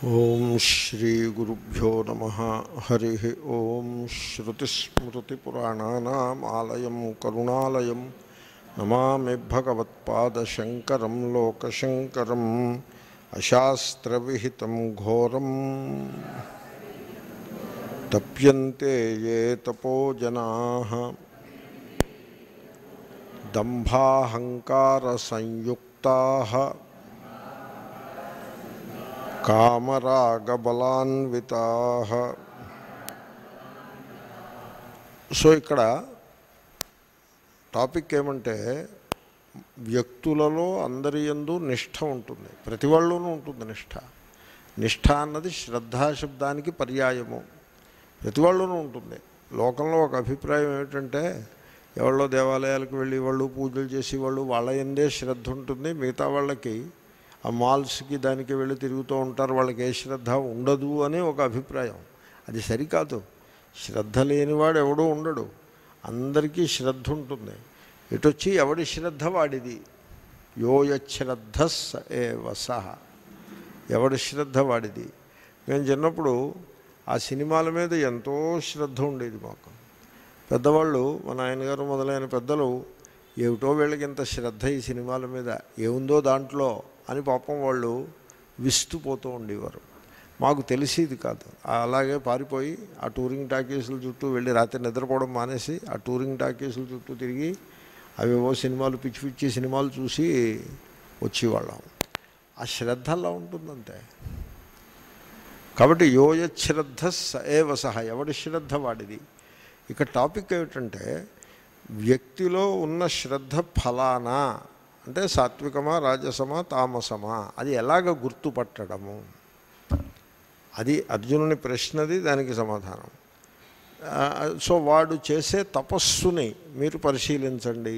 ఓం శ్రీ గురుభ్యో నమ హరి ఓం శ్రుతిస్మృతిపురాణానామాలయం కరుణాలయం నమామి భగవత్పాదశంకరం లోకశంకరం అశాస్త్రవిహితం ఘోరం తప్యంతే ఏ తపోజనా దంభాహంకారసంయుక్తా కామరాగబలాన్వితా సో ఇక్కడ టాపిక్ ఏమంటే వ్యక్తులలో అందరి యందు నిష్ఠ ఉంటుంది ప్రతి వాళ్ళలోనూ ఉంటుంది నిష్ఠ నిష్ఠ అన్నది శ్రద్ధాశబ్దానికి పర్యాయము ప్రతి వాళ్ళలోనూ ఉంటుంది లోకంలో ఒక అభిప్రాయం ఏమిటంటే ఎవరో దేవాలయాలకు వెళ్ళి వాళ్ళు పూజలు చేసేవాళ్ళు వాళ్ళ ఎందే శ్రద్ధ ఉంటుంది మిగతా వాళ్ళకి ఆ మాల్స్కి దానికి వెళ్ళి తిరుగుతూ ఉంటారు వాళ్ళకి ఏ శ్రద్ధ ఉండదు అని ఒక అభిప్రాయం అది సరికాదు శ్రద్ధ లేనివాడు ఎవడూ ఉండడు అందరికీ శ్రద్ధ ఉంటుంది ఇటొచ్చి ఎవడి శ్రద్ధ వాడిది యోయశ్రద్ధ స ఏవ సహ ఎవడి శ్రద్ధ వాడిది మేము చిన్నప్పుడు ఆ సినిమాల మీద ఎంతో శ్రద్ధ ఉండేది మాకు పెద్దవాళ్ళు మా నాయనగారు మొదలైన పెద్దలు ఏమిటో వీళ్ళకి ఇంత శ్రద్ధ ఈ సినిమాల మీద ఏముందో దాంట్లో అని పాపం వాళ్ళు విస్తుపోతూ ఉండేవారు మాకు తెలిసేది కాదు అలాగే పారిపోయి ఆ టూరింగ్ టాకీసుల చుట్టూ వెళ్ళి రాత్రి నిద్రపోవడం మానేసి ఆ టూరింగ్ టాకీసుల చుట్టూ తిరిగి అవేవో సినిమాలు పిచ్చి పిచ్చి సినిమాలు చూసి వచ్చేవాళ్ళం ఆ శ్రద్ధ అలా ఉంటుందంతే కాబట్టి యోయశ్రద్ధ స ఏవ సహ ఎవడి శ్రద్ధ వాడిది ఇక టాపిక్ ఏమిటంటే వ్యక్తిలో ఉన్న శ్రద్ధ ఫలానా అంటే సాత్వికమా రాజసమా తామసమా అది ఎలాగ గుర్తుపట్టడము అది అర్జునుని ప్రశ్నది దానికి సమాధానం ఆ, సో వాడు చేసే తపస్సుని మీరు పరిశీలించండి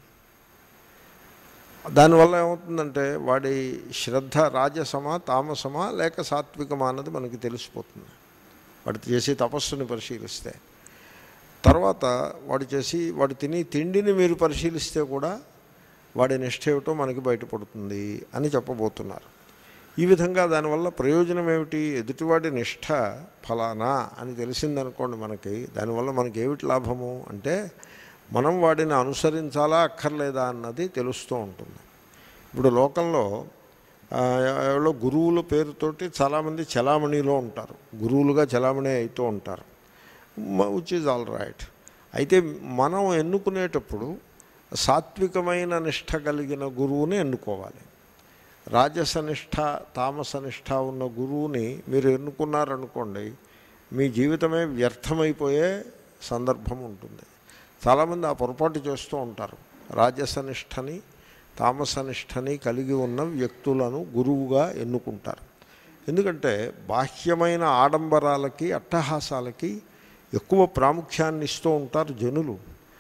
దానివల్ల ఏమవుతుందంటే వాడి శ్రద్ధ రాజసమా తామసమా లేక సాత్వికమా అన్నది మనకి తెలిసిపోతుంది వాడు చేసే తపస్సుని పరిశీలిస్తే తర్వాత వాడు చేసి వాడు తిని తిండిని మీరు పరిశీలిస్తే కూడా వాడి నిష్ఠ ఏమిటో మనకి బయటపడుతుంది అని చెప్పబోతున్నారు ఈ విధంగా దానివల్ల ప్రయోజనం ఏమిటి ఎదుటివాడి నిష్ఠ ఫలానా అని తెలిసిందనుకోండి మనకి దానివల్ల మనకి ఏమిటి లాభము అంటే మనం వాడిని అనుసరించాలా అక్కర్లేదా అన్నది తెలుస్తూ ఉంటుంది ఇప్పుడు లోకంలో ఆ, ఎవరో గురువుల పేరుతోటి చాలామంది చలామణిలో ఉంటారు గురువులుగా చలామణి అవుతూ ఉంటారు విచ్ ఈజ్ ఆల్ రైట్ అయితే మనం ఎన్నుకునేటప్పుడు సాత్వికమైన నిష్ఠ కలిగిన గురువుని ఎన్నుకోవాలి రాజస నిష్ఠ తామస నిష్ఠ ఉన్న గురువుని మీరు ఎన్నుకున్నారనుకోండి మీ జీవితమే వ్యర్థమైపోయే సందర్భం ఉంటుంది చాలామంది ఆ పొరపాటు చేస్తూ ఉంటారు రాజస నిష్టని తామస నిష్టని కలిగి ఉన్న వ్యక్తులను గురువుగా ఎన్నుకుంటారు ఎందుకంటే బాహ్యమైన ఆడంబరాలకి అట్టహాసాలకి ఎక్కువ ప్రాముఖ్యాన్ని ఇస్తూ ఉంటారు జనులు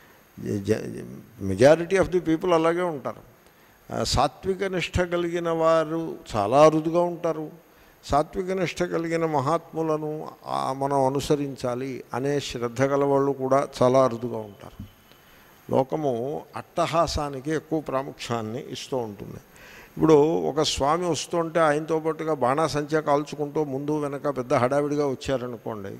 మెజారిటీ ఆఫ్ ది పీపుల్ అలాగే ఉంటారు ఆ, సాత్విక నిష్ట కలిగిన వారు చాలా అరుదుగా ఉంటారు సాత్విక నిష్ట కలిగిన మహాత్ములను ఆ, మనం అనుసరించాలి అనే శ్రద్ధ గల వాళ్ళు కూడా చాలా అరుదుగా ఉంటారు లోకము అట్టహాసానికి ఎక్కువ ప్రాముఖ్యాన్ని ఇస్తూ ఉంటుంది ఇప్పుడు ఒక స్వామి వస్తుంటే ఆయనతో పాటుగా బాణాసంచా కాల్చుకుంటూ ముందు వెనక పెద్ద హడావిడిగా వచ్చారనుకోండి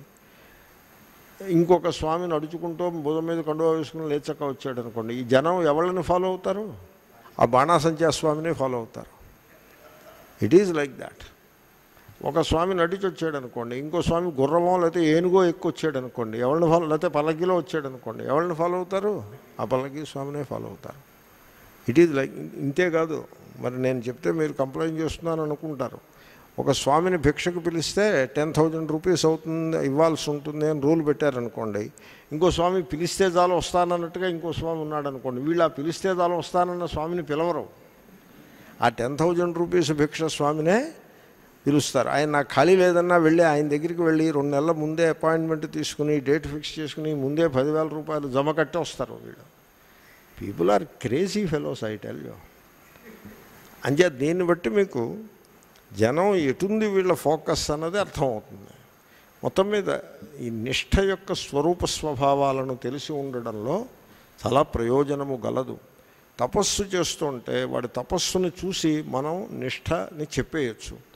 ఇంకొక స్వామి నడుచుకుంటూ భుజం మీద కండువా వేసుకుని లేచక్క వచ్చాడు అనుకోండి ఈ జనం ఎవరిని ఫాలో అవుతారు ఆ బాణాసంచా స్వామిని ఫాలో అవుతారు ఇట్ ఈజ్ లైక్ దాట్ ఒక స్వామి నడిచి వచ్చాడు అనుకోండి ఇంకో స్వామి గుర్రమో లేకపోతే ఏనుగో ఎక్కువ వచ్చాడు అనుకోండి ఎవరిని ఫాలో లేకపోతే పల్లకిలో వచ్చాడు అనుకోండి ఎవరిని ఫాలో అవుతారు ఆ పల్లకి స్వామినే ఫాలో అవుతారు ఇట్ ఈజ్ లైక్ ఇంతే కాదు మరి నేను చెప్తే మీరు కంప్లైంట్ చేస్తున్నాను అనుకుంటారు ఒక స్వామిని భిక్షకు పిలిస్తే టెన్ థౌజండ్ రూపీస్ అవుతుంది ఇవ్వాల్సి ఉంటుంది అని రూల్ పెట్టారనుకోండి ఇంకో స్వామి పిలిస్తే చాలు వస్తానన్నట్టుగా ఇంకో స్వామి ఉన్నాడు అనుకోండి వీళ్ళు ఆ పిలిస్తే చాలు వస్తానన్న స్వామిని పిలవరు ఆ టెన్ థౌజండ్ రూపీస్ భిక్ష స్వామినే పిలుస్తారు ఆయన నాకు ఖాళీ లేదన్నా వెళ్ళి ఆయన దగ్గరికి వెళ్ళి రెండు నెలల ముందే అపాయింట్మెంట్ తీసుకుని డేట్ ఫిక్స్ చేసుకుని ముందే పదివేల రూపాయలు జమ కట్టి వస్తారు వీళ్ళు people are crazy fellows I tell you అంతే దీన్ని బట్టి మీకు జనం ఎటుంది వీళ్ళ ఫోకస్ అన్నది అర్థమవుతుంది మొత్తం మీద ఈ నిష్ఠ యొక్క స్వరూప స్వభావాలను తెలిసి ఉండడంలో చాలా ప్రయోజనము గలదు తపస్సు చేస్తుంటే వాడి తపస్సును చూసి మనం నిష్ఠని చెప్పేయచ్చు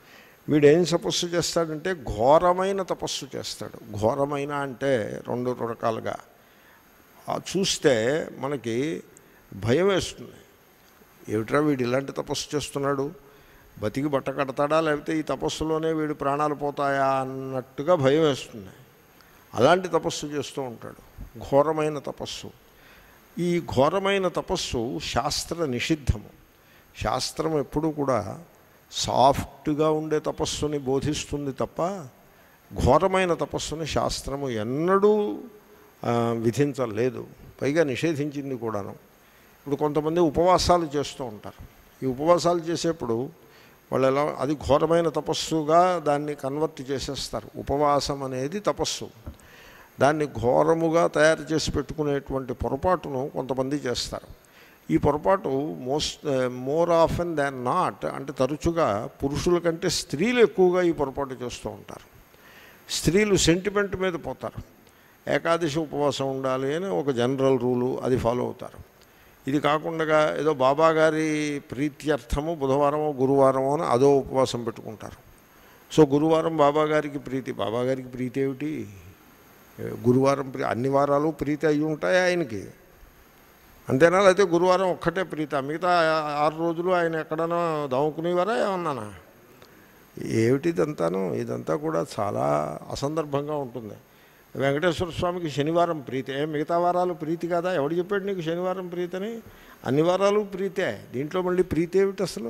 వీడు ఏం తపస్సు చేస్తాడంటే ఘోరమైన తపస్సు చేస్తాడు ఘోరమైన అంటే రెండు రకాలుగా ఆ చూస్తే మనకి భయం వేస్తుంది ఏమిట్రా వీడు ఇలాంటి తపస్సు చేస్తున్నాడు బతికి బట్ట కడతాడా లేకపోతే ఈ తపస్సులోనే వీడు ప్రాణాలు పోతాయా అన్నట్టుగా భయం వేస్తుంది అలాంటి తపస్సు చేస్తూ ఉంటాడు ఘోరమైన తపస్సు ఈ ఘోరమైన తపస్సు శాస్త్ర నిషిద్ధము శాస్త్రం ఎప్పుడూ కూడా సాఫ్ట్గా ఉండే తపస్సుని బోధిస్తుంది తప్ప ఘోరమైన తపస్సుని శాస్త్రము ఎన్నడూ ఆ, విధించలేదు పైగా నిషేధించింది కూడాను ఇప్పుడు కొంతమంది ఉపవాసాలు చేస్తూ ఉంటారు ఈ ఉపవాసాలు చేసేప్పుడు వాళ్ళు ఎలా అది ఘోరమైన తపస్సుగా దాన్ని కన్వర్ట్ చేసేస్తారు ఉపవాసం అనేది తపస్సు దాన్ని ఘోరముగా తయారు చేసి పెట్టుకునేటువంటి పొరపాటును కొంతమంది చేస్తారు ఈ పొరపాటు most more often than not అంటే తరచుగా పురుషుల కంటే స్త్రీలు ఎక్కువగా ఈ పొరపాటు చేస్తూ ఉంటారు స్త్రీలు సెంటిమెంట్ మీద పోతారు ఏకాదశి ఉపవాసం ఉండాలి అని ఒక జనరల్ రూలు అది ఫాలో అవుతారు ఇది కాకుండా ఏదో బాబా గారి ప్రీత్యర్థము బుధవారమో గురువారమో అని అదో ఉపవాసం పెట్టుకుంటారు సో గురువారం బాబా గారికి ప్రీతి బాబా గారికి ప్రీతి ఏమిటి ఏ, గురువారం ప్రీ అన్ని వారాలు ప్రీతి అయి ఉంటాయి ఆయనకి అంతేనా లేకపోతే గురువారం ఒక్కటే ప్రీత మిగతా ఆరు రోజులు ఆయన ఎక్కడైనా దాముకునేవారా ఏమన్నానా ఏమిటి ఇదంతాను ఇదంతా కూడా చాలా అసందర్భంగా ఉంటుంది వెంకటేశ్వర స్వామికి శనివారం ప్రీతి ఏ మిగతా వారాలు ప్రీతి కదా ఎవడు చెప్పాడు నీకు శనివారం ప్రీతి అని అన్ని వారాలు ప్రీతే దీంట్లో మళ్ళీ ప్రీతి ఏమిటి అసలు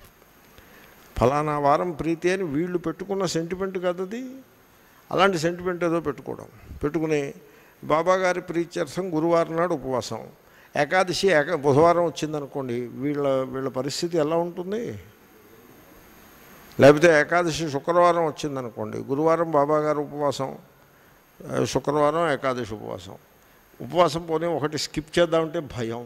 ఫలానా వారం ప్రీతి అని వీళ్ళు పెట్టుకున్న సెంటిమెంట్ కదది అలాంటి సెంటిమెంట్ ఏదో పెట్టుకోవడం పెట్టుకుని బాబాగారి ప్రీత్యర్థం గురువారం నాడు ఉపవాసం ఏకాదశి ఏక బుధవారం వచ్చిందనుకోండి వీళ్ళ వీళ్ళ పరిస్థితి ఎలా ఉంటుంది లేకపోతే ఏకాదశి శుక్రవారం వచ్చిందనుకోండి గురువారం బాబాగారు ఉపవాసం ఆ, శుక్రవారం ఏకాదశి ఉపవాసం ఉపవాసం పోనీ ఒకటి స్కిప్ చేద్దామంటే భయం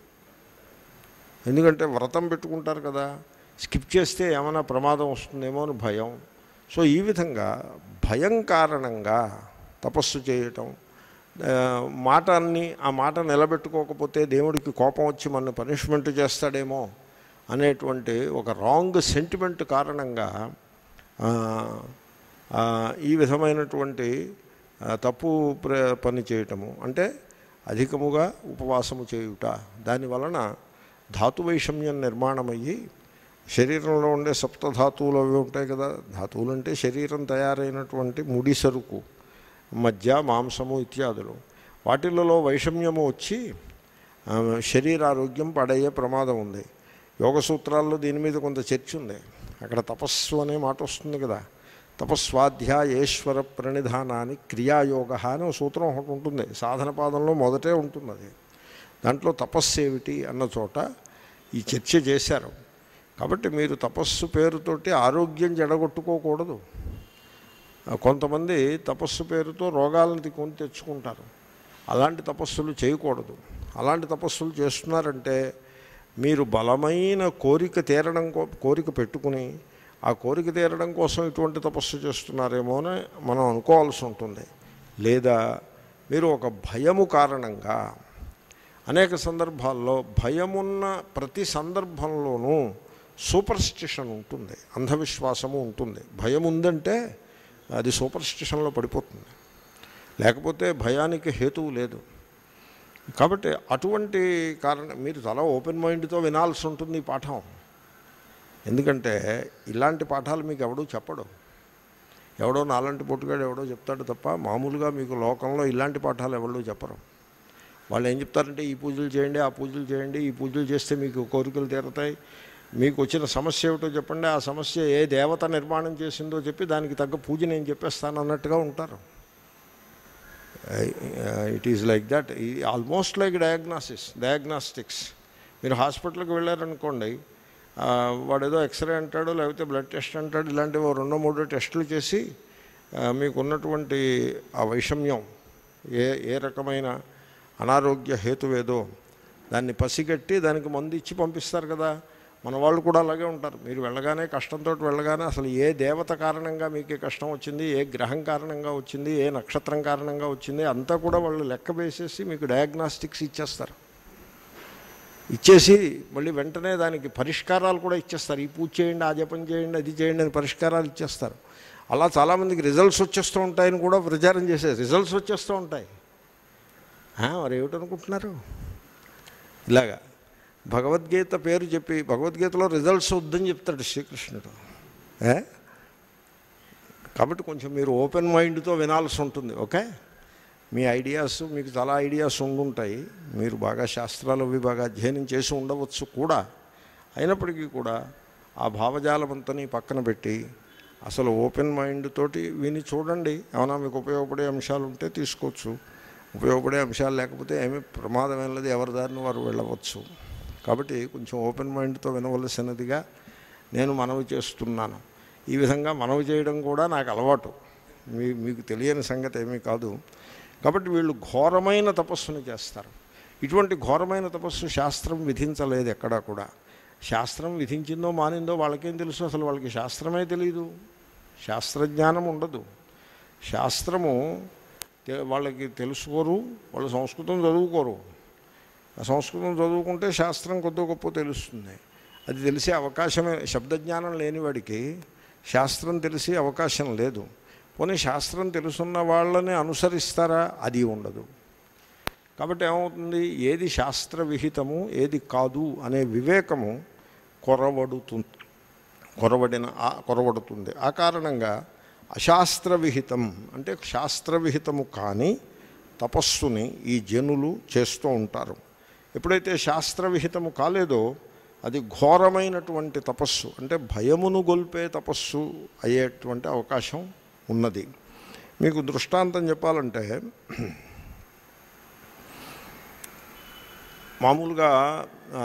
ఎందుకంటే వ్రతం పెట్టుకుంటారు కదా స్కిప్ చేస్తే ఏమైనా ప్రమాదం వస్తుందేమో అని భయం సో ఈ విధంగా భయం కారణంగా తపస్సు చేయటం ఆ, మాటని ఆ మాట నిలబెట్టుకోకపోతే దేవుడికి కోపం వచ్చి మన పనిష్మెంట్ చేస్తాడేమో అనేటువంటి ఒక రాంగ్ సెంటిమెంట్ కారణంగా ఆ, ఆ, ఈ విధమైనటువంటి ఆ, తప్పు ప్ర పని చేయటము అంటే అధికముగా ఉపవాసము చేయుట దాని వలన ధాతు వైషమ్యం నిర్మాణమయ్యి శరీరంలో ఉండే సప్తధాతువులు అవి ఉంటాయి కదా ధాతువులు అంటే శరీరం తయారైనటువంటి ముడి సరుకు మధ్య మాంసము ఇత్యాదులు వాటిలలో వైషమ్యము వచ్చి ఆ, శరీరారోగ్యం పడయ్యే ప్రమాదం ఉంది యోగ సూత్రాల్లో దీని మీద కొంత చర్చ ఉంది అక్కడ తపస్సు అనే మాట వస్తుంది కదా తపస్వాధ్యాయేశ్వర ప్రణిధానాన్ని క్రియాయోగ అని ఒక సూత్రం ఒకటి ఉంటుంది సాధన పాదంలో మొదటే ఉంటుంది అది దాంట్లో తపస్సు ఏమిటి అన్న చోట ఈ చర్చ చేశారు కాబట్టి మీరు తపస్సు పేరుతోటి ఆరోగ్యం జడగొట్టుకోకూడదు ఆ, కొంతమంది తపస్సు పేరుతో రోగాలను కొని తెచ్చుకుంటారు అలాంటి తపస్సులు చేయకూడదు అలాంటి తపస్సులు చేస్తున్నారంటే మీరు బలమైన కోరిక తీరడం కో కోరిక పెట్టుకుని ఆ కోరిక తీరడం కోసం ఇటువంటి తపస్సు చేస్తున్నారేమో అని మనం అనుకోవాల్సి ఉంటుంది లేదా మీరు ఒక భయము కారణంగా అనేక సందర్భాల్లో భయమున్న ప్రతి సందర్భంలోనూ సూపర్స్టిషన్ ఉంటుంది అంధవిశ్వాసము ఉంటుంది భయం ఉందంటే అది సూపర్స్టిషన్లో పడిపోతుంది లేకపోతే భయానికి హేతువు లేదు కాబట్టి అటువంటి కారణం మీరు చాలా ఓపెన్ మైండ్తో వినాల్సి ఉంటుంది ఈ పాఠం ఎందుకంటే ఇలాంటి పాఠాలు మీకు ఎవడూ చెప్పడు ఎవడో నాలాంటి పొట్టుగాడు ఎవడో చెప్తాడు తప్ప మామూలుగా మీకు లోకంలో ఇలాంటి పాఠాలు ఎవరు చెప్పరు వాళ్ళు ఏం చెప్తారంటే ఈ పూజలు చేయండి ఆ పూజలు చేయండి ఈ పూజలు చేస్తే మీకు కోరికలు తీరతాయి మీకు వచ్చిన సమస్య ఏమిటో చెప్పండి ఆ సమస్య ఏ దేవత నిర్మాణం చేసిందో చెప్పి దానికి తగ్గ పూజ నేను చెప్పేస్తాను అన్నట్టుగా ఉంటారు it is like that almost like diagnosis diagnostics మీరు హాస్పిటల్కి వెళ్ళారనుకోండి ఆ, వాడు ఏదో ఎక్స్రే అంటాడు లేకపోతే బ్లడ్ టెస్ట్ అంటాడు ఇలాంటివి ఓ రెండో మూడో టెస్టులు చేసి ఆ, మీకు ఉన్నటువంటి ఆ వైషమ్యం ఏ ఏ రకమైన అనారోగ్య హేతువేదో దాన్ని పసిగట్టి దానికి మందు ఇచ్చి పంపిస్తారు కదా మన వాళ్ళు కూడా అలాగే ఉంటారు మీరు వెళ్ళగానే కష్టంతో వెళ్ళగానే అసలు ఏ దేవత కారణంగా మీకు ఈ కష్టం వచ్చింది ఏ గ్రహం కారణంగా వచ్చింది ఏ నక్షత్రం కారణంగా వచ్చింది అంతా కూడా వాళ్ళు లెక్క వేసేసి మీకు డయాగ్నాస్టిక్స్ ఇచ్చేస్తారు ఇచ్చేసి మళ్ళీ వెంటనే దానికి పరిష్కారాలు కూడా ఇచ్చేస్తారు ఈ పూజ చేయండి ఆ జపం చేయండి అది చేయండి అని పరిష్కారాలు ఇచ్చేస్తారు అలా చాలామందికి రిజల్ట్స్ వచ్చేస్తూ ఉంటాయని కూడా ప్రచారం చేసేది రిజల్ట్స్ వచ్చేస్తూ ఉంటాయి ఆ, మరి ఏమిటనుకుంటున్నారు ఇలాగా భగవద్గీత పేరు చెప్పి భగవద్గీతలో రిజల్ట్స్ వద్దని చెప్తాడు శ్రీకృష్ణుడు ఏ? కాబట్టి కొంచెం మీరు ఓపెన్ మైండ్తో వినాల్సి ఉంటుంది ఓకే మీ ఐడియాస్ మీకు చాలా ఐడియాస్ ఉండుంటాయి మీరు బాగా శాస్త్రాలు అవి బాగా అధ్యయనం చేసి ఉండవచ్చు కూడా అయినప్పటికీ కూడా ఆ భావజాలమంతని పక్కన పెట్టి అసలు ఓపెన్ మైండ్ తోటి విని చూడండి ఏమైనా మీకు ఉపయోగపడే అంశాలు ఉంటే తీసుకోవచ్చు ఉపయోగపడే అంశాలు లేకపోతే ఏమీ ప్రమాదం ఏం లేదు ఎవరి దారిని వారు వెళ్ళవచ్చు కాబట్టి కొంచెం ఓపెన్ మైండ్తో వినవలసినదిగా నేను మనవి చేస్తున్నాను ఈ విధంగా మనవి చేయడం కూడా నాకు అలవాటు మీ మీకు తెలియని సంగతి ఏమీ కాదు కాబట్టి వీళ్ళు ఘోరమైన తపస్సుని చేస్తారు ఇటువంటి ఘోరమైన తపస్సు శాస్త్రం విధించలేదు ఎక్కడా కూడా శాస్త్రం విధించిందో మానిందో వాళ్ళకేం తెలుసు అసలు వాళ్ళకి శాస్త్రమే తెలియదు శాస్త్రజ్ఞానం ఉండదు శాస్త్రము తె- వాళ్ళకి తెలుసుకోరు వాళ్ళు సంస్కృతం చదువుకోరు ఆ సంస్కృతం చదువుకుంటే శాస్త్రం కొద్ది గొప్ప తెలుస్తుంది అది తెలిసే అవకాశమే శబ్దజ్ఞానం లేనివాడికి శాస్త్రం తెలిసే అవకాశం లేదు పోనీ శాస్త్రం తెలుసున్న వాళ్ళని అనుసరిస్తారా అది ఉండదు కాబట్టి ఏమవుతుంది ఏది శాస్త్ర విహితము ఏది కాదు అనే వివేకము కొరవడుతుంది కొరవడిన ఆ- కొరవడుతుంది ఆ కారణంగా అశాస్త్ర విహితం అంటే శాస్త్ర విహితము కానీ తపస్సుని ఈ జనులు చేస్తూ ఉంటారు ఎప్పుడైతే శాస్త్ర విహితము కాలేదో అది ఘోరమైనటువంటి తపస్సు అంటే భయమును గొల్పే తపస్సు అయ్యేటువంటి అవకాశం ఉన్నది మీకు దృష్టాంతం చెప్పాలంటే మామూలుగా ఆ,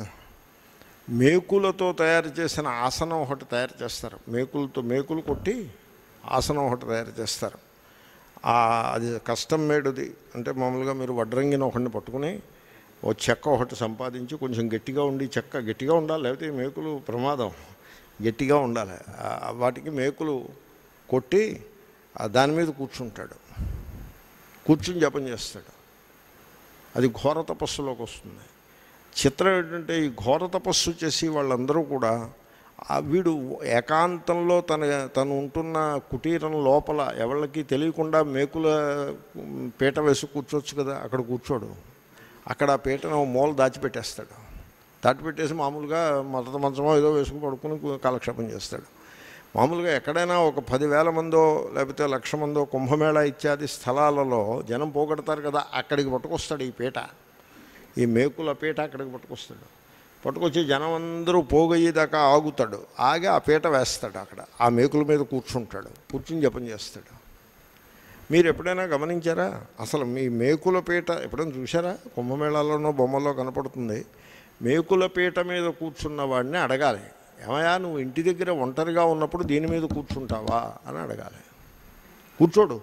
మేకులతో తయారు చేసిన ఆసనం ఒకటి తయారు చేస్తారు మేకులతో మేకులు కొట్టి ఆసనం ఒకటి తయారు చేస్తారు ఆ, అది కస్టమ్ మేడ్ది అంటే మామూలుగా మీరు వడ్రంగిని ఒకటిని పట్టుకుని ఓ చెక్క ఒకటి సంపాదించి కొంచెం గట్టిగా ఉండి చెక్క గట్టిగా ఉండాలి లేకపోతే ఈ మేకులు ప్రమాదం గట్టిగా ఉండాలి ఆ, వాటికి మేకులు కొట్టి ఆ దాని మీద కూర్చుంటాడు కూర్చుని జపం చేస్తాడు అది ఘోర తపస్సులోకి వస్తుంది చిత్రం ఏంటంటే ఈ ఘోర తపస్సు చేసి వాళ్ళందరూ కూడా ఆ వీడు ఏకాంతంలో తన తను ఉంటున్న కుటీరం లోపల ఎవళ్ళకి తెలియకుండా మేకుల పీట వేసి కూర్చోవచ్చు కదా అక్కడ కూర్చోడు అక్కడ ఆ పీటను ఓ మూల దాచిపెట్టేస్తాడు దాచిపెట్టేసి మామూలుగా మత మంచమో ఏదో వేసుకుని పడుకుని కాలక్షేపం చేస్తాడు మామూలుగా ఎక్కడైనా ఒక పదివేల మందో లేకపోతే లక్ష మందో కుంభమేళా ఇత్యాది స్థలాలలో జనం పోగొడతారు కదా అక్కడికి పట్టుకొస్తాడు ఈ పీట ఈ మేకుల పీట అక్కడికి పట్టుకొస్తాడు పట్టుకొచ్చి జనం అందరూ పోగయ్యేదాకా ఆగుతాడు ఆగి ఆ పీట వేస్తాడు అక్కడ ఆ మేకుల మీద కూర్చుంటాడు కూర్చుని జపం చేస్తాడు మీరు ఎప్పుడైనా గమనించారా అసలు మీ మేకుల పీట ఎప్పుడైనా చూసారా కుంభమేళాలోనో బొమ్మల్లో కనపడుతుంది మేకుల పీట మీద కూర్చున్న వాడిని అడగాలి ఏమయ్యా నువ్వు ఇంటి దగ్గర ఒంటరిగా ఉన్నప్పుడు దీని మీద కూర్చుంటావా అని అడగాలి కూర్చోడు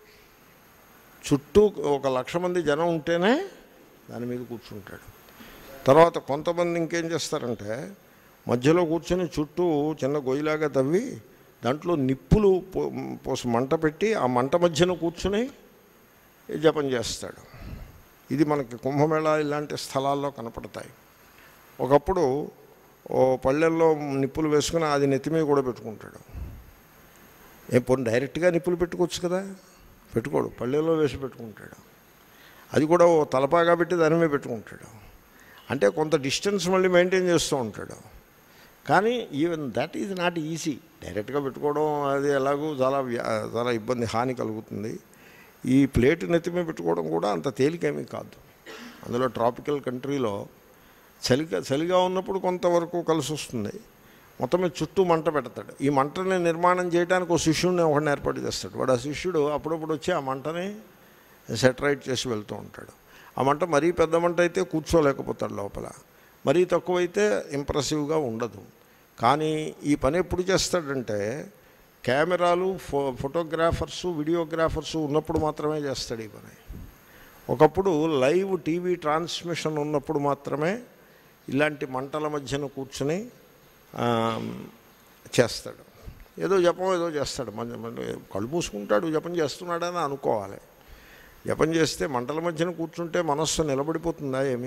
చుట్టూ ఒక లక్ష మంది జనం ఉంటేనే దాని మీద కూర్చుంటాడు తర్వాత కొంతమంది ఇంకేం చేస్తారంటే మధ్యలో కూర్చొని చుట్టూ చిన్న గొయ్యిలాగా తవ్వి దాంట్లో నిప్పులు పో పోసి మంట పెట్టి ఆ మంట మధ్యన కూర్చుని జపం చేస్తాడు ఇది మనకి కుంభమేళా ఇలాంటి స్థలాల్లో కనపడతాయి ఒకప్పుడు ఓ పళ్ళెల్లో నిప్పులు వేసుకుని అది నెత్తిమీద కూడా పెట్టుకుంటాడు ఏ పోనీ డైరెక్ట్గా నిప్పులు పెట్టుకోవచ్చు కదా పెట్టుకోడు పళ్ళెల్లో వేసి పెట్టుకుంటాడు అది కూడా ఓ తలపాగా పెట్టి దాని మీద పెట్టుకుంటాడు అంటే కొంత డిస్టెన్స్ మళ్ళీ మెయింటైన్ చేస్తూ ఉంటాడు కానీ even that is not easy డైరెక్ట్గా పెట్టుకోవడం అది ఎలాగూ చాలా వ్యా- చాలా ఇబ్బంది హాని కలుగుతుంది ఈ ప్లేట్ నెత్తి మీద పెట్టుకోవడం కూడా అంత తేలికేమీ కాదు అందులో ట్రాపికల్ కంట్రీలో చలిగా చలిగా ఉన్నప్పుడు కొంతవరకు కలిసి వస్తుంది మొత్తం మీద చుట్టూ మంట పెడతాడు ఈ మంటని నిర్మాణం చేయడానికి ఒక శిష్యుడిని ఒకడిని ఏర్పాటు చేస్తాడు వాడు ఆ శిష్యుడు అప్పుడప్పుడు వచ్చి ఆ మంటని సెటరైట్ చేసి వెళ్తూ ఉంటాడు ఆ మంట మరీ పెద్ద మంట అయితే కూర్చోలేకపోతాడు లోపల మరీ తక్కువైతే ఇంప్రెసివ్గా ఉండదు కానీ ఈ పని ఎప్పుడు చేస్తాడంటే కెమెరాలు ఫో ఫోటోగ్రాఫర్సు వీడియోగ్రాఫర్సు ఉన్నప్పుడు మాత్రమే చేస్తాడు ఈ పని ఒకప్పుడు లైవ్ టీవీ ట్రాన్స్మిషన్ ఉన్నప్పుడు మాత్రమే ఇలాంటి మంటల మధ్యన కూర్చుని ఆ, చేస్తాడు ఏదో జపం ఏదో చేస్తాడు మన మన- కళ్ళు మూసుకుంటాడు జపం చేస్తున్నాడని అనుకోవాలి జపం చేస్తే మంటల మధ్యన కూర్చుంటే మనస్సు నిలబడిపోతుందా ఏమి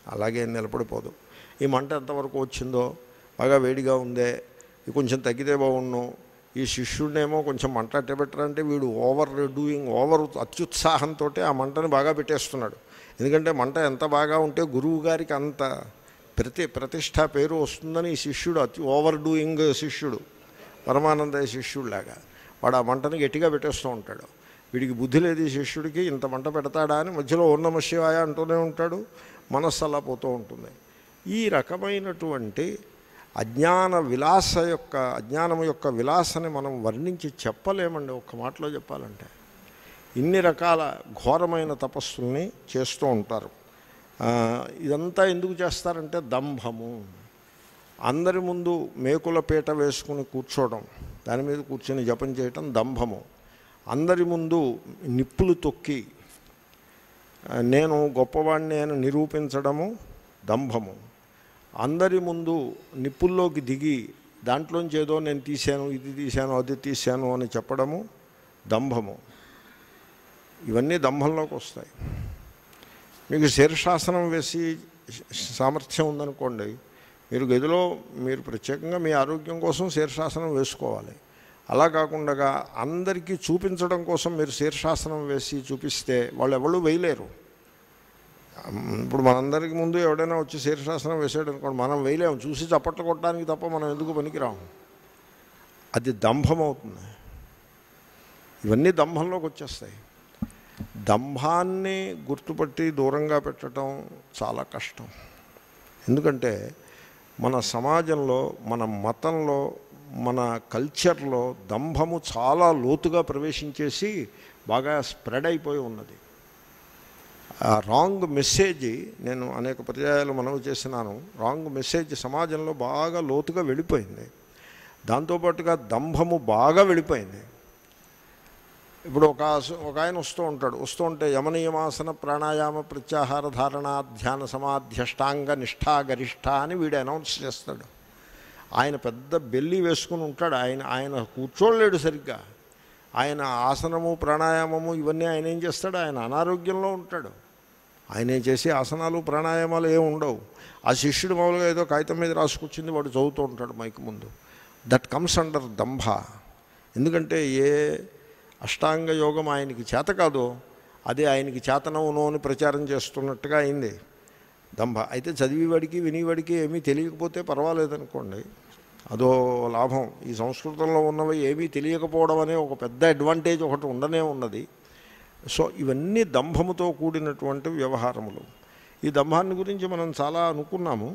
అలాగే నిలబడిపోదు ఈ మంట ఎంతవరకు వచ్చిందో బాగా వేడిగా ఉందే ఇది కొంచెం తగ్గితే బాగుండు ఈ శిష్యుడినేమో కొంచెం మంట అట్టబెట్టరంటే వీడు ఓవర్ డూయింగ్ ఓవర్ అత్యుత్సాహంతో ఆ మంటని బాగా పెట్టేస్తున్నాడు ఎందుకంటే మంట ఎంత బాగా ఉంటే గురువు గారికి అంత ప్రతి ప్రతిష్ట పేరు వస్తుందని ఈ శిష్యుడు అతి ఓవర్ డూయింగ్ శిష్యుడు పరమానంద శిష్యుడిలాగా వాడు ఆ మంటని గట్టిగా పెట్టేస్తూ ఉంటాడు వీడికి బుద్ధి లేదు ఈ శిష్యుడికి ఇంత మంట పెడతాడా అని మధ్యలో ఓర్ణమ శివాయ అంటూనే ఉంటాడు మనస్సు అలా పోతూ ఉంటుంది ఈ రకమైనటువంటి అజ్ఞాన విలాస యొక్క అజ్ఞానం యొక్క విలాసని మనం వర్ణించి చెప్పలేమండి ఒక్క మాటలో చెప్పాలంటే ఇన్ని రకాల ఘోరమైన తపస్సుల్ని చేస్తూ ఉంటారు ఆ, ఇదంతా ఎందుకు చేస్తారంటే దంభము అందరి ముందు మేకుల పీట వేసుకుని కూర్చోవడం దాని మీద కూర్చొని జపం చేయటం దంభము అందరి ముందు నిప్పులు తొక్కి ఆ, నేను గొప్పవాడిని అని నిరూపించడము దంభము అందరి ముందు నిప్పుల్లోకి దిగి దాంట్లోంచి ఏదో నేను తీశాను ఇది తీశాను అది తీశాను అని చెప్పడము దంభము ఇవన్నీ దంభంలోకి వస్తాయి మీకు శీర్షాసనం వేసి సామర్థ్యం ఉందనుకోండి మీరు గదిలో మీరు ప్రత్యేకంగా మీ ఆరోగ్యం కోసం శీర్షాసనం వేసుకోవాలి అలా కాకుండా అందరికీ చూపించడం కోసం మీరు శీర్షాసనం వేసి చూపిస్తే వాళ్ళు ఎవరు వేయలేరు ఇప్పుడు మనందరికి ముందు ఎవడైనా వచ్చి శీర్షాసనం వేసాడు అనుకోండి మనం వేయలేము చూసి చప్పట్లు కొట్టడానికి తప్ప మనం ఎందుకు పనికిరాము అది దంభం అవుతుంది ఇవన్నీ దంభంలోకి వచ్చేస్తాయి దంభాన్ని గుర్తుపట్టి దూరంగా పెట్టడం చాలా కష్టం ఎందుకంటే మన సమాజంలో మన మతంలో మన కల్చర్లో దంభము చాలా లోతుగా ప్రవేశించేసి బాగా స్ప్రెడ్ అయిపోయి ఉన్నది ఆ రాంగ్ మెసేజ్ నేను అనేక పర్యాయాలు మనవి చేసినాను రాంగ్ మెసేజ్ సమాజంలో బాగా లోతుగా వెళ్ళిపోయింది దాంతోపాటుగా దంభము బాగా వెళ్ళిపోయింది ఇప్పుడు ఒక ఆస- ఒక ఆయన వస్తూ ఉంటాడు వస్తూ ఉంటే యమనియమాసన ప్రాణాయామ ప్రత్యాహార ధారణ ధ్యాన సమాధ్యష్టాంగ నిష్ఠా గరిష్ఠ అని వీడు అనౌన్స్ చేస్తాడు ఆయన పెద్ద బెల్లి వేసుకుని ఉంటాడు ఆయన ఆయన కూర్చోలేడు సరిగ్గా ఆయన ఆసనము ప్రాణాయామము ఇవన్నీ ఆయన ఏం చేస్తాడు ఆయన అనారోగ్యంలో ఉంటాడు ఆయన ఏం చేసి ఆసనాలు ప్రాణాయామాలు ఏమి ఉండవు ఆ శిష్యుడు మామూలుగా ఏదో కాగితం మీద రాసుకొచ్చింది వాడు చదువుతూ ఉంటాడు మైక్ ముందు దట్ కమ్స్ అండర్ దంభ ఎందుకంటే ఏ అష్టాంగ యోగం ఆయనకి చేత కాదో అదే ఆయనకి చేతనవును అని ప్రచారం చేస్తున్నట్టుగా అయింది దంభ అయితే చదివేవాడికి వినేవాడికి ఏమీ తెలియకపోతే పర్వాలేదనుకోండి అదో లాభం ఈ సంస్కృతంలో ఉన్నవి ఏమీ తెలియకపోవడం అనే ఒక పెద్ద అడ్వాంటేజ్ ఒకటి ఉండనే ఉన్నది సో ఇవన్నీ దంభముతో కూడినటువంటి వ్యవహారములు ఈ దంభాన్ని గురించి మనం చాలా అనుకున్నాము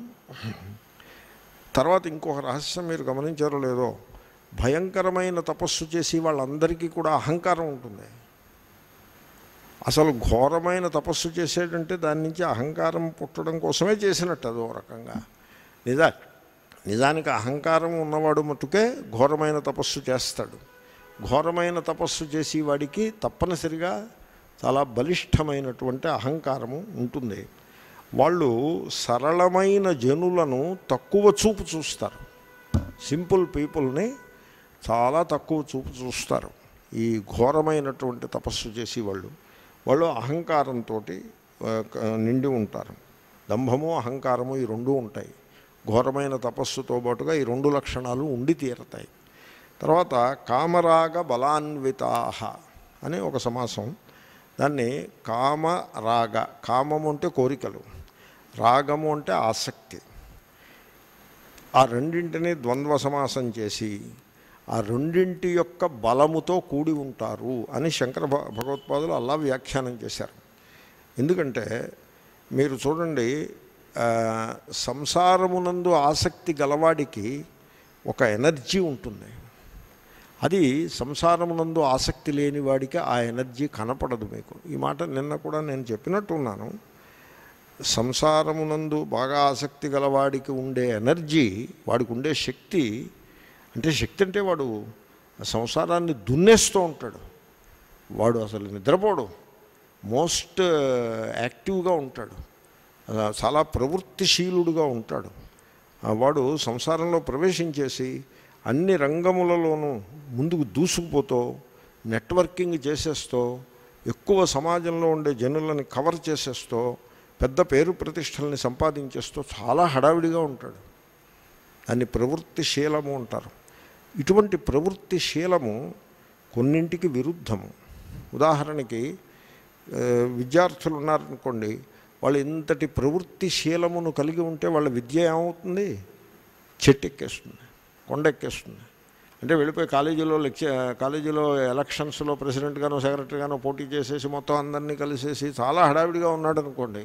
తర్వాత ఇంకొక రహస్యం మీరు గమనించారో లేదో భయంకరమైన తపస్సు చేసి వాళ్ళందరికీ కూడా అహంకారం ఉంటుంది అసలు ఘోరమైన తపస్సు చేసేటంటే దాని నుంచి అహంకారం పుట్టడం కోసమే చేసినట్టు అదో రకంగా నిజా నిజానికి అహంకారం ఉన్నవాడు మటుకే ఘోరమైన తపస్సు చేస్తాడు ఘోరమైన తపస్సు చేసి వాడికి తప్పనిసరిగా చాలా బలిష్టమైనటువంటి అహంకారము ఉంటుంది వాళ్ళు సరళమైన జనులను తక్కువ చూపు చూస్తారు సింపుల్ పీపుల్ని చాలా తక్కువ చూపు చూస్తారు ఈ ఘోరమైనటువంటి తపస్సు చేసి వాళ్ళు వాళ్ళు అహంకారంతో నిండి ఉంటారు దంభము అహంకారము ఈ రెండు ఉంటాయి ఘోరమైన తపస్సుతో పాటుగా ఈ రెండు లక్షణాలు ఉండి తీరతాయి తర్వాత కామరాగ బలాన్వితాహ అని ఒక సమాసం దాన్ని కామరాగ కామము అంటే కోరికలు రాగము అంటే ఆసక్తి ఆ రెండింటిని ద్వంద్వ సమాసం చేసి ఆ రెండింటి యొక్క బలముతో కూడి ఉంటారు అని శంకర భ- భగవత్పాదులు అలా వ్యాఖ్యానం చేశారు ఎందుకంటే మీరు చూడండి ఆ, సంసారమునందు ఆసక్తి గలవాడికి ఒక ఎనర్జీ ఉంటుంది అది సంసారమునందు ఆసక్తి లేని వాడికి ఆ ఎనర్జీ కనపడదు మీకు ఈ మాట నిన్న కూడా నేను చెప్పినట్టున్నాను సంసారమునందు బాగా ఆసక్తి గలవాడికి ఉండే ఎనర్జీ వాడికి ఉండే శక్తి అంటే శక్తి అంటే వాడు సంసారాన్ని దున్నేస్తూ ఉంటాడు వాడు అసలు నిద్రపోడు మోస్ట్ యాక్టివ్గా ఉంటాడు ఆ, చాలా ప్రవృత్తిశీలుడుగా ఉంటాడు ఆ, వాడు సంసారంలో ప్రవేశించేసి అన్ని రంగములలోనూ ముందుకు దూసుకుపోతూ నెట్వర్కింగ్ చేసేస్తూ ఎక్కువ సమాజంలో ఉండే జనులని కవర్ చేసేస్తూ పెద్ద పేరు ప్రతిష్టల్ని సంపాదించేస్తూ చాలా హడావిడిగా ఉంటాడు దాన్ని ప్రవృత్తిశీలము అంటారు ఇటువంటి ప్రవృత్తిశీలము కొన్నింటికి విరుద్ధము ఉదాహరణకి ఆ, విద్యార్థులు ఉన్నారనుకోండి వాళ్ళు ఇంతటి ప్రవృత్తిశీలమును కలిగి ఉంటే వాళ్ళ విద్య ఏమవుతుంది చెట్టెక్కేస్తుంది కొండెక్కేస్తుంది అంటే వెళ్ళిపోయి కాలేజీలో లెక్చర్ కాలేజీలో ఎలక్షన్స్లో ప్రెసిడెంట్గానో సెక్రటరీగానో పోటీ చేసేసి మొత్తం అందరినీ కలిసేసి చాలా హడావిడిగా ఉన్నాడు అనుకోండి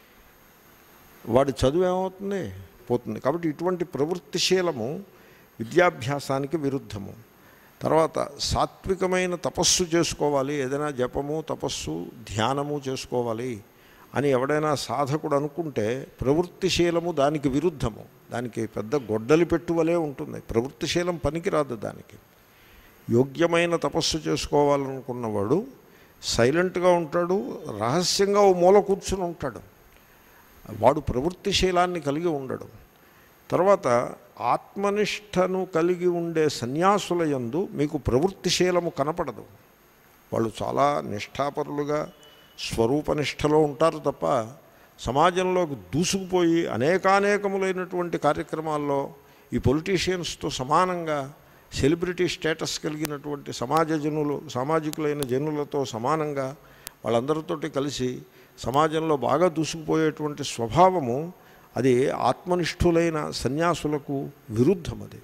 వాడి చదువు ఏమవుతుంది పోతుంది కాబట్టి ఇటువంటి ప్రవృత్తిశీలము విద్యాభ్యాసానికి విరుద్ధము తర్వాత సాత్వికమైన తపస్సు చేసుకోవాలి ఏదైనా జపము తపస్సు ధ్యానము చేసుకోవాలి అని ఎవడైనా సాధకుడు అనుకుంటే ప్రవృత్తిశీలము దానికి విరుద్ధము దానికి పెద్ద గొడ్డలి పెట్టువలే ఉంటుంది ప్రవృత్తిశీలం పనికిరాదు దానికి యోగ్యమైన తపస్సు చేసుకోవాలనుకున్నవాడు సైలెంట్గా ఉంటాడు రహస్యంగా ఓ మూల కూర్చుని ఉంటాడు వాడు ప్రవృత్తిశీలాన్ని కలిగి ఉండడు తర్వాత ఆత్మనిష్టను కలిగి ఉండే సన్యాసుల యందు మీకు ప్రవృత్తిశీలము కనపడదు వాళ్ళు చాలా నిష్ఠాపరులుగా స్వరూపనిష్టలో ఉంటారు తప్ప సమాజంలోకి దూసుకుపోయి అనేకానేకములైనటువంటి కార్యక్రమాల్లో ఈ పొలిటీషియన్స్తో సమానంగా సెలబ్రిటీ స్టేటస్ కలిగినటువంటి సమాజ జనులు సామాజికులైన జనులతో సమానంగా వాళ్ళందరితోటి కలిసి సమాజంలో బాగా దూసుకుపోయేటువంటి స్వభావము అది ఆత్మనిష్ఠులైన సన్యాసులకు విరుద్ధం అది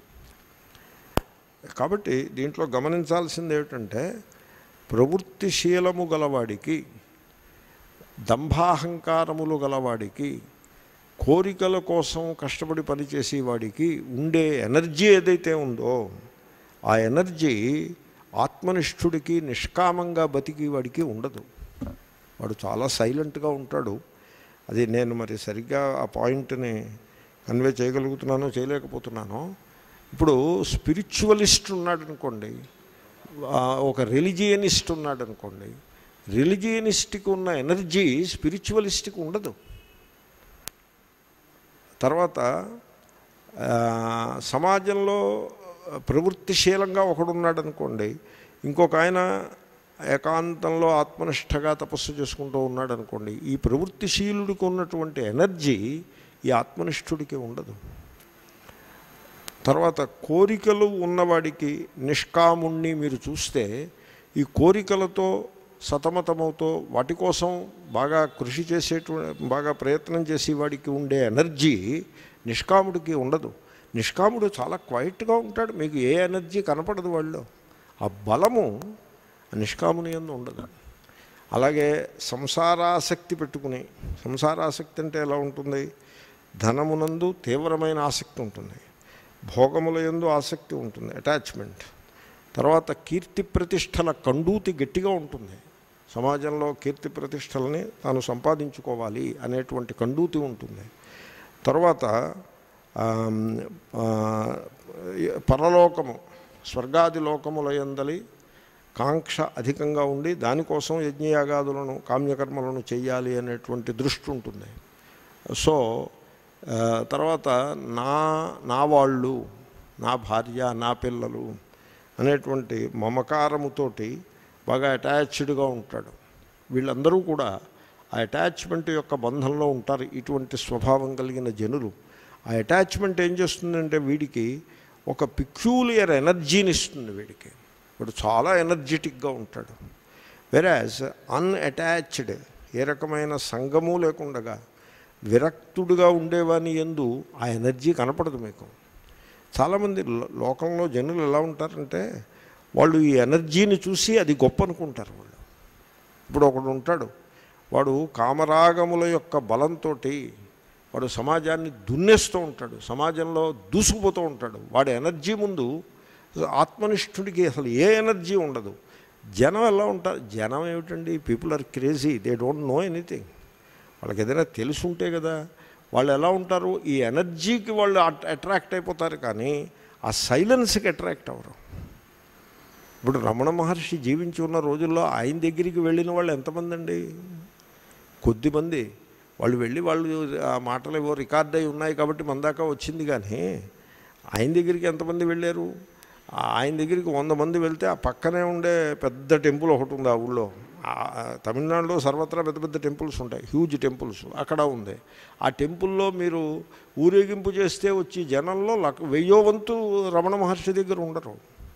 కాబట్టి దీంట్లో గమనించాల్సింది ఏమిటంటే ప్రవృత్తిశీలము గలవాడికి దంభాహంకారములు గలవాడికి కోరికల కోసం కష్టపడి పనిచేసేవాడికి ఉండే ఎనర్జీ ఏదైతే ఉందో ఆ ఎనర్జీ ఆత్మనిష్ఠుడికి నిష్కామంగా బతికి వాడికి ఉండదు వాడు చాలా సైలెంట్గా ఉంటాడు అది నేను మరి సరిగ్గా ఆ పాయింట్ని కన్వే చేయగలుగుతున్నానో చేయలేకపోతున్నానో ఇప్పుడు స్పిరిచువలిస్ట్ ఉన్నాడు అనుకోండి ఆ, ఒక రిలిజియనిస్ట్ ఉన్నాడు అనుకోండి రిలిజియనిస్ట్కి ఉన్న ఎనర్జీ స్పిరిచువలిస్ట్కి ఉండదు తర్వాత ఆ, సమాజంలో ప్రవృత్తిశీలంగా ఒకడున్నాడు అనుకోండి ఇంకొక ఆయన ఏకాంతంలో ఆత్మనిష్టగా తపస్సు చేసుకుంటూ ఉన్నాడు అనుకోండి ఈ ప్రవృత్తిశీలుడికి ఉన్నటువంటి ఎనర్జీ ఈ ఆత్మనిష్ఠుడికి ఉండదు తర్వాత కోరికలు ఉన్నవాడికి నిష్కాముణ్ణి మీరు చూస్తే ఈ కోరికలతో సతమతమవుతూ వాటి కోసం బాగా కృషి చేసేటు బాగా ప్రయత్నం చేసేవాడికి ఉండే ఎనర్జీ నిష్కాముడికి ఉండదు నిష్కాముడు చాలా క్వైట్గా ఉంటాడు మీకు ఏ ఎనర్జీ కనపడదు వాళ్ళు ఆ బలము ఆ నిష్కాముని ఎందు ఉండదు అలాగే సంసారాసక్తి పెట్టుకుని సంసారాసక్తి అంటే ఎలా ఉంటుంది ధనమునందు తీవ్రమైన ఆసక్తి ఉంటుంది భోగముల యందు ఆసక్తి ఉంటుంది అటాచ్మెంట్ తర్వాత కీర్తి ప్రతిష్టల కండూతి గట్టిగా ఉంటుంది సమాజంలో కీర్తి ప్రతిష్టలని తాను సంపాదించుకోవాలి అనేటువంటి కండూతి ఉంటుంది తర్వాత ఆమ్, ఆ, పరలోకము స్వర్గాది లోకముల యందలి కాంక్ష అధికంగా ఉండి దానికోసం యజ్ఞయాగాదులను కామ్యకర్మలను చేయాలి అనేటువంటి దృష్టి ఉంటుంది సో ఆ, తర్వాత నా నా వాళ్ళు నా భార్య నా పిల్లలు అనేటువంటి మమకారముతోటి బాగా అటాచ్డ్గా ఉంటాడు వీళ్ళందరూ కూడా ఆ అటాచ్మెంట్ యొక్క బంధంలో ఉంటారు ఇటువంటి స్వభావం కలిగిన జనులు ఆ అటాచ్మెంట్ ఏం చేస్తుందంటే వీడికి ఒక పిక్యూలియర్ ఎనర్జీని ఇస్తుంది వీడికి వాడు చాలా ఎనర్జెటిక్గా ఉంటాడు వెరాజ్ అన్అటాచ్డ్ ఏ రకమైన సంగము లేకుండగా విరక్తుడుగా ఉండేవాని ఎందు ఆ ఎనర్జీ కనపడదు మీకు చాలామంది లో- లోకంలో జనులు ఎలా ఉంటారంటే వాళ్ళు ఈ ఎనర్జీని చూసి అది గొప్ప అనుకుంటారు వాళ్ళు ఇప్పుడు ఒకడు ఉంటాడు వాడు కామరాగముల యొక్క బలంతో వాడు సమాజాన్ని దున్నేస్తూ ఉంటాడు సమాజంలో దూసుకుపోతూ ఉంటాడు వాడి ఎనర్జీ ముందు ఆత్మనిష్ఠుడికి అసలు ఏ ఎనర్జీ ఉండదు జనం ఎలా ఉంటారు జనం ఏమిటండి people are crazy they don't know anything వాళ్ళకి ఏదైనా తెలుసుంటే కదా వాళ్ళు ఎలా ఉంటారు ఈ ఎనర్జీకి వాళ్ళు అట్- అట్రాక్ట్ అయిపోతారు కానీ ఆ సైలెన్స్కి అట్రాక్ట్ అవ్వరు ఇప్పుడు రమణ మహర్షి జీవించి ఉన్న రోజుల్లో ఆయన దగ్గరికి వెళ్ళిన వాళ్ళు ఎంతమంది అండి కొద్దిమంది వాళ్ళు వెళ్ళి వాళ్ళు ఆ మాటలు ఏవో రికార్డ్ అయి ఉన్నాయి కాబట్టి మన దాకా వచ్చింది కానీ ఆయన దగ్గరికి ఎంతమంది వెళ్ళారు ఆ ఆయన దగ్గరికి వంద మంది వెళ్తే ఆ పక్కనే ఉండే పెద్ద టెంపుల్ ఒకటి ఉంది ఆ ఊళ్ళో ఆ తమిళనాడులో సర్వత్రా పెద్ద పెద్ద టెంపుల్స్ ఉంటాయి హ్యూజ్ టెంపుల్స్ అక్కడ ఉంది ఆ టెంపుల్లో మీరు ఊరేగింపు చేస్తే వచ్చి జనంలో లక్ వెయ్యో వంతు రమణ మహర్షి దగ్గర ఉండరు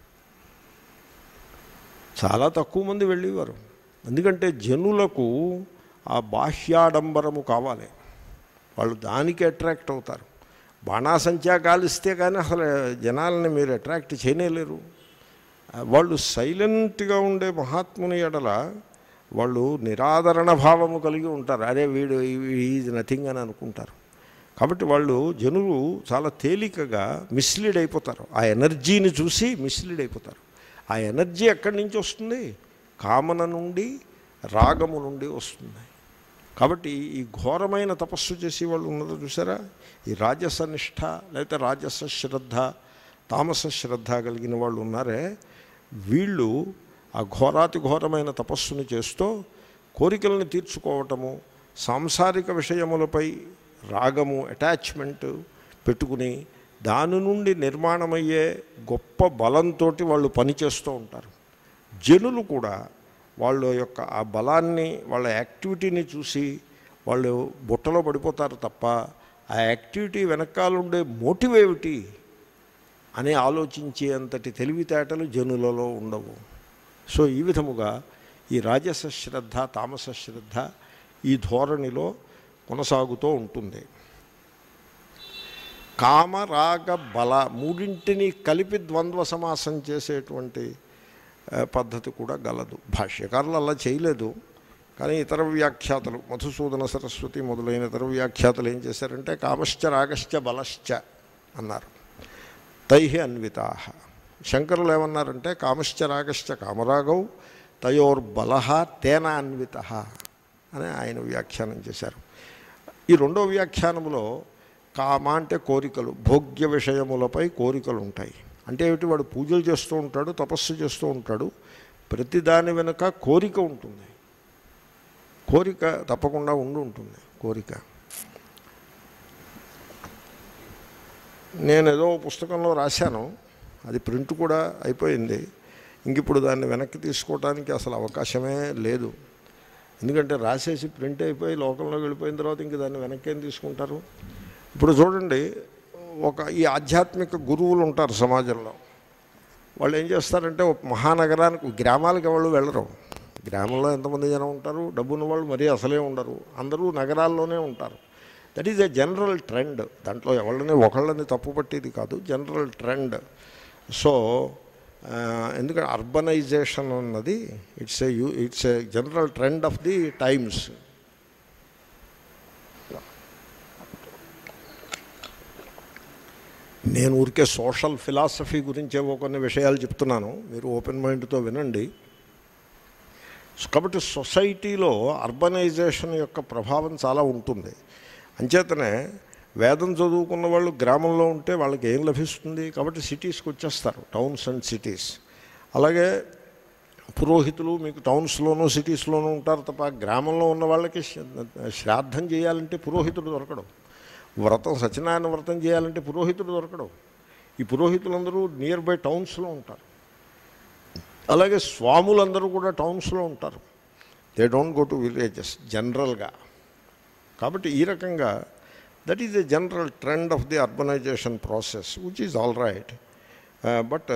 చాలా తక్కువ మంది వెళ్ళేవారు ఎందుకంటే జనులకు ఆ బాహ్యాడంబరము కావాలి వాళ్ళు దానికి అట్రాక్ట్ అవుతారు బాణాసంచా కాలిస్తే కానీ అసలు జనాలని మీరు అట్రాక్ట్ చేయలేరు వాళ్ళు సైలెంట్గా ఉండే మహాత్ముని ఎడల వాళ్ళు నిరాదరణ భావము కలిగి ఉంటారు అరే వీడు ఈజ్ నథింగ్ అని అనుకుంటారు కాబట్టి వాళ్ళు జనులు చాలా తేలికగా మిస్లీడ్ అయిపోతారు ఆ ఎనర్జీని చూసి మిస్లీడ్ అయిపోతారు ఆ ఎనర్జీ ఎక్కడి నుంచి వస్తుంది కామన నుండి రాగము నుండి వస్తుంది కాబట్టి ఈ ఘోరమైన తపస్సు చేసి వాళ్ళు ఉన్నారు చూసారా ఈ రాజస నిష్ఠ లేకపోతే రాజస శ్రద్ధ తామస శ్రద్ధ కలిగిన వాళ్ళు ఉన్నారే వీళ్ళు ఆ ఘోరాతి ఘోరమైన తపస్సును చేస్తూ కోరికలను తీర్చుకోవటము సాంసారిక విషయములపై రాగము అటాచ్మెంట్ పెట్టుకుని దాని నుండి నిర్మాణమయ్యే గొప్ప బలంతో వాళ్ళు పనిచేస్తూ ఉంటారు జనులు కూడా వాళ్ళ యొక్క ఆ బలాన్ని వాళ్ళ యాక్టివిటీని చూసి వాళ్ళు బుట్టలో పడిపోతారు తప్ప ఆ యాక్టివిటీ వెనకాలండే మోటివ్ ఏమిటి అని ఆలోచించే అంతటి తెలివితేటలు జనులలో ఉండవు సో ఈ విధముగా ఈ రాజస శ్రద్ధ తామస శ్రద్ధ ఈ ధోరణిలో కొనసాగుతూ ఉంటుంది కామ రాగ బల మూడింటిని కలిపి ద్వంద్వ సమాసం చేసేటువంటి ఆ, పద్ధతి కూడా గలదు భాష్యకారులు అలా చేయలేదు కానీ ఇతర వ్యాఖ్యాతలు మధుసూదన సరస్వతి మొదలైన ఇతర వ్యాఖ్యాతలు ఏం చేశారంటే కామశ్చ రాగశ్చ బలశ్చ అన్నారు తై అన్వితా శంకరులు ఏమన్నారంటే కామశ్చ రాగశ్చ కామరాగౌ తయోర్బల తేన అన్విత అని ఆయన వ్యాఖ్యానం చేశారు ఈ రెండో వ్యాఖ్యానములో కామ అంటే కోరికలు భోగ్య విషయములపై కోరికలు ఉంటాయి అంటే ఏమిటి వాడు పూజలు చేస్తూ ఉంటాడు తపస్సు చేస్తూ ఉంటాడు ప్రతి దాని వెనుక కోరిక ఉంటుంది కోరిక తప్పకుండా ఉండి ఉంటుంది కోరిక నేను ఏదో పుస్తకంలో రాశాను అది ప్రింట్ కూడా అయిపోయింది ఇంక ఇప్పుడు దాన్ని వెనక్కి తీసుకోవడానికి అసలు అవకాశమే లేదు ఎందుకంటే రాసేసి ప్రింట్ అయిపోయి లోకంలోకి వెళ్ళిపోయిన తర్వాత ఇంక దాన్ని వెనక్కి ఏం తీసుకుంటారు ఇప్పుడు చూడండి ఒక ఈ ఆధ్యాత్మిక గురువులు ఉంటారు సమాజంలో వాళ్ళు ఏం చేస్తారంటే ఒక మహానగరానికి గ్రామాలకు వాళ్ళు వెళ్ళరు గ్రామంలో ఎంతమంది జనం ఉంటారు డబ్బున్న వాళ్ళు మరీ అసలే ఉండరు అందరూ నగరాల్లోనే ఉంటారు that is a general trend దాంట్లో ఎవళ్ళని ఒకళ్ళని తప్పు పట్టేది కాదు జనరల్ ట్రెండ్ సో ఎందుకంటే అర్బనైజేషన్ అన్నది it's a you it's a general trend of the times నేను ఊరికే సోషల్ ఫిలాసఫీ గురించి ఏవో కొన్ని విషయాలు చెప్తున్నాను మీరు ఓపెన్ మైండ్తో వినండి కాబట్టి సొసైటీలో అర్బనైజేషన్ యొక్క ప్రభావం చాలా ఉంటుంది అంచేతనే వేదం చదువుకున్న వాళ్ళు గ్రామంలో ఉంటే వాళ్ళకి ఏం లభిస్తుంది కాబట్టి సిటీస్కి వచ్చేస్తారు టౌన్స్ అండ్ సిటీస్ అలాగే పురోహితులు మీకు టౌన్స్లోనూ సిటీస్లోనూ ఉంటారు తప్ప గ్రామంలో ఉన్న వాళ్ళకి శ్రాద్ధం చేయాలంటే పురోహితుడు దొరకడం వ్రతం సత్యనారాయణ వ్రతం చేయాలంటే పురోహితుడు దొరకడం ఈ పురోహితులందరూ నియర్ బై టౌన్స్లో ఉంటారు అలాగే స్వాములందరూ కూడా టౌన్స్లో ఉంటారు they don't go to villages జనరల్గా కాబట్టి ఈ రకంగా that is a general trend of the urbanization process which is all right but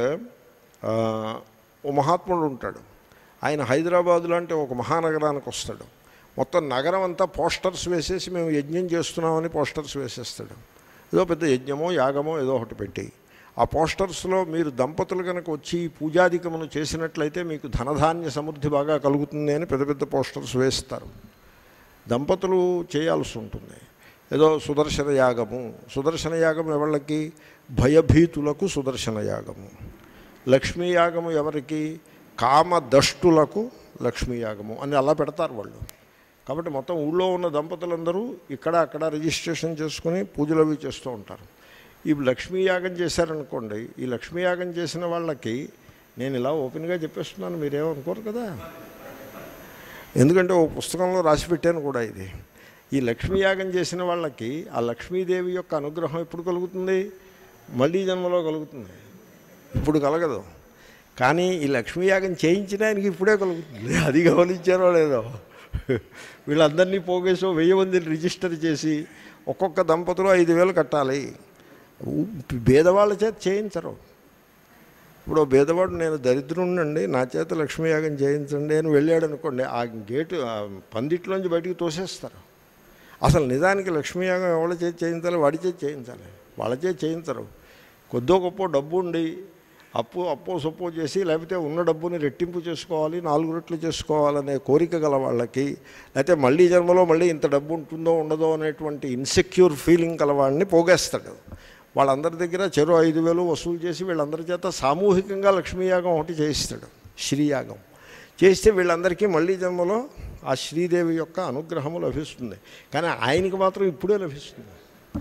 oh మహాత్ముడు ఉంటాడు ఆయన హైదరాబాద్ లాంటి ఒక మహానగరానికి వస్తాడు మొత్తం నగరం అంతా పోస్టర్స్ వేసేసి మేము యజ్ఞం చేస్తున్నామని పోస్టర్స్ వేసేస్తాడు ఏదో పెద్ద యజ్ఞమో యాగమో ఏదో ఒకటి పెట్టి ఆ పోస్టర్స్లో మీరు దంపతులు కనుక వచ్చి ఈ పూజాధికమును చేసినట్లయితే మీకు ధనధాన్య సమృద్ధి బాగా కలుగుతుంది అని పెద్ద పెద్ద పోస్టర్స్ వేస్తారు దంపతులు చేయాల్సి ఉంటుంది ఏదో సుదర్శన యాగము సుదర్శన యాగం ఎవళ్ళకి భయభీతులకు సుదర్శన యాగము లక్ష్మీ యాగము ఎవరికి కామదష్టులకు లక్ష్మీ యాగము అని అలా పెడతారు వాళ్ళు కాబట్టి మొత్తం ఊళ్ళో ఉన్న దంపతులందరూ ఇక్కడ అక్కడ రిజిస్ట్రేషన్ చేసుకుని పూజలు అవి చేస్తూ ఉంటారు ఈ లక్ష్మీ యాగం చేశారనుకోండి ఈ లక్ష్మీ యాగం చేసిన వాళ్ళకి నేను ఇలా ఓపెన్గా చెప్పేస్తున్నాను మీరేమనుకోరు కదా ఎందుకంటే ఓ పుస్తకంలో రాసి పెట్టాను కూడా ఇది ఈ లక్ష్మీ యాగం చేసిన వాళ్ళకి ఆ లక్ష్మీదేవి యొక్క అనుగ్రహం ఎప్పుడు కలుగుతుంది మళ్ళీ జన్మలో కలుగుతుంది ఇప్పుడు కలగదు కానీ ఈ లక్ష్మీయాగం చేయించిన ఆయనకి ఇప్పుడే కలుగుతుంది అది గమనించారో లేదో వీళ్ళందరినీ పోగేసో వెయ్యి మందిని రిజిస్టర్ చేసి ఒక్కొక్క దంపతులు ఐదు వేలు కట్టాలి భేదవాళ్ళ చేత చేయించరు ఇప్పుడు ఓ భేదవాడు నేను దరిద్రుండండి నా చేత లక్ష్మీయాగం చేయించండి అని వెళ్ళాడు అనుకోండి ఆ గేటు ఆ పందిట్లోంచి బయటికి తోసేస్తారు అసలు నిజానికి లక్ష్మీయాగం ఎవరి చేతి చేయించాలి వాడి చేతి చేయించాలి వాళ్ళ చేతి చేయించరు కొద్దో గొప్ప డబ్బు ఉండి అప్పు అప్పో సొప్పో చేసి లేకపోతే ఉన్న డబ్బుని రెట్టింపు చేసుకోవాలి నాలుగు రెట్లు చేసుకోవాలనే కోరిక గల వాళ్ళకి లేకపోతే మళ్ళీ జన్మలో మళ్ళీ ఇంత డబ్బు ఉంటుందో ఉండదో అనేటువంటి ఇన్సెక్యూర్ ఫీలింగ్ గల వాళ్ళని పోగేస్తాడు వాళ్ళందరి దగ్గర చెరో ఐదు వేలు వసూలు చేసి వీళ్ళందరి చేత సామూహికంగా లక్ష్మీయాగం ఒకటి చేయిస్తాడు శ్రీయాగం చేస్తే వీళ్ళందరికీ మళ్ళీ జన్మలో ఆ శ్రీదేవి యొక్క అనుగ్రహము లభిస్తుంది కానీ ఆయనకి మాత్రం ఇప్పుడే లభిస్తుంది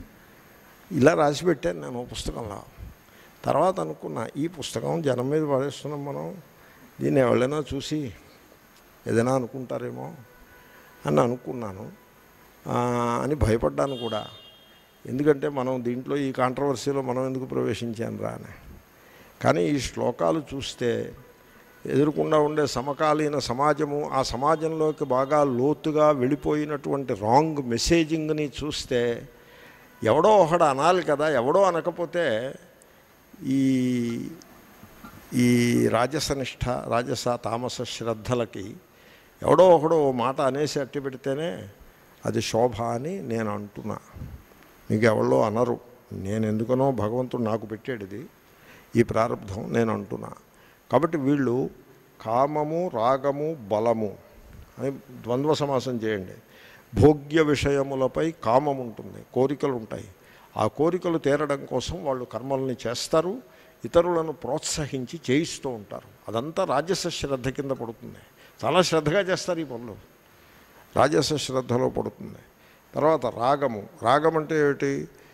ఇలా రాసి పెట్టాను నేను ఓ పుస్తకంలో తర్వాత అనుకున్నా ఈ పుస్తకం జనం మీద పడేస్తున్నాం మనం దీన్ని ఎవరైనా చూసి ఏదైనా అనుకుంటారేమో అని అనుకున్నాను ఆ, అని భయపడ్డాను కూడా ఎందుకంటే మనం దీంట్లో ఈ కాంట్రవర్సీలో మనం ఎందుకు ప్రవేశించాను రా అని కానీ ఈ శ్లోకాలు చూస్తే ఎదురుకుండా ఉండే సమకాలీన సమాజము ఆ సమాజంలోకి బాగా లోతుగా వెళ్ళిపోయినటువంటి రాంగ్ మెసేజింగ్ని చూస్తే ఎవడో ఒకడు అనాలి కదా ఎవడో అనకపోతే ఈ ఈ రాజసనిష్ట రాజస తామస శ్రద్ధలకి ఎవడో ఒకడో ఓ మాట అనేసి అట్టి పెడితేనే అది శోభ అని నేను అంటున్నా మీకు ఎవరో అనరు నేను ఎందుకనో భగవంతుడు నాకు పెట్టాడు ఇది ఈ ప్రారంధం నేను అంటున్నా కాబట్టి వీళ్ళు కామము రాగము బలము అని ద్వంద్వ సమాసం చేయండి భోగ్య విషయములపై కామం ఉంటుంది కోరికలు ఉంటాయి ఆ కోరికలు తీరడం కోసం వాళ్ళు కర్మల్ని చేస్తారు ఇతరులను ప్రోత్సహించి చేయిస్తూ ఉంటారు అదంతా రాజస శ్రద్ధ కింద పడుతుంది చాలా శ్రద్ధగా చేస్తారు ఈ పనులు రాజస శ్రద్ధలో పడుతుంది తర్వాత రాగము రాగం అంటే ఏమిటి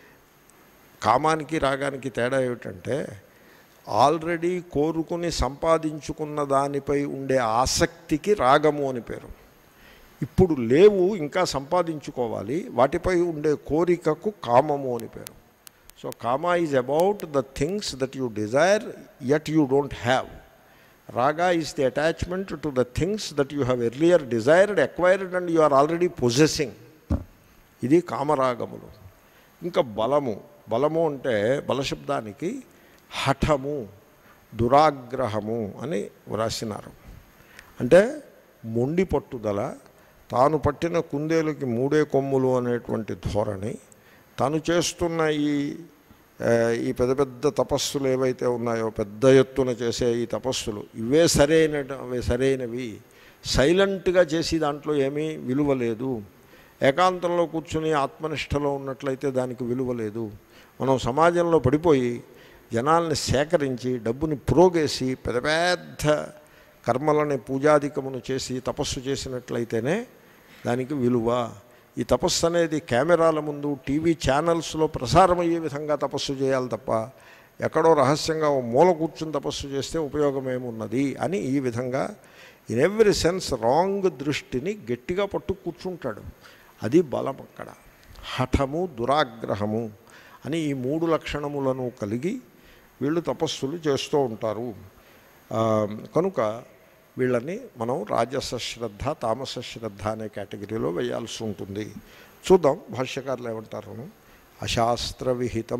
కామానికి రాగానికి తేడా ఏమిటంటే ఆల్రెడీ కోరుకుని సంపాదించుకున్న దానిపై ఉండే ఆసక్తికి రాగము అని పేరు ఇప్పుడు లేవు ఇంకా సంపాదించుకోవాలి వాటిపై ఉండే కోరికకు కామము అని పేరు so kama is about the things that you desire yet you don't have raga is the attachment to the things that you have earlier desired acquired and you are already possessing ఇది కామరాగములు ఇంకా బలము బలము అంటే బలశబ్దానికి హఠము దురాగ్రహము అని వ్రాసినారు అంటే మొండి పట్టుదల తాను పట్టిన కుందేలుకి మూడే కొమ్ములు అనేటువంటి ధోరణి తాను చేస్తున్న ఈ ఆ, ఈ పెద్ద పెద్ద తపస్సులు ఏవైతే ఉన్నాయో పెద్ద ఎత్తున చేసే ఈ తపస్సులు ఇవే సరైన అవే సరైనవి సైలెంట్గా చేసి దాంట్లో ఏమీ విలువ లేదు ఏకాంతంలో కూర్చుని ఆత్మనిష్టలో ఉన్నట్లయితే దానికి విలువ లేదు మనం సమాజంలో పడిపోయి జనాల్ని సేకరించి డబ్బుని ప్రోగేసి పెద్ద పెద్ద కర్మలని పూజాధికమును చేసి తపస్సు చేసినట్లయితేనే దానికి విలువ ఈ తపస్సు అనేది కెమెరాల ముందు టీవీ ఛానల్స్లో ప్రసారమయ్యే విధంగా తపస్సు చేయాలి తప్ప ఎక్కడో రహస్యంగా ఓ మూల కూర్చుని తపస్సు చేస్తే ఉపయోగం ఏమున్నది అని ఈ విధంగా ఇన్ ఎవ్రీ సెన్స్ రాంగ్ దృష్టిని గట్టిగా పట్టు కూర్చుంటాడు అది బలం అక్కడ హఠము దురాగ్రహము అని ఈ మూడు లక్షణములను కలిగి వీళ్ళు తపస్సులు చేస్తూ ఉంటారు ఆ, కనుక వీళ్ళని మనం రాజస శ్రద్ధ తామస శ్రద్ధ అనే కేటగిరీలో వేయాల్సి ఉంటుంది చూద్దాం భాష్యకారులు ఏమంటారు అశాస్త్ర విహితం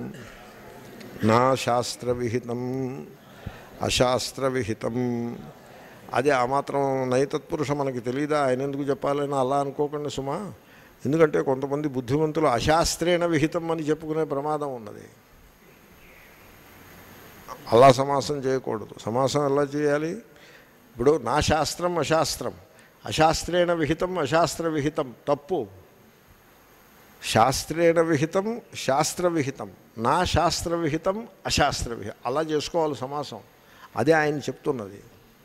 నా శాస్త్ర విహితం అశాస్త్ర విహితం అదే ఆ మాత్రం నైతత్పురుష మనకి తెలియదా ఆయన ఎందుకు చెప్పాలని అలా అనుకోకండి సుమా ఎందుకంటే కొంతమంది బుద్ధిమంతులు అశాస్త్రేణ విహితం అని చెప్పుకునే ప్రమాదం ఉన్నది అలా సమాసం చేయకూడదు సమాసం ఎలా చేయాలి ఇప్పుడు నా శాస్త్రం అశాస్త్రం అశాస్త్రేణ విహితం అశాస్త్ర విహితం తప్పు శాస్త్రేణ విహితం శాస్త్ర విహితం నా శాస్త్ర విహితం అశాస్త్ర విహితం అలా చేసుకోవాలి సమాసం అదే ఆయన చెప్తున్నది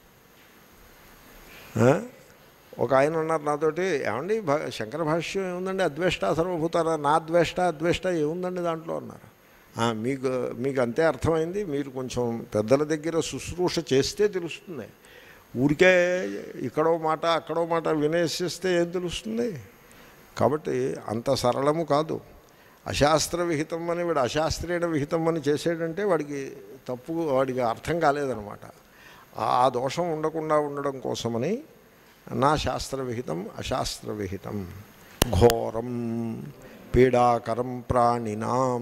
ఆ? ఒక ఆయన ఉన్నారు నాతోటి ఏమండి భా శంకర భాష్యం ఏముందండి అద్వేష్ట సర్వభూతారా నా ద్వేష్ట అద్వేష్ట ఏముందండి దాంట్లో అన్నారు "ఆ, మీకు మీకు అంతే అర్థమైంది మీరు కొంచెం పెద్దల దగ్గర శుశ్రూష చేస్తే తెలుస్తుంది ఊరికే ఇక్కడో మాట అక్కడో మాట వినేసిస్తే ఏం తెలుస్తుంది కాబట్టి అంత సరళము కాదు అశాస్త్ర విహితం అని వాడు అశాస్త్రీయ విహితం అని చేసేటంటే వాడికి తప్పు వాడికి అర్థం కాలేదనమాట ఆ దోషం ఉండకుండా ఉండడం కోసమని నా శాస్త్రవిహితం అశాస్త్రవిహితం ఘోరం పీడాకరం ప్రాణినాం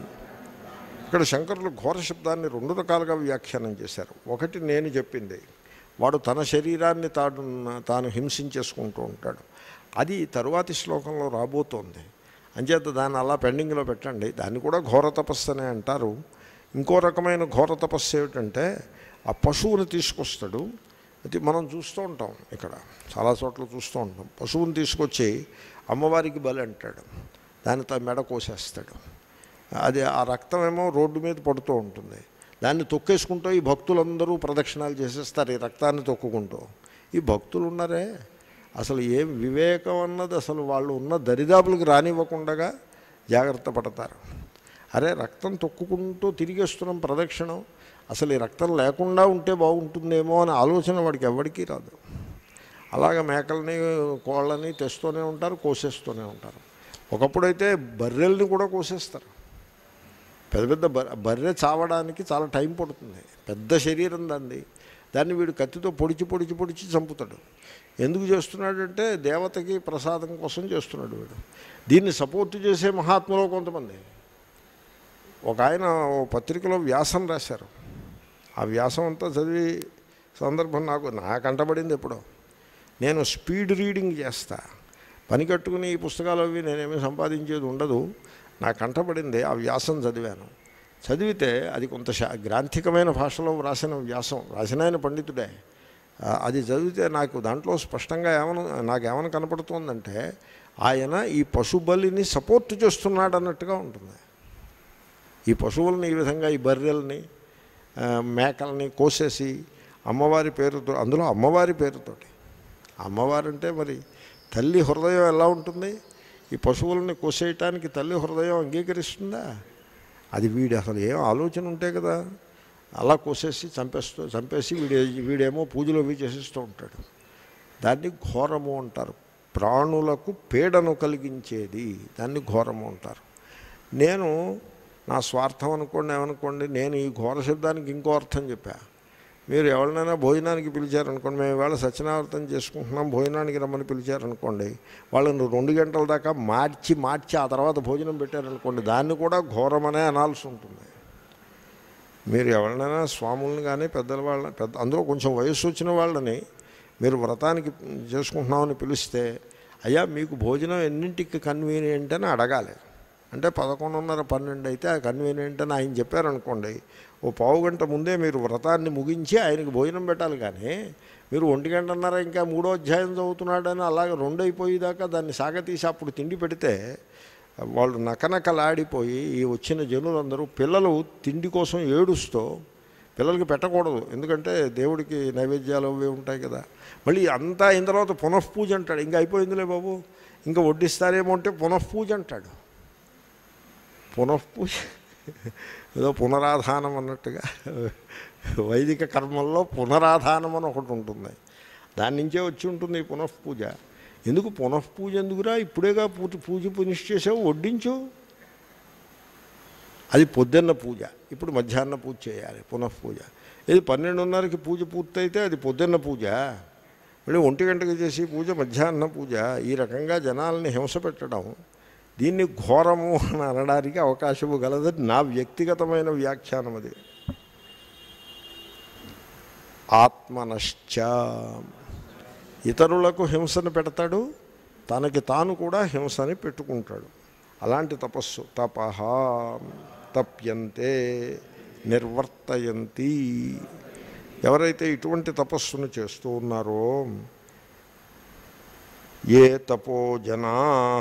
ఇక్కడ శంకరులు ఘోర శబ్దాన్ని రెండు రకాలుగా వ్యాఖ్యానం చేశారు ఒకటి నేను చెప్పింది వాడు తన శరీరాన్ని తాను తాను హింసించేసుకుంటూ ఉంటాడు అది తరువాతి శ్లోకంలో రాబోతోంది అంచేత దాన్ని అలా పెండింగ్లో పెట్టండి దాన్ని కూడా ఘోర తపస్సు అనే అంటారు ఇంకో రకమైన ఘోర తపస్సు ఏమిటంటే ఆ పశువుని తీసుకొస్తాడు అది మనం చూస్తూ ఉంటాం ఇక్కడ చాలా చోట్ల చూస్తూ ఉంటాం పశువుని తీసుకొచ్చి అమ్మవారికి బలి అంటాడు దానితో మెడ కోసేస్తాడు అది ఆ రక్తం ఏమో రోడ్డు మీద పడుతూ ఉంటుంది దాన్ని తొక్కేసుకుంటూ ఈ భక్తులందరూ ప్రదక్షిణాలు చేసేస్తారు ఈ రక్తాన్ని తొక్కుకుంటూ ఈ భక్తులు ఉన్నారే అసలు ఏం వివేకం అన్నది అసలు వాళ్ళు ఉన్న దరిదాపులకు రానివ్వకుండా జాగ్రత్త పడతారు అరే రక్తం తొక్కుకుంటూ తిరిగేస్తున్నాం ప్రదక్షిణం అసలు ఈ రక్తం లేకుండా ఉంటే బాగుంటుందేమో అనే ఆలోచన వాడికి ఎవరికీ రాదు అలాగ మేకల్ని కోళ్ళని తెస్తూనే ఉంటారు కోసేస్తూనే ఉంటారు ఒకప్పుడైతే బర్రెల్ని కూడా కోసేస్తారు పెద్ద పెద్ద బర్రె బర్రె చావడానికి చాలా టైం పడుతుంది పెద్ద శరీరం దాన్ని దాన్ని వీడు కత్తితో పొడిచి పొడిచి పొడిచి చంపుతాడు ఎందుకు చేస్తున్నాడంటే దేవతకి ప్రసాదం కోసం చేస్తున్నాడు వీడు దీన్ని సపోర్ట్ చేసే మహాత్ములో కొంతమంది ఒక ఆయన ఓ పత్రికలో వ్యాసం రాశారు ఆ వ్యాసం అంతా చదివి సందర్భం నాకు నా కంటబడింది ఎప్పుడో నేను స్పీడ్ రీడింగ్ చేస్తా పని కట్టుకుని ఈ పుస్తకాలు అవి నేనేమీ సంపాదించేది ఉండదు నా కంటబడింది ఆ వ్యాసం చదివాను చదివితే అది కొంత శా గ్రాంథికమైన భాషలో వ్రాసిన వ్యాసం రాసిన ఆయన పండితుడే ఆ, అది చదివితే నాకు దాంట్లో స్పష్టంగా ఏమను నాకేమని కనపడుతోందంటే ఆయన ఈ పశుబలిని సపోర్ట్ చేస్తున్నాడు అన్నట్టుగా ఉంటుంది ఈ పశువుల్ని ఈ విధంగా ఈ బర్రెల్ని ఆ, మేకల్ని కోసేసి అమ్మవారి పేరుతో అందులో అమ్మవారి పేరుతోటి అమ్మవారంటే మరి తల్లి హృదయం ఎలా ఉంటుంది ఈ పశువుల్ని కోసేయటానికి తల్లి హృదయం అంగీకరిస్తుందా అది వీడి అసలు ఏం ఆలోచన ఉంటే కదా అలా కోసేసి చంపేస్తూ చంపేసి వీడే వీడేమో పూజలు అవి చేసేస్తూ ఉంటాడు దాన్ని ఘోరము అంటారు ప్రాణులకు పీడను కలిగించేది దాన్ని ఘోరము అంటారు నేను నా స్వార్థం అనుకోండి ఏమనుకోండి నేను ఈ ఘోర శబ్దానికి ఇంకో అర్థం చెప్పా మీరు ఎవరినైనా భోజనానికి పిలిచారనుకోండి మేము ఇవాళ సత్యనావర్తం చేసుకుంటున్నాం భోజనానికి రమ్మని పిలిచారనుకోండి వాళ్ళని రెండు గంటల దాకా మార్చి మార్చి ఆ తర్వాత భోజనం పెట్టారనుకోండి దాన్ని కూడా ఘోరమనే అనాల్సి ఉంటుంది మీరు ఎవరినైనా స్వాములను కానీ పెద్దల వాళ్ళని పెద్ద అందులో కొంచెం వయస్సు వచ్చిన వాళ్ళని మీరు వ్రతానికి చేసుకుంటున్నామని పిలిస్తే అయ్యా మీకు భోజనం ఎన్నింటికి కన్వీనియంట్ అని అడగాలి అంటే పదకొండున్నర పన్నెండు అయితే ఆ కన్వీనియంట్ అని ఆయన చెప్పారనుకోండి ఓ పావు గంట ముందే మీరు వ్రతాన్ని ముగించి ఆయనకి భోజనం పెట్టాలి కానీ మీరు ఒంటి గంటన్నర ఇంకా మూడో అధ్యాయం చదువుతున్నాడని అలాగే రెండు అయిపోయేదాకా దాన్ని సాగతీసి అప్పుడు తిండి పెడితే వాళ్ళు నకనకలాడిపోయి ఈ వచ్చిన జనులందరూ పిల్లలు తిండి కోసం ఏడుస్తూ పిల్లలకి పెట్టకూడదు ఎందుకంటే దేవుడికి నైవేద్యాలు అవి ఉంటాయి కదా మళ్ళీ అంతా అయిన తర్వాత పునఃపూజ అంటాడు ఇంకా అయిపోయిందిలే బాబు ఇంకా వడ్డిస్తారేమో అంటే పునఃపూజ అంటాడు పునఃపూజ ఏదో పునరాధానం అన్నట్టుగా వైదిక కర్మల్లో పునరాధానం అని ఒకటి ఉంటుంది దాని నుంచే వచ్చి ఉంటుంది ఈ పునఃపూజ ఎందుకు పునఃపూజ ఎందుకురా ఇప్పుడేగా పూజ పూజ పునిష్ చేసావు వడ్డించు అది పొద్దున్న పూజ ఇప్పుడు మధ్యాహ్న పూజ చేయాలి పునఃపూజ ఇది పన్నెండున్నరకి పూజ పూర్తయితే అది పొద్దున్న పూజ మళ్ళీ ఒంటి గంటకి చేసి పూజ మధ్యాహ్న పూజ ఈ రకంగా జనాల్ని హింస పెట్టడం దీన్ని ఘోరము అని అనడానికి అవకాశము గలదని నా వ్యక్తిగతమైన వ్యాఖ్యానం అది ఆత్మనశ్చ ఇతరులకు హింసను పెడతాడు తనకి తాను కూడా హింసని పెట్టుకుంటాడు అలాంటి తపస్సు తపహ తప్యంతే నిర్వర్తయంతి ఎవరైతే ఇటువంటి తపస్సును చేస్తూ ఉన్నారో ఏ తపో జనా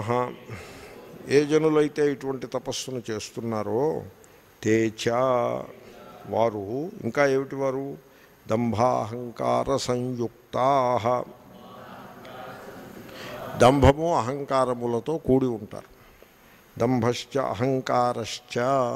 ఏ జనులైతే ఇటువంటి తపస్సును చేస్తున్నారో తేచ వారు ఇంకా ఏమిటి వారు దంభాహంకార సంయుక్తా దంభము అహంకారములతో కూడి ఉంటారు దంభశ్చ అహంకారశ్చ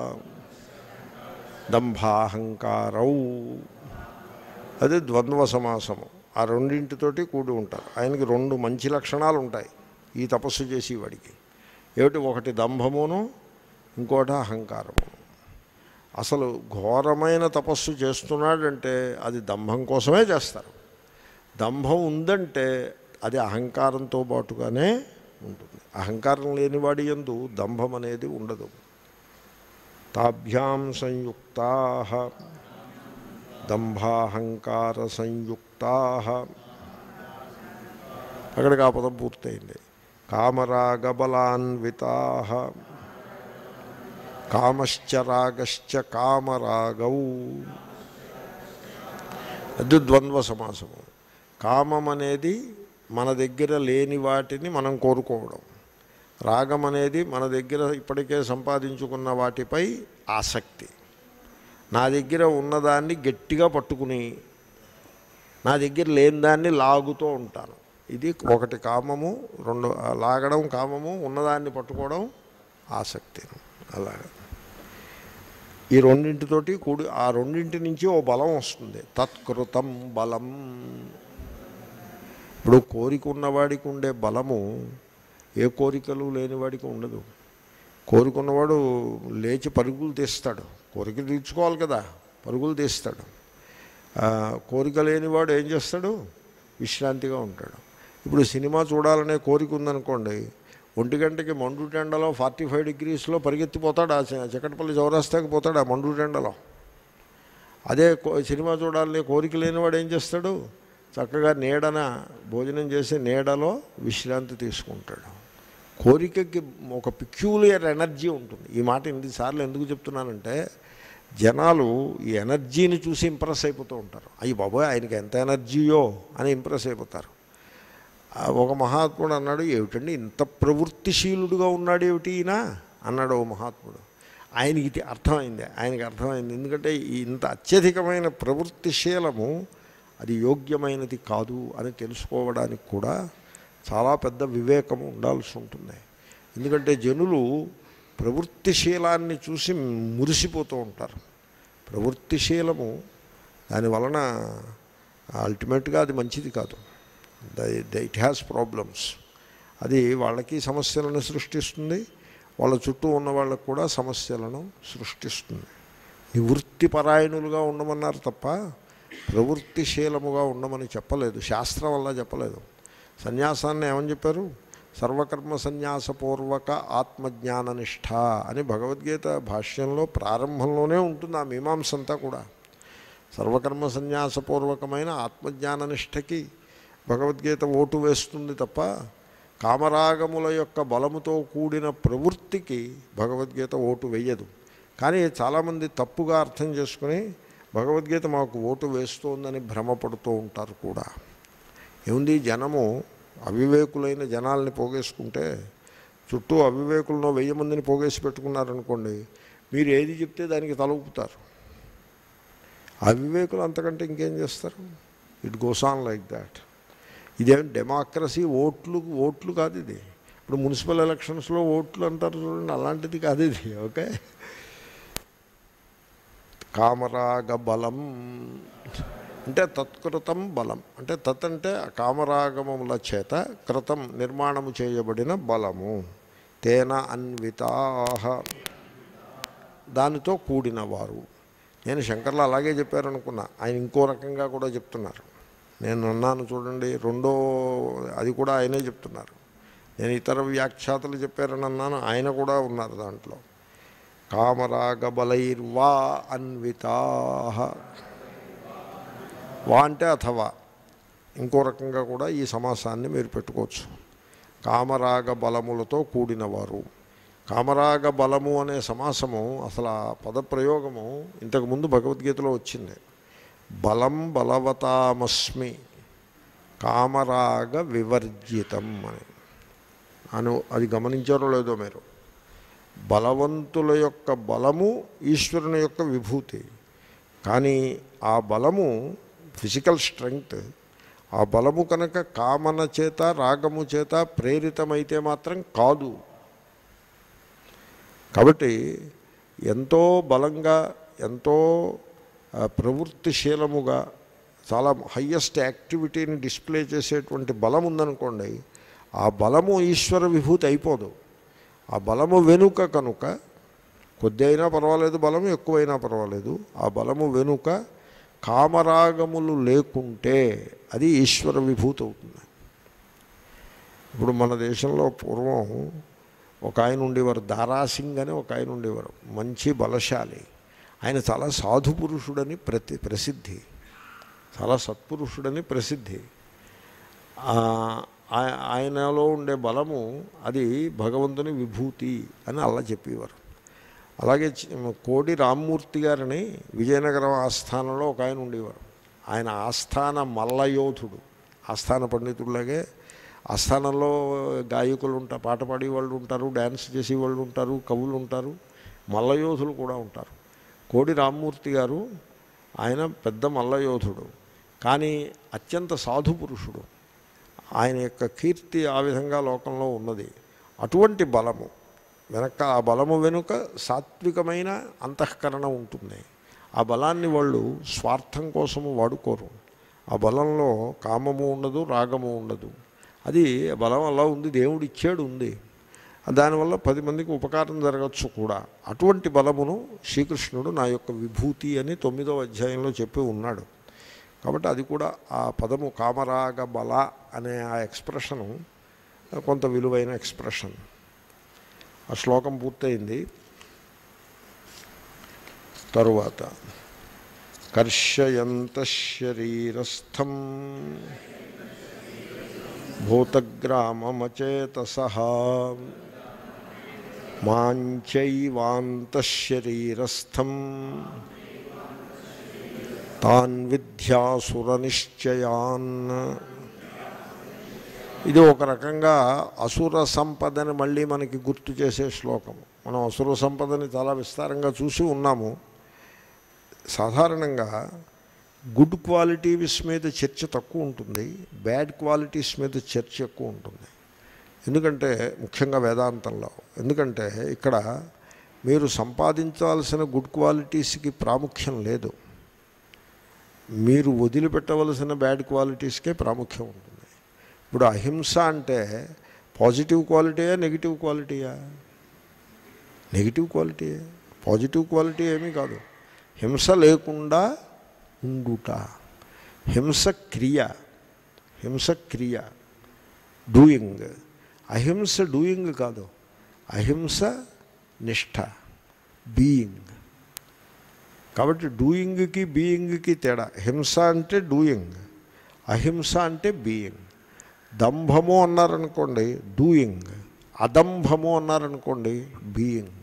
దంభాహంకారౌ అది ద్వంద్వ సమాసము ఆ రెండింటితోటి కూడి ఉంటారు ఆయనకి రెండు మంచి లక్షణాలు ఉంటాయి ఈ తపస్సు చేసేవాడికి ఏమిటి ఒకటి దంభమును ఇంకోటి అహంకారమును అసలు ఘోరమైన తపస్సు చేస్తున్నాడంటే అది దంభం కోసమే చేస్తారు దంభం ఉందంటే అది అహంకారంతో పాటుగానే ఉంటుంది అహంకారం లేనివాడి ఎందు దంభం అనేది ఉండదు తాభ్యాం సంయుక్తా దంభాహంకార సంయుక్తా అక్కడికి ఆ పదం పూర్తయింది కామరాగబలాన్వితా కామశ్చ రాగశ్చ కామరాగౌ అది ద్వంద్వ సమాసము కామం అనేది మన దగ్గర లేని వాటిని మనం కోరుకోవడం రాగం అనేది మన దగ్గర ఇప్పటికే సంపాదించుకున్న వాటిపై ఆసక్తి నా దగ్గర ఉన్నదాన్ని గట్టిగా పట్టుకుని నా దగ్గర లేని దాన్ని లాగుతూ ఉంటాను ఇది ఒకటి కామము రెండు లాగడం కామము ఉన్నదాన్ని పట్టుకోవడం ఆసక్తి అలాగా ఈ రెండింటితోటి కూడి ఆ రెండింటి నుంచి ఓ బలం వస్తుంది తత్కృతం బలం ఇప్పుడు కోరిక ఉన్నవాడికి ఉండే బలము ఏ కోరికలు లేనివాడికి ఉండదు కోరుకున్నవాడు లేచి పరుగులు తీస్తాడు కోరిక తీర్చుకోవాలి కదా పరుగులు తీస్తాడు ఆ, కోరిక లేనివాడు ఏం చేస్తాడు విశ్రాంతిగా ఉంటాడు ఇప్పుడు సినిమా చూడాలనే కోరిక ఉందనుకోండి ఒంటి గంటకి మండు టెండలో ఫార్టీ ఫైవ్ డిగ్రీస్లో పరిగెత్తిపోతాడు ఆ చ- చక్కటిపల్లి చౌరాస్తాకి పోతాడు ఆ మండు టెండలో అదే కో- సినిమా చూడాలని కోరిక లేనివాడు ఏం చేస్తాడు చక్కగా నీడన భోజనం చేసి నీడలో విశ్రాంతి తీసుకుంటాడు కోరికకి ఒక పిక్యూలియర్ ఎనర్జీ ఉంటుంది ఈ మాట ఎన్నిసార్లు ఎందుకు చెప్తున్నానంటే జనాలు ఈ ఎనర్జీని చూసి ఇంప్రెస్ అయిపోతూ ఉంటారు అయ్యి బాబోయ్ ఆయనకి ఎంత ఎనర్జీయో అని ఇంప్రెస్ అయిపోతారు ఆ ఒక మహాత్ముడు అన్నాడు ఏమిటండి ఇంత ప్రవృత్తిశీలుడుగా ఉన్నాడు ఏమిటి ఈయన అన్నాడు ఓ మహాత్ముడు ఆయనకి ఇది అర్థమైంది ఆయనకి అర్థమైంది ఎందుకంటే ఈ ఇంత అత్యధికమైన ప్రవృత్తిశీలము అది యోగ్యమైనది కాదు అని తెలుసుకోవడానికి కూడా చాలా పెద్ద వివేకము ఉండాల్సి ఉంటుంది ఎందుకంటే జనులు ప్రవృత్తిశీలాన్ని చూసి మురిసిపోతూ ఉంటారు ప్రవృత్తిశీలము దాని వలన అల్టిమేట్గా అది మంచిది కాదు ఇట్ హ్యాస్ ప్రాబ్లమ్స్ అది వాళ్ళకి సమస్యలను సృష్టిస్తుంది వాళ్ళ చుట్టూ ఉన్న వాళ్ళకు కూడా సమస్యలను సృష్టిస్తుంది నివృత్తిపరాయణులుగా ఉండమన్నారు తప్ప ప్రవృత్తిశీలముగా ఉండమని చెప్పలేదు శాస్త్రం వల్ల చెప్పలేదు సన్యాసాన్ని ఏమని చెప్పారు సర్వకర్మ సన్యాసపూర్వక ఆత్మజ్ఞాన నిష్ఠ అని భగవద్గీత భాష్యంలో ప్రారంభంలోనే ఉంటుంది ఆ మీమాంస అంతా కూడా సర్వకర్మ సన్యాసపూర్వకమైన ఆత్మజ్ఞాన నిష్టకి భగవద్గీత ఓటు వేస్తుంది తప్ప కామరాగముల యొక్క బలముతో కూడిన ప్రవృత్తికి భగవద్గీత ఓటు వేయదు కానీ చాలామంది తప్పుగా అర్థం చేసుకుని భగవద్గీత మాకు ఓటు వేస్తోందని భ్రమపడుతూ ఉంటారు కూడా ఏముంది జనము అవివేకులైన జనాల్ని పోగేసుకుంటే చుట్టూ అవివేకులను వెయ్యి మందిని పోగేసి పెట్టుకున్నారనుకోండి మీరు ఏది చెప్తే దానికి తలూపుతారు అవివేకులు అంతకంటే ఇంకేం చేస్తారు it goes on like that ఇదేం డెమోక్రసీ ఓట్లు ఓట్లు కాదు ఇది ఇప్పుడు మున్సిపల్ ఎలక్షన్స్లో ఓట్లు అంటారు చూడండి అలాంటిది కాదు ఇది ఓకే కామరాగ బలం అంటే తత్కృతం బలం అంటే తత్ అంటే ఆ కామరాగముల చేత కృతం నిర్మాణము చేయబడిన బలము తేన అన్వితా దానితో కూడినవారు నేను శంకర్లు అలాగే చెప్పారనుకున్నా ఆయన ఇంకో రకంగా కూడా చెప్తున్నారు నేను అన్నాను చూడండి రెండో అది కూడా ఆయనే చెప్తున్నారు నేను ఇతర వ్యాఖ్యాతలు చెప్పారని అన్నాను ఆయన కూడా ఉన్నారు దాంట్లో కామరాగ బలైర్వా అన్వితా వా అంటే అథవా ఇంకో రకంగా కూడా ఈ సమాసాన్ని మీరు పెట్టుకోవచ్చు కామరాగ బలములతో కూడినవారు కామరాగ బలము అనే సమాసము అసలు ఆ పదప్రయోగము ఇంతకుముందు భగవద్గీతలో వచ్చింది బలం బలవతామస్మి కామరాగ వివర్జితం అని అను అది గమనించారో లేదో మీరు బలవంతుల యొక్క బలము ఈశ్వరుని యొక్క విభూతి కానీ ఆ బలము ఫిజికల్ స్ట్రెంగ్త్ ఆ బలము కనుక కామన చేత రాగము చేత ప్రేరితమైతే మాత్రం కాదు కాబట్టి ఎంతో బలంగా ఎంతో ఆ, ప్రవృత్తిశీలముగా చాలా హయ్యెస్ట్ యాక్టివిటీని డిస్ప్లే చేసేటువంటి బలం ఉందనుకోండి ఆ బలము ఈశ్వర విభూతి అయిపోదు ఆ బలము వెనుక కనుక కొద్ది అయినా పర్వాలేదు బలం ఎక్కువైనా పర్వాలేదు ఆ బలము వెనుక కామరాగములు లేకుంటే అది ఈశ్వర విభూతి అవుతుంది ఇప్పుడు మన దేశంలో పూర్వం ఒక ఆయన ఉండేవారు దారాసింగ్ అని ఒక ఆయన ఉండేవారు మంచి బలశాలి ఆయన చాలా సాధు పురుషుడని ప్రతి ప్రసిద్ధి చాలా సత్పురుషుడని ప్రసిద్ధి ఆ, ఆ- ఆయనలో ఉండే బలము అది భగవంతుని విభూతి అని అలా చెప్పేవారు అలాగే చి- కోడి రామ్మూర్తి గారిని విజయనగరం ఆస్థానంలో ఒక ఆయన ఉండేవారు ఆయన ఆస్థాన మల్లయోధుడు ఆస్థాన పండితుల్లాగే ఆస్థానంలో గాయకులు ఉంటారు పాట పాడే వాళ్ళు ఉంటారు డ్యాన్స్ చేసే వాళ్ళు ఉంటారు కవులు ఉంటారు మల్లయోధులు కూడా ఉంటారు కోడి రామ్మూర్తి గారు ఆయన పెద్ద మల్లయోధుడు కానీ అత్యంత సాధు పురుషుడు ఆయన యొక్క కీర్తి ఆ విధంగా లోకంలో ఉన్నది అటువంటి బలము వెనక ఆ బలము వెనుక సాత్వికమైన అంతఃకరణ ఉంటుంది ఆ బలాన్ని వాళ్ళు స్వార్థం కోసము వాడుకోరు ఆ బలంలో కామము ఉండదు రాగము ఉండదు అది బలం అలా ఉంది దేవుడు ఇచ్చాడు ఉంది దానివల్ల పది మందికి ఉపకారం జరగచ్చు కూడా అటువంటి బలమును శ్రీకృష్ణుడు నా యొక్క విభూతి అని తొమ్మిదో అధ్యాయంలో చెప్పి ఉన్నాడు కాబట్టి అది కూడా ఆ పదము కామరాగ బల అనే ఆ ఎక్స్ప్రెషను కొంత విలువైన ఎక్స్ప్రెషన్ ఆ శ్లోకం పూర్తయింది తరువాత కర్షయంత శరీరస్థం భూతగ్రామమచేతస మాంచైవాంతశరీరస్థం తాన్ విద్యాసురనిశ్చయాన్ ఇది ఒక రకంగా అసుర సంపదని మళ్ళీ మనకి గుర్తు చేసే శ్లోకం మనం అసుర సంపదని చాలా విస్తారంగా చూసి ఉన్నాము సాధారణంగా గుడ్ క్వాలిటీస్ మీద చర్చ తక్కువ ఉంటుంది బ్యాడ్ క్వాలిటీస్ మీద చర్చ ఎక్కువ ఉంటుంది ఎందుకంటే ముఖ్యంగా వేదాంతంలో ఎందుకంటే ఇక్కడ మీరు సంపాదించాల్సిన గుడ్ క్వాలిటీస్కి ప్రాముఖ్యం లేదు మీరు వదిలిపెట్టవలసిన బ్యాడ్ క్వాలిటీస్కే ప్రాముఖ్యం ఉంటుంది ఇప్పుడు అహింస అంటే పాజిటివ్ క్వాలిటీయా నెగిటివ్ క్వాలిటీయా నెగిటివ్ క్వాలిటీయే పాజిటివ్ క్వాలిటీ ఏమీ కాదు హింస లేకుండా ఉండుట హింస క్రియ హింస క్రియ డూయింగ్ అహింస డూయింగ్ కాదు అహింస నిష్ఠ బీయింగ్ కాబట్టి డూయింగ్కి బీయింగ్కి తేడా హింస అంటే డూయింగ్ అహింస అంటే బీయింగ్ దంభము అన్నారనుకోండి డూయింగ్ అదంభము అన్నారనుకోండి బీయింగ్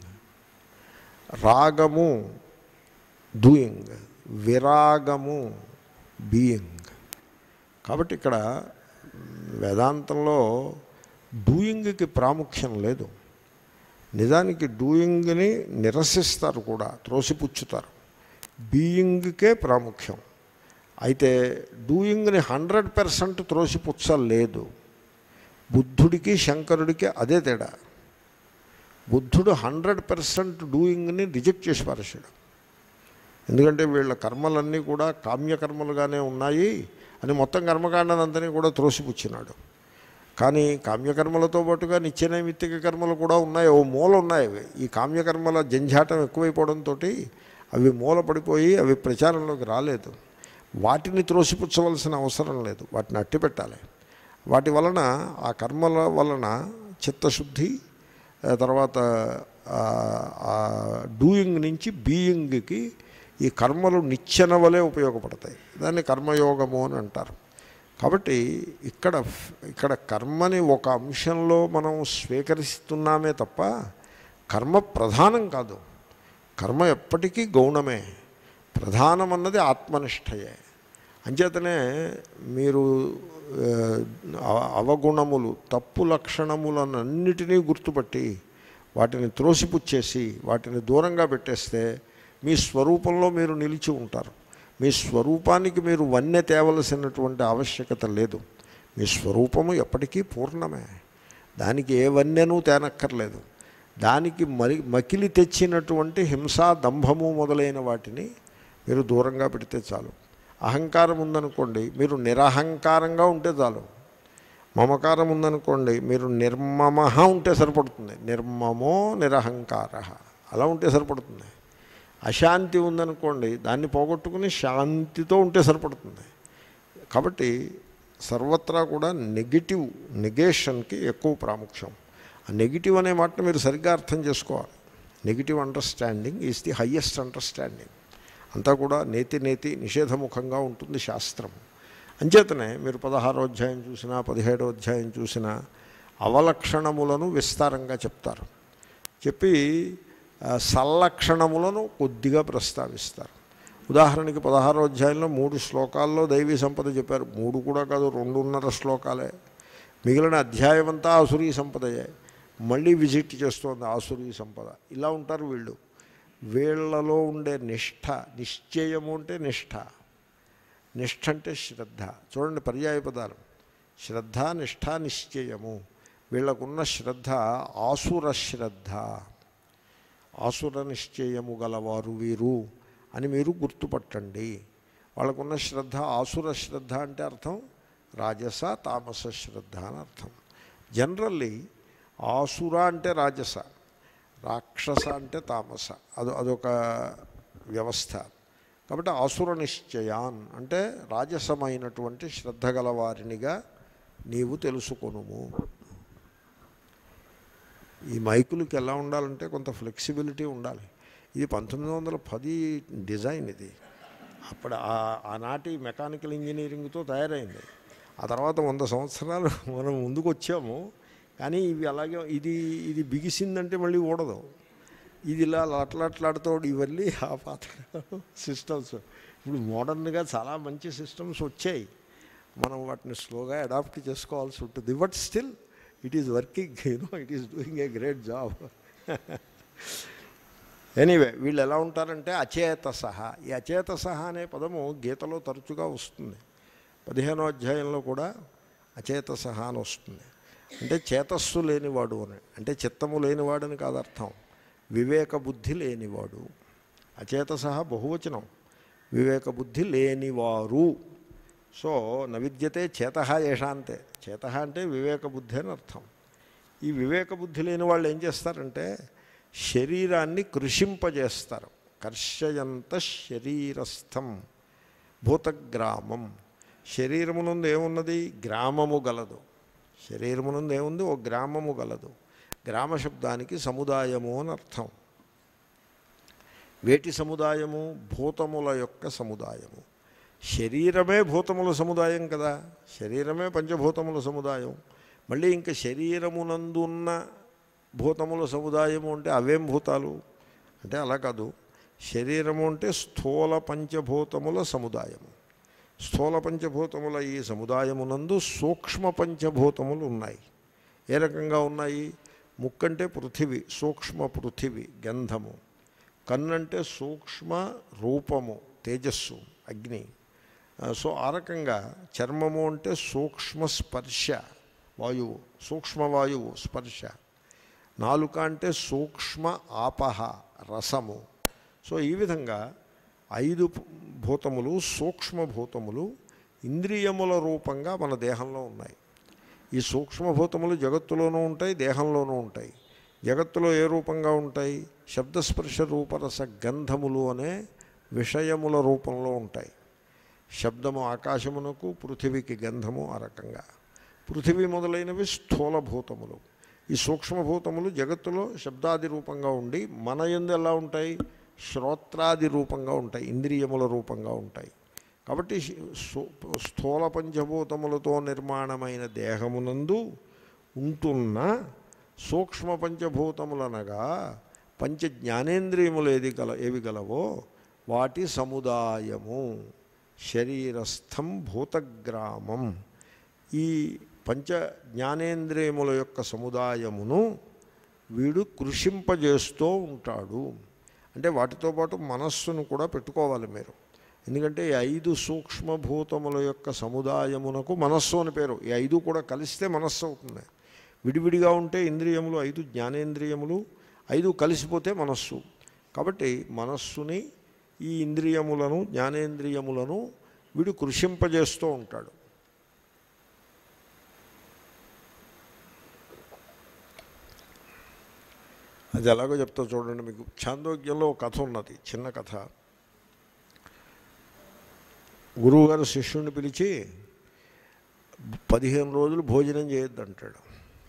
రాగము డూయింగ్ విరాగము బీయింగ్ కాబట్టి ఇక్కడ వేదాంతంలో డూయింగ్కి ప్రాముఖ్యం లేదు నిజానికి డూయింగ్ని నిరసిస్తారు కూడా త్రోసిపుచ్చుతారు బీయింగ్కే ప్రాముఖ్యం అయితే డూయింగ్ని హండ్రెడ్ పర్సెంట్ త్రోసిపుచ్చలేదు బుద్ధుడికి శంకరుడికి అదే తేడా బుద్ధుడు హండ్రెడ్ పర్సెంట్ డూయింగ్ని రిజెక్ట్ చేసి పారేశాడు ఎందుకంటే వీళ్ళ కర్మలన్నీ కూడా కామ్యకర్మలుగానే ఉన్నాయి అని మొత్తం కర్మకాండనంతని కూడా త్రోసిపుచ్చినాడు కానీ కామ్యకర్మలతో పాటుగా నిత్యనైమిత్తిక కర్మలు కూడా ఉన్నాయి ఓ మూల ఉన్నాయి అవి ఈ కామ్యకర్మల జంఝాటం ఎక్కువైపోవడంతో అవి మూల పడిపోయి అవి ప్రచారంలోకి రాలేదు వాటిని త్రోసిపుచ్చవలసిన అవసరం లేదు వాటిని అట్టి పెట్టాలి వాటి వలన ఆ కర్మల వలన చిత్తశుద్ధి ఆ తర్వాత డూయింగ్ నుంచి బీయింగ్కి ఈ కర్మలు నిచ్చెన వలె ఉపయోగపడతాయి దాన్ని కర్మయోగము అని అంటారు కాబట్టి ఇక్కడ ఇక్కడ కర్మని ఒక అంశంలో మనం స్వీకరిస్తున్నామే తప్ప కర్మ ప్రధానం కాదు కర్మ ఎప్పటికీ గౌణమే ప్రధానమన్నది ఆత్మనిష్టయే అంచేతనే మీరు ఆ, అవగుణములు తప్పు లక్షణములనన్నిటినీ గుర్తుపట్టి వాటిని త్రోసిపుచ్చేసి వాటిని దూరంగా పెట్టేస్తే మీ స్వరూపంలో మీరు నిలిచి ఉంటారు మీ స్వరూపానికి మీరు వన్నె తేవలసినటువంటి ఆవశ్యకత లేదు మీ స్వరూపము ఎప్పటికీ పూర్ణమే దానికి ఏ వన్నెను తేనక్కర్లేదు దానికి మరి మకిలి తెచ్చినటువంటి హింసా దంభము మొదలైన వాటిని మీరు దూరంగా పెడితే చాలు అహంకారం ఉందనుకోండి మీరు నిరహంకారంగా ఉంటే చాలు మమకారం ఉందనుకోండి మీరు నిర్మమ ఉంటే సరిపడుతుంది నిర్మమో నిరహంకార అలా ఉంటే సరిపడుతుంది అశాంతి ఉందనుకోండి దాన్ని పోగొట్టుకుని శాంతితో ఉంటే సరిపడుతుంది కాబట్టి సర్వత్రా కూడా నెగిటివ్ నెగేషన్కి ఎక్కువ ప్రాముఖ్యం ఆ నెగిటివ్ అనే మాటను మీరు సరిగ్గా అర్థం చేసుకోవాలి negative understanding is the highest understanding అంతా కూడా నేతి నేతి నిషేధముఖంగా ఉంటుంది శాస్త్రం అంచేతనే మీరు పదహారో అధ్యాయం చూసినా పదిహేడో అధ్యాయం చూసినా అవలక్షణములను విస్తారంగా చెప్తారు చెప్పి ఆ, సల్లక్షణములను కొద్దిగా ప్రస్తావిస్తారు ఉదాహరణకి పదహారో అధ్యాయంలో మూడు శ్లోకాల్లో దైవీ సంపద చెప్పారు మూడు కూడా కాదు రెండున్నర శ్లోకాలే మిగిలిన అధ్యాయం అంతా ఆసురీ సంపదయే మళ్ళీ విజిట్ చేస్తోంది ఆసురీ సంపద ఇలా ఉంటారు వీళ్ళు వీళ్ళలో ఉండే నిష్ఠ నిశ్చయము అంటే నిష్ఠ నిష్ఠ అంటే శ్రద్ధ చూడండి పర్యాయ పదాలు శ్రద్ధ నిష్ఠ నిశ్చయము వీళ్ళకున్న శ్రద్ధ ఆసుర శ్రద్ధ ఆసుర నిశ్చయము గలవారు వీరు అని మీరు గుర్తుపట్టండి వాళ్ళకున్న శ్రద్ధ ఆసుర శ్రద్ధ అంటే అర్థం రాజస తామస శ్రద్ధ అని అర్థం జనరల్లీ ఆసుర అంటే రాజస రాక్షస అంటే తామస అది అదొక వ్యవస్థ కాబట్టి ఆసుర నిశ్చయాన్ అంటే రాజసమైనటువంటి శ్రద్ధ గలవారినిగా నీవు తెలుసుకొనుము ఈ మైకులకి ఎలా ఉండాలంటే కొంత ఫ్లెక్సిబిలిటీ ఉండాలి ఇది పంతొమ్మిది వందల పది డిజైన్ ఇది అప్పుడు ఆ- ఆనాటి మెకానికల్ ఇంజనీరింగ్తో తయారైంది ఆ తర్వాత వంద సంవత్సరాలు మనం ముందుకు వచ్చాము కానీ ఇవి అలాగే ఇది ఇది బిగిసిందంటే మళ్ళీ ఊడదు ఇది ఇలా అట్లాట్లాడుతూ ఇవన్నీ ఆ పాత సిస్టమ్స్ ఇప్పుడు మోడర్న్గా చాలా మంచి సిస్టమ్స్ వచ్చాయి మనం వాటిని స్లోగా అడాప్ట్ చేసుకోవాల్సి ఉంటుంది but still it is working you know it is doing a great job anyway వీళ్ళు ఎలా ఉంటారంటే అచేత సహా ఈ అచేత సహా అనే పదము గీతలో తరచుగా వస్తుంది పదిహేనో అధ్యాయంలో కూడా అచేత సహా అని వస్తుంది అంటే చేతస్సు లేనివాడు అని అంటే చిత్తము లేనివాడని కాదు అర్థం వివేక బుద్ధి లేనివాడు అచేత సహా బహువచనం వివేక బుద్ధి లేనివారు సో నవిద్యతే చేత ఏషాంతే చేత అంటే వివేక బుద్ధి అని అర్థం ఈ వివేక బుద్ధి లేని వాళ్ళు ఏం చేస్తారంటే శరీరాన్ని కృషింపజేస్తారు కర్షయంత శరీరస్థం భూతగ్రామం శరీరమునందు ఏమున్నది గ్రామము గలదు శరీరమునందు ఏముంది ఓ గ్రామము గలదు గ్రామ శబ్దానికి సముదాయము అని అర్థం వేటి సముదాయము భూతముల యొక్క సముదాయము శరీరమే భూతముల సముదాయం కదా శరీరమే పంచభూతముల సముదాయం మళ్ళీ ఇంకా శరీరమునందున్న భూతముల సముదాయము అంటే అవేం భూతాలు అంటే అలా కాదు శరీరము అంటే స్థూల పంచభూతముల సముదాయము స్థూల పంచభూతముల ఈ సముదాయమునందు సూక్ష్మ పంచభూతములు ఉన్నాయి ఏ రకంగా ఉన్నాయి ముక్కంటే పృథివి సూక్ష్మ పృథివి గంధము కన్నంటే సూక్ష్మ రూపము తేజస్సు అగ్ని ఆ, సో ఆ రకంగా చర్మము అంటే సూక్ష్మ స్పర్శ వాయువు సూక్ష్మ వాయువు స్పర్శ నాలుక అంటే సూక్ష్మ ఆపహ రసము సో ఈ విధంగా ఐదు భూతములు సూక్ష్మ భూతములు ఇంద్రియముల రూపంగా మన దేహంలో ఉన్నాయి ఈ సూక్ష్మభూతములు జగత్తులోనూ ఉంటాయి దేహంలోనూ ఉంటాయి జగత్తులో ఏ రూపంగా ఉంటాయి శబ్దస్పర్శ రూపరస గంధములు అనే విషయముల రూపంలో ఉంటాయి శబ్దము ఆకాశమునకు పృథివీకి గంధము ఆ రకంగా పృథివీ మొదలైనవి స్థూలభూతములు ఈ సూక్ష్మభూతములు జగత్తులో శబ్దాది రూపంగా ఉండి మన ఎందు ఎలా ఉంటాయి శ్రోత్రాది రూపంగా ఉంటాయి ఇంద్రియముల రూపంగా ఉంటాయి కాబట్టి సు- స్థూల పంచభూతములతో నిర్మాణమైన దేహమునందు ఉంటున్న సూక్ష్మ పంచభూతములనగా పంచ జ్ఞానేంద్రియములు ఏది గల ఏవి గలవో వాటి సముదాయము శరీరస్థం భూతగ్రామం ఈ పంచ జ్ఞానేంద్రియముల యొక్క సముదాయమును వీడు కృషింపజేస్తూ ఉంటాడు అంటే వాటితో పాటు మనస్సును కూడా పెట్టుకోవాలి మీరు ఎందుకంటే ఈ ఐదు సూక్ష్మభూతముల యొక్క సముదాయమునకు మనస్సు అని పేరు ఈ ఐదు కూడా కలిస్తే మనస్సు అవుతుంది విడివిడిగా ఉంటే ఇంద్రియములు ఐదు జ్ఞానేంద్రియములు ఐదు కలిసిపోతే మనస్సు కాబట్టి మనస్సుని ఈ ఇంద్రియములను జ్ఞానేంద్రియములను వీడు కృషింపజేస్తూ ఉంటాడు అది ఎలాగో చెప్తా చూడండి మీకు చాందోగ్యంలో ఒక కథ ఉన్నది చిన్న కథ గురువుగారు శిష్యుడిని పిలిచి పదిహేను రోజులు భోజనం చేయొద్దు అంటాడు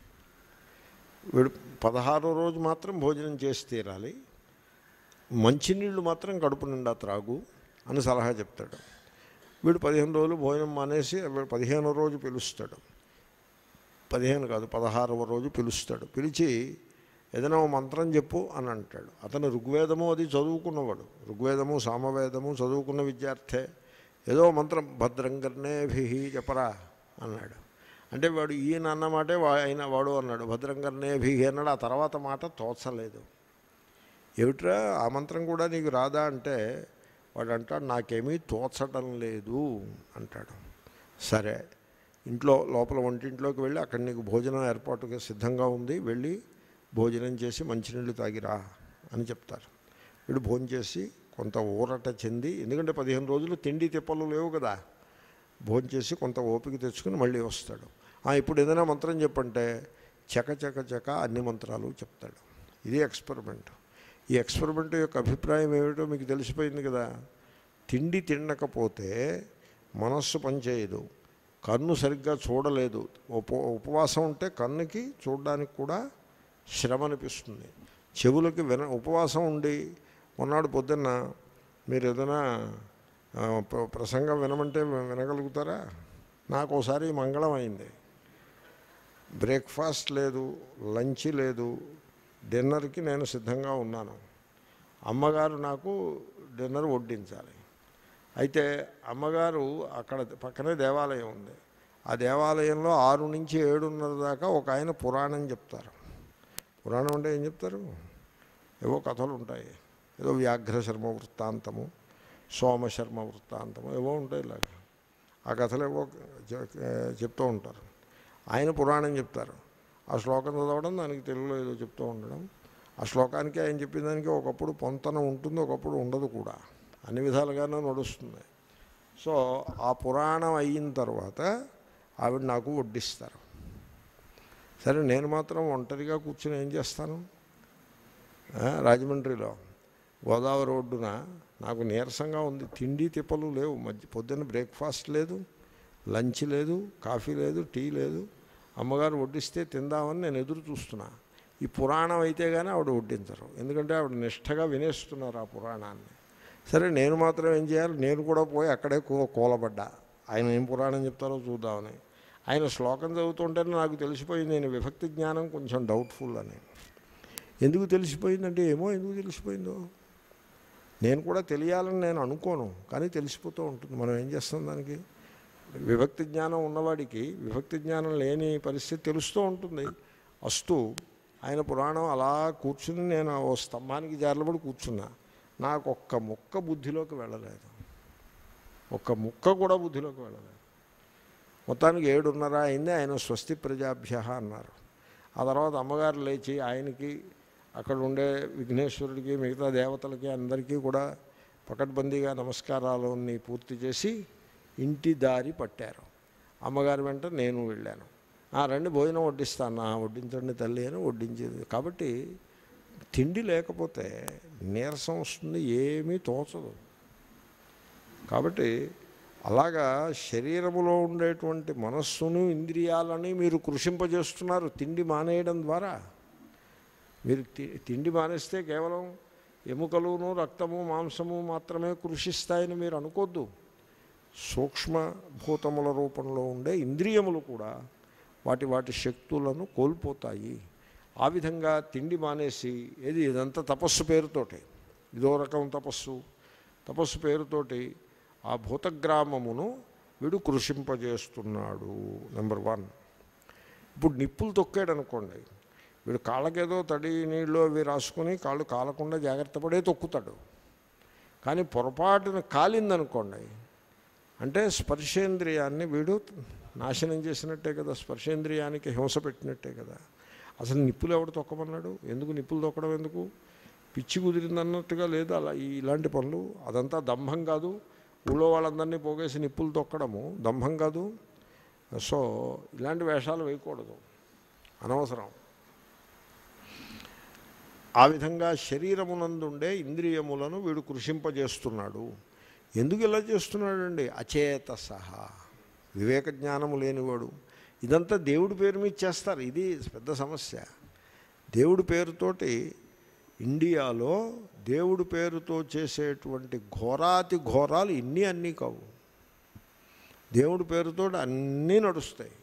వీడు పదహారో రోజు మాత్రం భోజనం చేసి తీరాలి మంచినీళ్ళు మాత్రం కడుపు నిండా త్రాగు అని సలహా చెప్తాడు వీడు పదిహేను రోజులు భోజనం మానేసి వీడు పదిహేనో రోజు పిలుస్తాడు పదిహేను కాదు పదహారవ రోజు పిలుస్తాడు పిలిచి ఏదైనా ఓ మంత్రం చెప్పు అని అంటాడు అతను ఋగ్వేదము అది చదువుకున్నవాడు ఋగ్వేదము సామవేదము చదువుకున్న విద్యార్థే ఏదో మంత్రం భద్రంకర్ణేభి చెప్పరా అన్నాడు అంటే వాడు ఈయన అన్నమాటే వా ఆయన వాడు అన్నాడు భద్రంకర్ణేభి అన్నాడు ఆ తర్వాత మాట తోచలేదు ఏమిట్రా ఆ మంత్రం కూడా నీకు రాదా అంటే వాడు అంటాడు నాకేమీ తోచడం లేదు అంటాడు సరే ఇంట్లో లోపల వంటింట్లోకి వెళ్ళి అక్కడ నీకు భోజనం ఏర్పాటుగా సిద్ధంగా ఉంది వెళ్ళి భోజనం చేసి మంచినీళ్ళు తాగిరా అని చెప్తారు వీడు భోజనం చేసి కొంత ఊరట చెంది ఎందుకంటే పదిహేను రోజులు తిండి తిప్పలు లేవు కదా భోజనం చేసి కొంత ఓపిక తెచ్చుకుని మళ్ళీ వస్తాడు "ఆ, ఇప్పుడు ఏదైనా మంత్రం చెప్పంటే చక చక చక అన్ని మంత్రాలు చెప్తాడు ఇది ఎక్స్పెరిమెంట్ ఈ ఎక్స్పెరిమెంట్ యొక్క అభిప్రాయం ఏమిటో మీకు తెలిసిపోయింది కదా తిండి తినకపోతే మనస్సు పనిచేయదు కన్ను సరిగ్గా చూడలేదు ఉప ఉపవాసం ఉంటే కన్నుకి చూడడానికి కూడా శ్రమ అనిపిస్తుంది చెవులకి విన ఉపవాసం ఉండి మొన్నాడు పొద్దున్న మీరు ఏదైనా ఆ, ప్ర- ప్రసంగం వినమంటే వినగలుగుతారా నాకు ఒకసారి మంగళం అయింది బ్రేక్ఫాస్ట్ లేదు లంచ్ లేదు డిన్నర్కి నేను సిద్ధంగా ఉన్నాను అమ్మగారు నాకు డిన్నర్ వడ్డించాలి అయితే అమ్మగారు అక్కడ పక్కనే దేవాలయం ఉంది ఆ దేవాలయంలో ఆరు నుంచి ఏడున్నర దాకా ఒక ఆయన పురాణం చెప్తారు పురాణం అంటే ఏం చెప్తారు ఏవో కథలు ఉంటాయి ఏదో వ్యాఘ్ర శర్మ వృత్తాంతము సోమశర్మ వృత్తాంతము ఏవో ఉంటాయి ఇలాగ ఆ కథలు ఏవో చె- చెప్తూ ఉంటారు ఆయన పురాణం చెప్తారు ఆ శ్లోకం చదవడం దానికి తెలుగులో ఏదో చెప్తూ ఉండడం ఆ శ్లోకానికి ఆయన చెప్పిన దానికి ఒకప్పుడు పొంతన ఉంటుంది ఒకప్పుడు ఉండదు కూడా అన్ని విధాలుగానే నడుస్తుంది సో ఆ పురాణం అయిన తర్వాత ఆవిడ నాకు వడ్డిస్తారు సరే నేను మాత్రం ఒంటరిగా కూర్చుని ఏం చేస్తాను ఆ, రాజమండ్రిలో గోదావరి ఒడ్డున నాకు నీరసంగా ఉంది తిండి తిప్పలు లేవు మధ్య పొద్దున్న బ్రేక్ఫాస్ట్ లేదు లంచ్ లేదు కాఫీ లేదు టీ లేదు అమ్మగారు వడ్డిస్తే తిందామని నేను ఎదురు చూస్తున్నా ఈ పురాణం అయితే కానీ ఆవిడ వడ్డించరు ఎందుకంటే ఆవిడ నిష్టగా వినేస్తున్నారు ఆ పురాణాన్ని సరే నేను మాత్రం ఏం చేయాలి నేను కూడా పోయి అక్కడే కూ కూలబడ్డా ఆయన ఏం పురాణం చెప్తారో చూద్దామని ఆయన శ్లోకం చదువుతుంటేనే నాకు తెలిసిపోయింది నేను విభక్తి జ్ఞానం కొంచెం డౌట్ఫుల్ అని ఎందుకు తెలిసిపోయిందంటే ఏమో ఎందుకు తెలిసిపోయిందో నేను కూడా తెలియాలని నేను అనుకోను కానీ తెలిసిపోతూ ఉంటుంది మనం ఏం చేస్తాం దానికి విభక్తి జ్ఞానం ఉన్నవాడికి విభక్తి జ్ఞానం లేని పరిస్థితి తెలుస్తూ ఉంటుంది అస్తు ఆయన పురాణం అలా కూర్చుని నేను ఓ స్తంభానికి జారలబడి కూర్చున్నా నాకు ఒక్క ముక్క బుద్ధిలోకి వెళ్ళలేదు ఒక్క ముక్క కూడా బుద్ధిలోకి వెళ్ళలేదు మొత్తానికి ఏడున్నర అయింది ఆయన స్వస్తి ప్రజాభ్య అన్నారు ఆ తర్వాత అమ్మగారు లేచి ఆయనకి అక్కడ ఉండే విఘ్నేశ్వరుడికి మిగతా దేవతలకి అందరికీ కూడా పకడ్బందీగా నమస్కారాలన్నీ పూర్తి చేసి ఇంటి దారి పట్టారు అమ్మగారి వెంట నేను వెళ్ళాను ఆ రండి భోజనం వడ్డిస్తాను "ఆ, వడ్డించండి తల్లి అని వడ్డించేది కాబట్టి తిండి లేకపోతే నీరసం వస్తుంది ఏమీ తోచదు కాబట్టి అలాగా శరీరములో ఉండేటువంటి మనస్సును ఇంద్రియాలని మీరు కృషింపజేస్తున్నారు తిండి మానేయడం ద్వారా మీరు తి- తిండి మానేస్తే కేవలం ఎముకలును రక్తము మాంసము మాత్రమే కృషిస్తాయని మీరు అనుకోద్దు సూక్ష్మభూతముల రూపంలో ఉండే ఇంద్రియములు కూడా వాటి వాటి శక్తులను కోల్పోతాయి ఆ విధంగా తిండి మానేసి ఏది ఇదంతా తపస్సు పేరుతోటి ఇదో రకం తపస్సు తపస్సు పేరుతోటి ఆ భూతగ్రామమును వీడు కృషింపజేస్తున్నాడు నెంబర్ వన్ ఇప్పుడు నిప్పులు తొక్కాడు అనుకోండి వీడు కాళ్ళకేదో తడి నీళ్ళు అవి రాసుకొని కాళ్ళు కాలకుండా జాగ్రత్త పడే తొక్కుతాడు కానీ పొరపాటున కాలిందనుకోండి అంటే స్పర్శేంద్రియాన్ని వీడు నాశనం చేసినట్టే కదా స్పర్శేంద్రియానికి హింస పెట్టినట్టే కదా అసలు నిప్పులు ఎవడు తొక్కమన్నాడు ఎందుకు నిప్పులు తొక్కడం ఎందుకు పిచ్చి కుదిరిందన్నట్టుగా లేదు అలా ఈ- ఇలాంటి పనులు అదంతా దంభం కాదు ఊళ్ళో వాళ్ళందరినీ పోగేసి నిప్పులు తొక్కడము దంభం కాదు సో ఇలాంటి వేషాలు వేయకూడదు అనవసరం ఆ విధంగా శరీరమునందుండే ఇంద్రియములను వీడు కృషింపజేస్తున్నాడు ఎందుకు ఇలా చేస్తున్నాడండి అచేత సహా వివేక జ్ఞానము లేనివాడు ఇదంతా దేవుడి పేరు మీద చేస్తారు ఇది పెద్ద సమస్య దేవుడి పేరుతోటి ఇండియాలో దేవుడి పేరుతో చేసేటువంటి ఘోరాతి ఘోరాలు ఇన్ని అన్నీ కావు దేవుడి పేరుతో అన్నీ నడుస్తాయి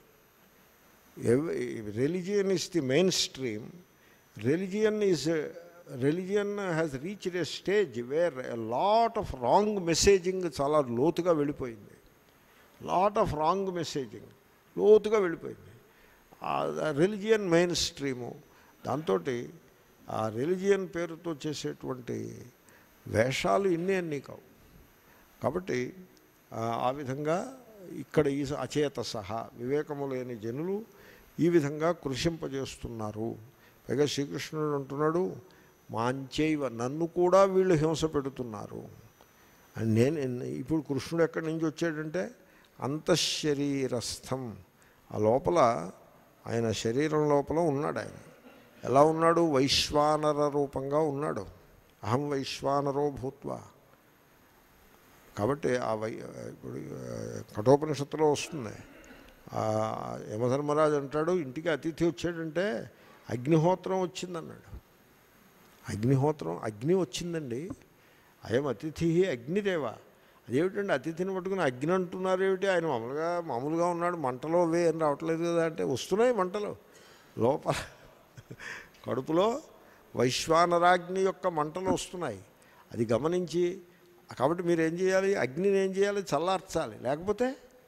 religion is the mainstream religion is religion has reached a stage where a lot of wrong messaging చాలా లోతుగా వెళ్ళిపోయింది లాట్ ఆఫ్ రాంగ్ మెసేజింగ్ లోతుగా వెళ్ళిపోయింది రిలిజియన్ మెయిన్ స్ట్రీము దాంతో ఆ రిలిజియన్ పేరుతో చేసేటువంటి వేషాలు ఇన్ని అన్నీ కావు కాబట్టి ఆ, ఆ విధంగా ఇక్కడ ఈ అచేత సహా వివేకము లేని జనులు ఈ విధంగా కృషింపజేస్తున్నారు పైగా శ్రీకృష్ణుడు అంటున్నాడు మాంచైవ నన్ను కూడా వీళ్ళు హింస పెడుతున్నారు అని నేను ఇప్పుడు కృష్ణుడు ఎక్కడి నుంచి వచ్చాడంటే అంతఃశరీరస్థం ఆ లోపల ఆయన శరీరం లోపల ఉన్నాడు ఆయన ఎలా ఉన్నాడు వైశ్వానర రూపంగా ఉన్నాడు అహం వైశ్వానరో భూత్వా కాబట్టి ఆ వై ఇప్పుడు ఆ, కఠోపనిషత్తులో వస్తుంది ఆ, యమధర్మరాజు అంటాడు ఇంటికి అతిథి వచ్చాడంటే అగ్నిహోత్రం వచ్చిందన్నాడు అగ్నిహోత్రం అగ్ని వచ్చిందండి అయం అతిథి అగ్నిదేవ అదేమిటండి అతిథిని పట్టుకుని అగ్ని అంటున్నారు ఏమిటి ఆయన మామూలుగా మామూలుగా ఉన్నాడు మంటలో వే అని రావట్లేదు కదా అంటే వస్తున్నాయి మంటలు లోపల కడుపులో వైశ్వానరాగ్ని యొక్క మంటలు వస్తున్నాయి అది గమనించి కాబట్టి మీరు ఏం చేయాలి అగ్నిని ఏం చేయాలి చల్లార్చాలి లేకపోతే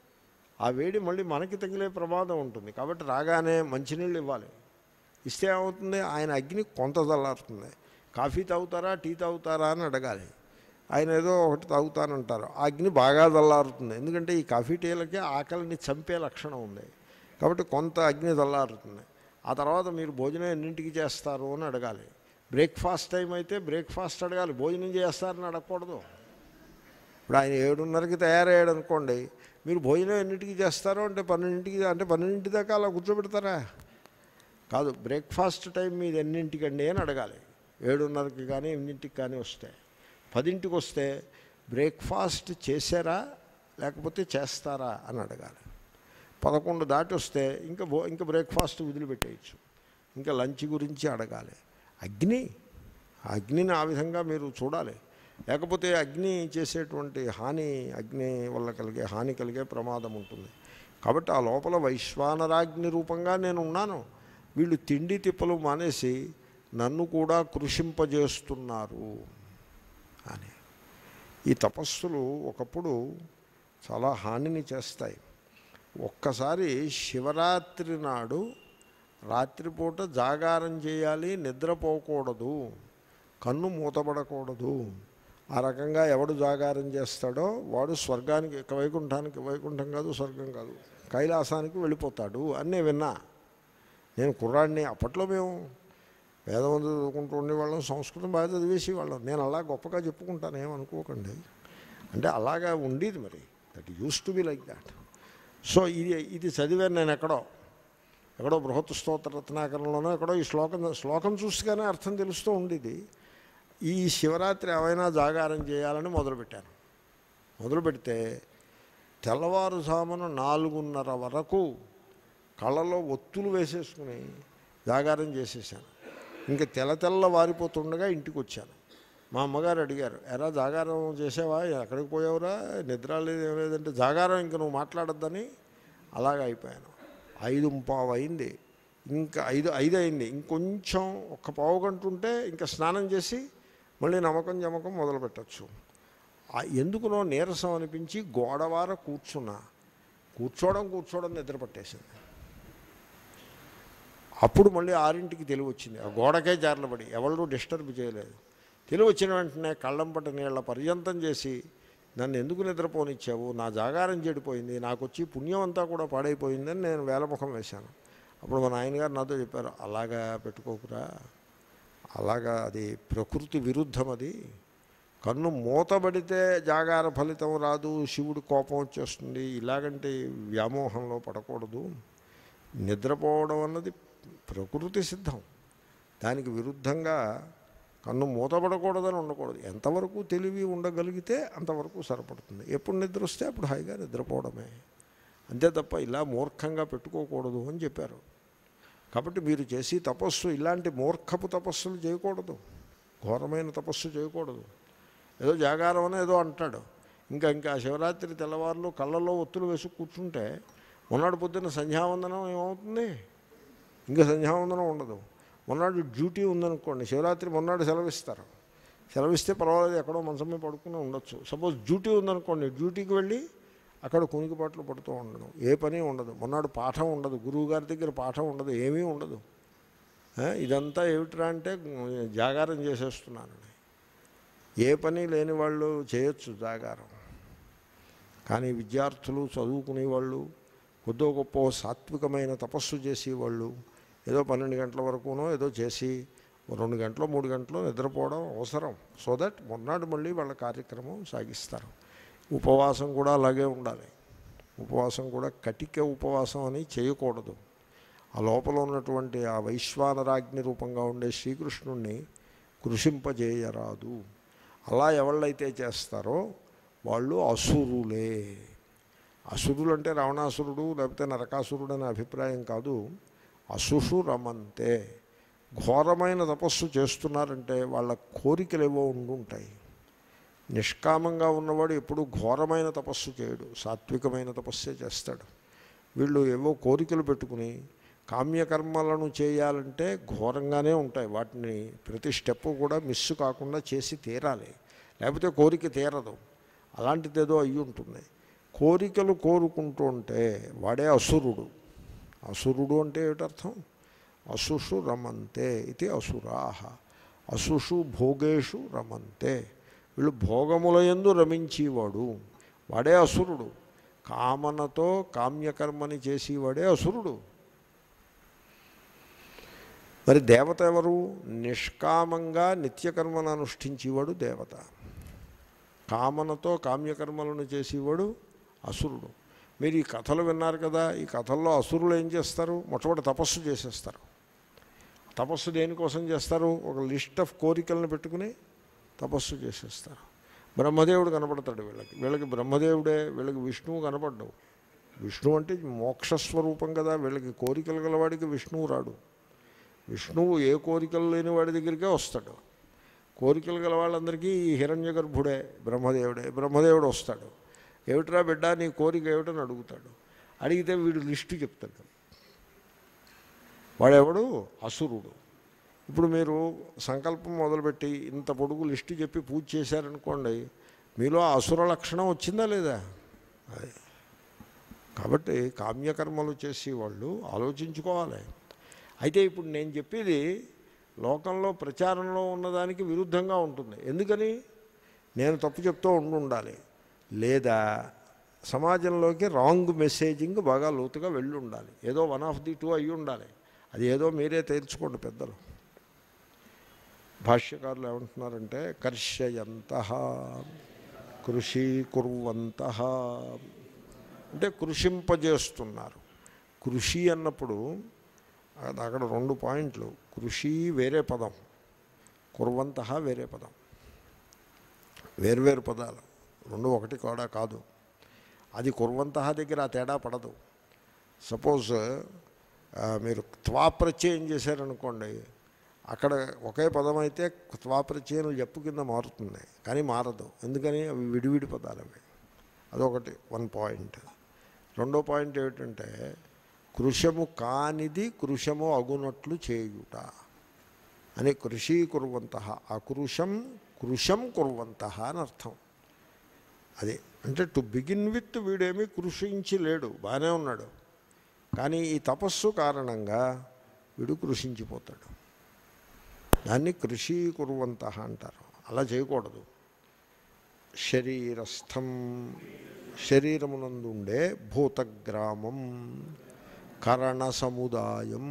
ఆ వేడి మళ్ళీ మనకి తగిలే ప్రమాదం ఉంటుంది కాబట్టి రాగానే మంచినీళ్ళు ఇవ్వాలి ఇస్తే ఏమవుతుంది ఆయన అగ్ని కొంత చల్లారుతుంది కాఫీ తాగుతారా టీ తాగుతారా అని అడగాలి ఆయన ఏదో ఒకటి తాగుతానంటారు ఆ అగ్ని బాగా చల్లారుతుంది ఎందుకంటే ఈ కాఫీ టీలకి ఆకలిని చంపే లక్షణం ఉంది కాబట్టి కొంత అగ్ని చల్లారుతుంది ఆ తర్వాత మీరు భోజనం ఎన్నింటికి చేస్తారు అని అడగాలి బ్రేక్ఫాస్ట్ టైం అయితే బ్రేక్ఫాస్ట్ అడగాలి భోజనం చేస్తారని అడగకూడదు ఇప్పుడు ఆయన ఏడున్నరకి తయారయ్యాడు అనుకోండి మీరు భోజనం ఎన్నింటికి చేస్తారో అంటే పన్నెండింటికి అంటే పన్నెండింటి దాకా అలా కూర్చోబెడతారా కాదు బ్రేక్ఫాస్ట్ టైం మీద ఎన్నింటికండి అని అడగాలి ఏడున్నరకి కానీ ఎన్నింటికి కానీ వస్తే పదింటికి వస్తే బ్రేక్ఫాస్ట్ చేశారా లేకపోతే చేస్తారా అని అడగాలి పదకొండు దాటి వస్తే ఇంకా భో ఇంకా బ్రేక్ఫాస్ట్ వదిలిపెట్టేయచ్చు ఇంకా లంచ్ గురించి అడగాలి అగ్ని ఆ అగ్నిని ఆ విధంగా మీరు చూడాలి లేకపోతే అగ్ని చేసేటువంటి హాని అగ్ని వల్ల కలిగే హాని కలిగే ప్రమాదం ఉంటుంది కాబట్టి ఆ లోపల వైశ్వానరాగ్ని రూపంగా నేను ఉన్నాను వీళ్ళు తిండి తిప్పలు మానేసి నన్ను కూడా కృషింపజేస్తున్నారు అని ఈ తపస్సులు ఒకప్పుడు చాలా హానిని చేస్తాయి ఒక్కసారి శివరాత్రి నాడు రాత్రిపూట జాగారం చేయాలి నిద్రపోకూడదు కన్ను మూతపడకూడదు ఆ రకంగా ఎవడు జాగారం చేస్తాడో వాడు స్వర్గానికి ఇక వైకుంఠానికి వైకుంఠం కాదు స్వర్గం కాదు కైలాసానికి వెళ్ళిపోతాడు అని నేను విన్నా నేను కుర్రాడిని అప్పట్లో మేము వేదవంతు చదువుకుంటూ ఉండేవాళ్ళం సంస్కృతం బాగా చదివేసి వాళ్ళం నేను అలా గొప్పగా చెప్పుకుంటాను ఏమనుకోకండి అంటే అలాగా ఉండేది మరి that used to be like that so ఇది ఇది చదివాను నేను ఎక్కడో ఎక్కడో బృహత్ స్తోత్ర రత్నాకరంలోనో ఎక్కడో ఈ శ్లోకం శ్లోకం చూస్తేనే అర్థం తెలుస్తూ ఉండేది ఈ శివరాత్రి ఏమైనా జాగారం చేయాలని మొదలుపెట్టాను మొదలు పెడితే తెల్లవారుజామున నాలుగున్నర వరకు కళ్ళలో ఒత్తులు వేసేసుకుని జాగారం చేసేసాను ఇంకా తెల్ల తెల్ల వారిపోతుండగా ఇంటికి వచ్చాను మా అమ్మగారు అడిగారు ఎరా జాగారం చేసావా ఎక్కడికి పోయావురా నిద్ర లేదు ఏం లేదంటే జాగారం ఇంక నువ్వు మాట్లాడొద్దని అలాగ అయిపోయాను ఐదు పావు అయింది ఇంకా ఐదు ఐదు అయింది ఇంకొంచెం ఒక్క పావు గంట ఉంటే ఇంకా స్నానం చేసి మళ్ళీ నమ్మకం జమకం మొదలు పెట్టచ్చు ఎందుకునో నీరసం అనిపించి గోడవార కూర్చున్నా కూర్చోవడం కూర్చోవడం నిద్ర పట్టేసింది అప్పుడు మళ్ళీ ఆరింటికి తెలివి వచ్చింది ఆ గోడకే జారలబడి ఎవరు డిస్టర్బ్ చేయలేదు తెలివి వచ్చిన వెంటనే కళ్ళంపట నీళ్ళ పర్యంతం చేసి నన్ను ఎందుకు నిద్రపోనిచ్చావు నా జాగారం చెడిపోయింది నాకు వచ్చి పుణ్యం అంతా కూడా పాడైపోయిందని నేను వేలముఖం వేశాను అప్పుడు మా నాయనగారు నాతో చెప్పారు అలాగా పెట్టుకోకురా అలాగా అది ప్రకృతి విరుద్ధం అది కన్ను మూతబడితే జాగార ఫలితం రాదు శివుడు కోపం వచ్చేస్తుంది ఇలాగంటే వ్యామోహంలో పడకూడదు నిద్రపోవడం అన్నది ప్రకృతి సిద్ధం దానికి విరుద్ధంగా కన్ను మూతపడకూడదని ఉండకూడదు ఎంతవరకు తెలివి ఉండగలిగితే అంతవరకు సరిపడుతుంది ఎప్పుడు నిద్ర వస్తే అప్పుడు హాయిగా నిద్రపోవడమే అంతే తప్ప ఇలా మూర్ఖంగా పెట్టుకోకూడదు అని చెప్పారు కాబట్టి మీరు చేసి తపస్సు ఇలాంటి మూర్ఖపు తపస్సులు చేయకూడదు ఘోరమైన తపస్సు చేయకూడదు ఏదో జాగారం అని ఏదో అంటాడు ఇంకా ఇంకా శివరాత్రి తెల్లవారులు కళ్ళల్లో ఒత్తులు వేసి కూర్చుంటే మొన్నటి పొద్దున్న సంధ్యావందనం ఏమవుతుంది ఇంకా సంధ్యావందనం ఉండదు మొన్నటి డ్యూటీ ఉందనుకోండి శివరాత్రి మొన్నటి సెలవిస్తారు సెలవిస్తే పర్వాలేదు ఎక్కడో మంచం మీద పడుకుని ఉండొచ్చు సపోజ్ డ్యూటీ ఉందనుకోండి డ్యూటీకి వెళ్ళి అక్కడ కునికిపాట్లు పడుతూ ఉండడం ఏ పని ఉండదు మొన్నటి పాఠం ఉండదు గురువు గారి దగ్గర పాఠం ఉండదు ఏమీ ఉండదు ఆ, ఇదంతా ఏమిట్రా అంటే జాగారం చేసేస్తున్నానని ఏ పని లేని వాళ్ళు చేయొచ్చు జాగారం కానీ విద్యార్థులు చదువుకునే వాళ్ళు కొద్దో గొప్ప సాత్వికమైన తపస్సు చేసేవాళ్ళు ఏదో పన్నెండు గంటల వరకునో ఏదో చేసి ఓ రెండు గంటలు మూడు గంటలు నిద్రపోవడం అవసరం సో దట్ మొన్నాడు మళ్ళీ వాళ్ళ కార్యక్రమం సాగిస్తారు ఉపవాసం కూడా అలాగే ఉండాలి ఉపవాసం కూడా కటిక ఉపవాసం అని చేయకూడదు ఆ లోపల ఉన్నటువంటి ఆ వైశ్వానరాజ్ఞి రూపంగా ఉండే శ్రీకృష్ణుణ్ణి కృషింపజేయరాదు అలా ఎవళ్ళైతే చేస్తారో వాళ్ళు అసురులే అసురులు అంటే రావణాసురుడు లేకపోతే నరకాసురుడు అనే అభిప్రాయం కాదు అసుషు రమంతే ఘోరమైన తపస్సు చేస్తున్నారంటే వాళ్ళ కోరికలు ఏవో ఉండుంటాయి నిష్కామంగా ఉన్నవాడు ఎప్పుడు ఘోరమైన తపస్సు చేయడు సాత్వికమైన తపస్సే చేస్తాడు వీళ్ళు ఏవో కోరికలు పెట్టుకుని కామ్యకర్మలను చేయాలంటే ఘోరంగానే ఉంటాయి వాటిని ప్రతి స్టెప్ కూడా మిస్ కాకుండా చేసి తీరాలి లేకపోతే కోరిక తీరదు అలాంటిదేదో అయ్యి ఉంటుంది కోరికలు కోరుకుంటూ ఉంటే వాడే అసురుడు అసురుడు అంటే ఏమిటర్థం అసుషు రమంతే ఇది అసురాహ అసుషు భోగేషు రమంతే వీళ్ళు భోగములయందు రమించేవాడు వాడే అసురుడు కామనతో కామ్యకర్మని చేసేవాడే అసురుడు మరి దేవత ఎవరు నిష్కామంగా నిత్యకర్మను అనుష్ఠించేవాడు దేవత కామనతో కామ్యకర్మలను చేసేవాడు అసురుడు మీరు ఈ కథలు విన్నారు కదా ఈ కథల్లో అసురులు ఏం చేస్తారు మొట్టమొదటి తపస్సు చేసేస్తారు తపస్సు దేనికోసం చేస్తారు ఒక లిస్ట్ ఆఫ్ కోరికలను పెట్టుకుని తపస్సు చేసేస్తారు బ్రహ్మదేవుడు కనపడతాడు వీళ్ళకి వీళ్ళకి బ్రహ్మదేవుడే వీళ్ళకి విష్ణువు కనపడ్డావు విష్ణువు అంటే మోక్షస్వరూపం కదా వీళ్ళకి కోరికలు గలవాడికి విష్ణువు రాడు విష్ణువు ఏ కోరికలు లేని వాడి దగ్గరికే వస్తాడు కోరికలు గల వాళ్ళందరికీ ఈ హిరణ్య గర్భుడే బ్రహ్మదేవుడే బ్రహ్మదేవుడు వస్తాడు ఏమిట్రా బిడ్డ నీ కోరిక ఏమిటని అడుగుతాడు అడిగితే వీడు లిస్టు చెప్తాడు వాడెవడు అసురుడు ఇప్పుడు మీరు సంకల్పం మొదలుపెట్టి ఇంత పొడుగు లిస్టు చెప్పి పూజ చేశారనుకోండి మీలో ఆ అసుర లక్షణం వచ్చిందా లేదా అది కాబట్టి కామ్యకర్మలు చేసేవాళ్ళు ఆలోచించుకోవాలి అయితే ఇప్పుడు నేను చెప్పేది లోకంలో ప్రచారంలో ఉన్నదానికి విరుద్ధంగా ఉంటుంది ఎందుకని నేను తప్పు చెప్తూ ఉండి ఉండాలి లేదా సమాజంలోకి రాంగ్ మెసేజింగ్ బాగా లోతుగా వెళ్ళి ఉండాలి ఏదో వన్ ఆఫ్ ది టూ అయ్యి ఉండాలి అది ఏదో మీరే తేల్చుకోండి పెద్దలు భాష్యకారులు ఏమంటున్నారంటే కర్షయంత కృషి కుర్వంత అంటే కృషింపజేస్తున్నారు కృషి అన్నప్పుడు అది అక్కడ రెండు పాయింట్లు కృషి వేరే పదం కుర్వంత వేరే పదం వేర్వేరు పదాలు రెండు ఒకటి కూడా కాదు అది కుర్వంత దగ్గర ఆ తేడా పడదు సపోజ్ ఆ, మీరు త్వా ప్రత్యయం చేశారనుకోండి అక్కడ ఒకే పదం అయితే త్వా ప్రత్యయం ఎప్పు కింద మారుతుంది కానీ మారదు ఎందుకని అవి విడివిడి పదాలు అవి అదొకటి వన్ పాయింట్ రెండో పాయింట్ ఏమిటంటే కృషము కానిది కృషము అగునట్లు చేయుట అని కృషి కుర్వంత ఆ కృషం కృషం కుర్వంత అని అర్థం అది అంటే టు బిగిన్ విత్ వీడేమీ కృషించి లేడు బాగానే ఉన్నాడు కానీ ఈ తపస్సు కారణంగా వీడు కృషించిపోతాడు దాన్ని కృషి కుర్వంత అంటారు అలా చేయకూడదు శరీరస్థం శరీరమునందు ఉండే భూతగ్రామం కరణ సముదాయం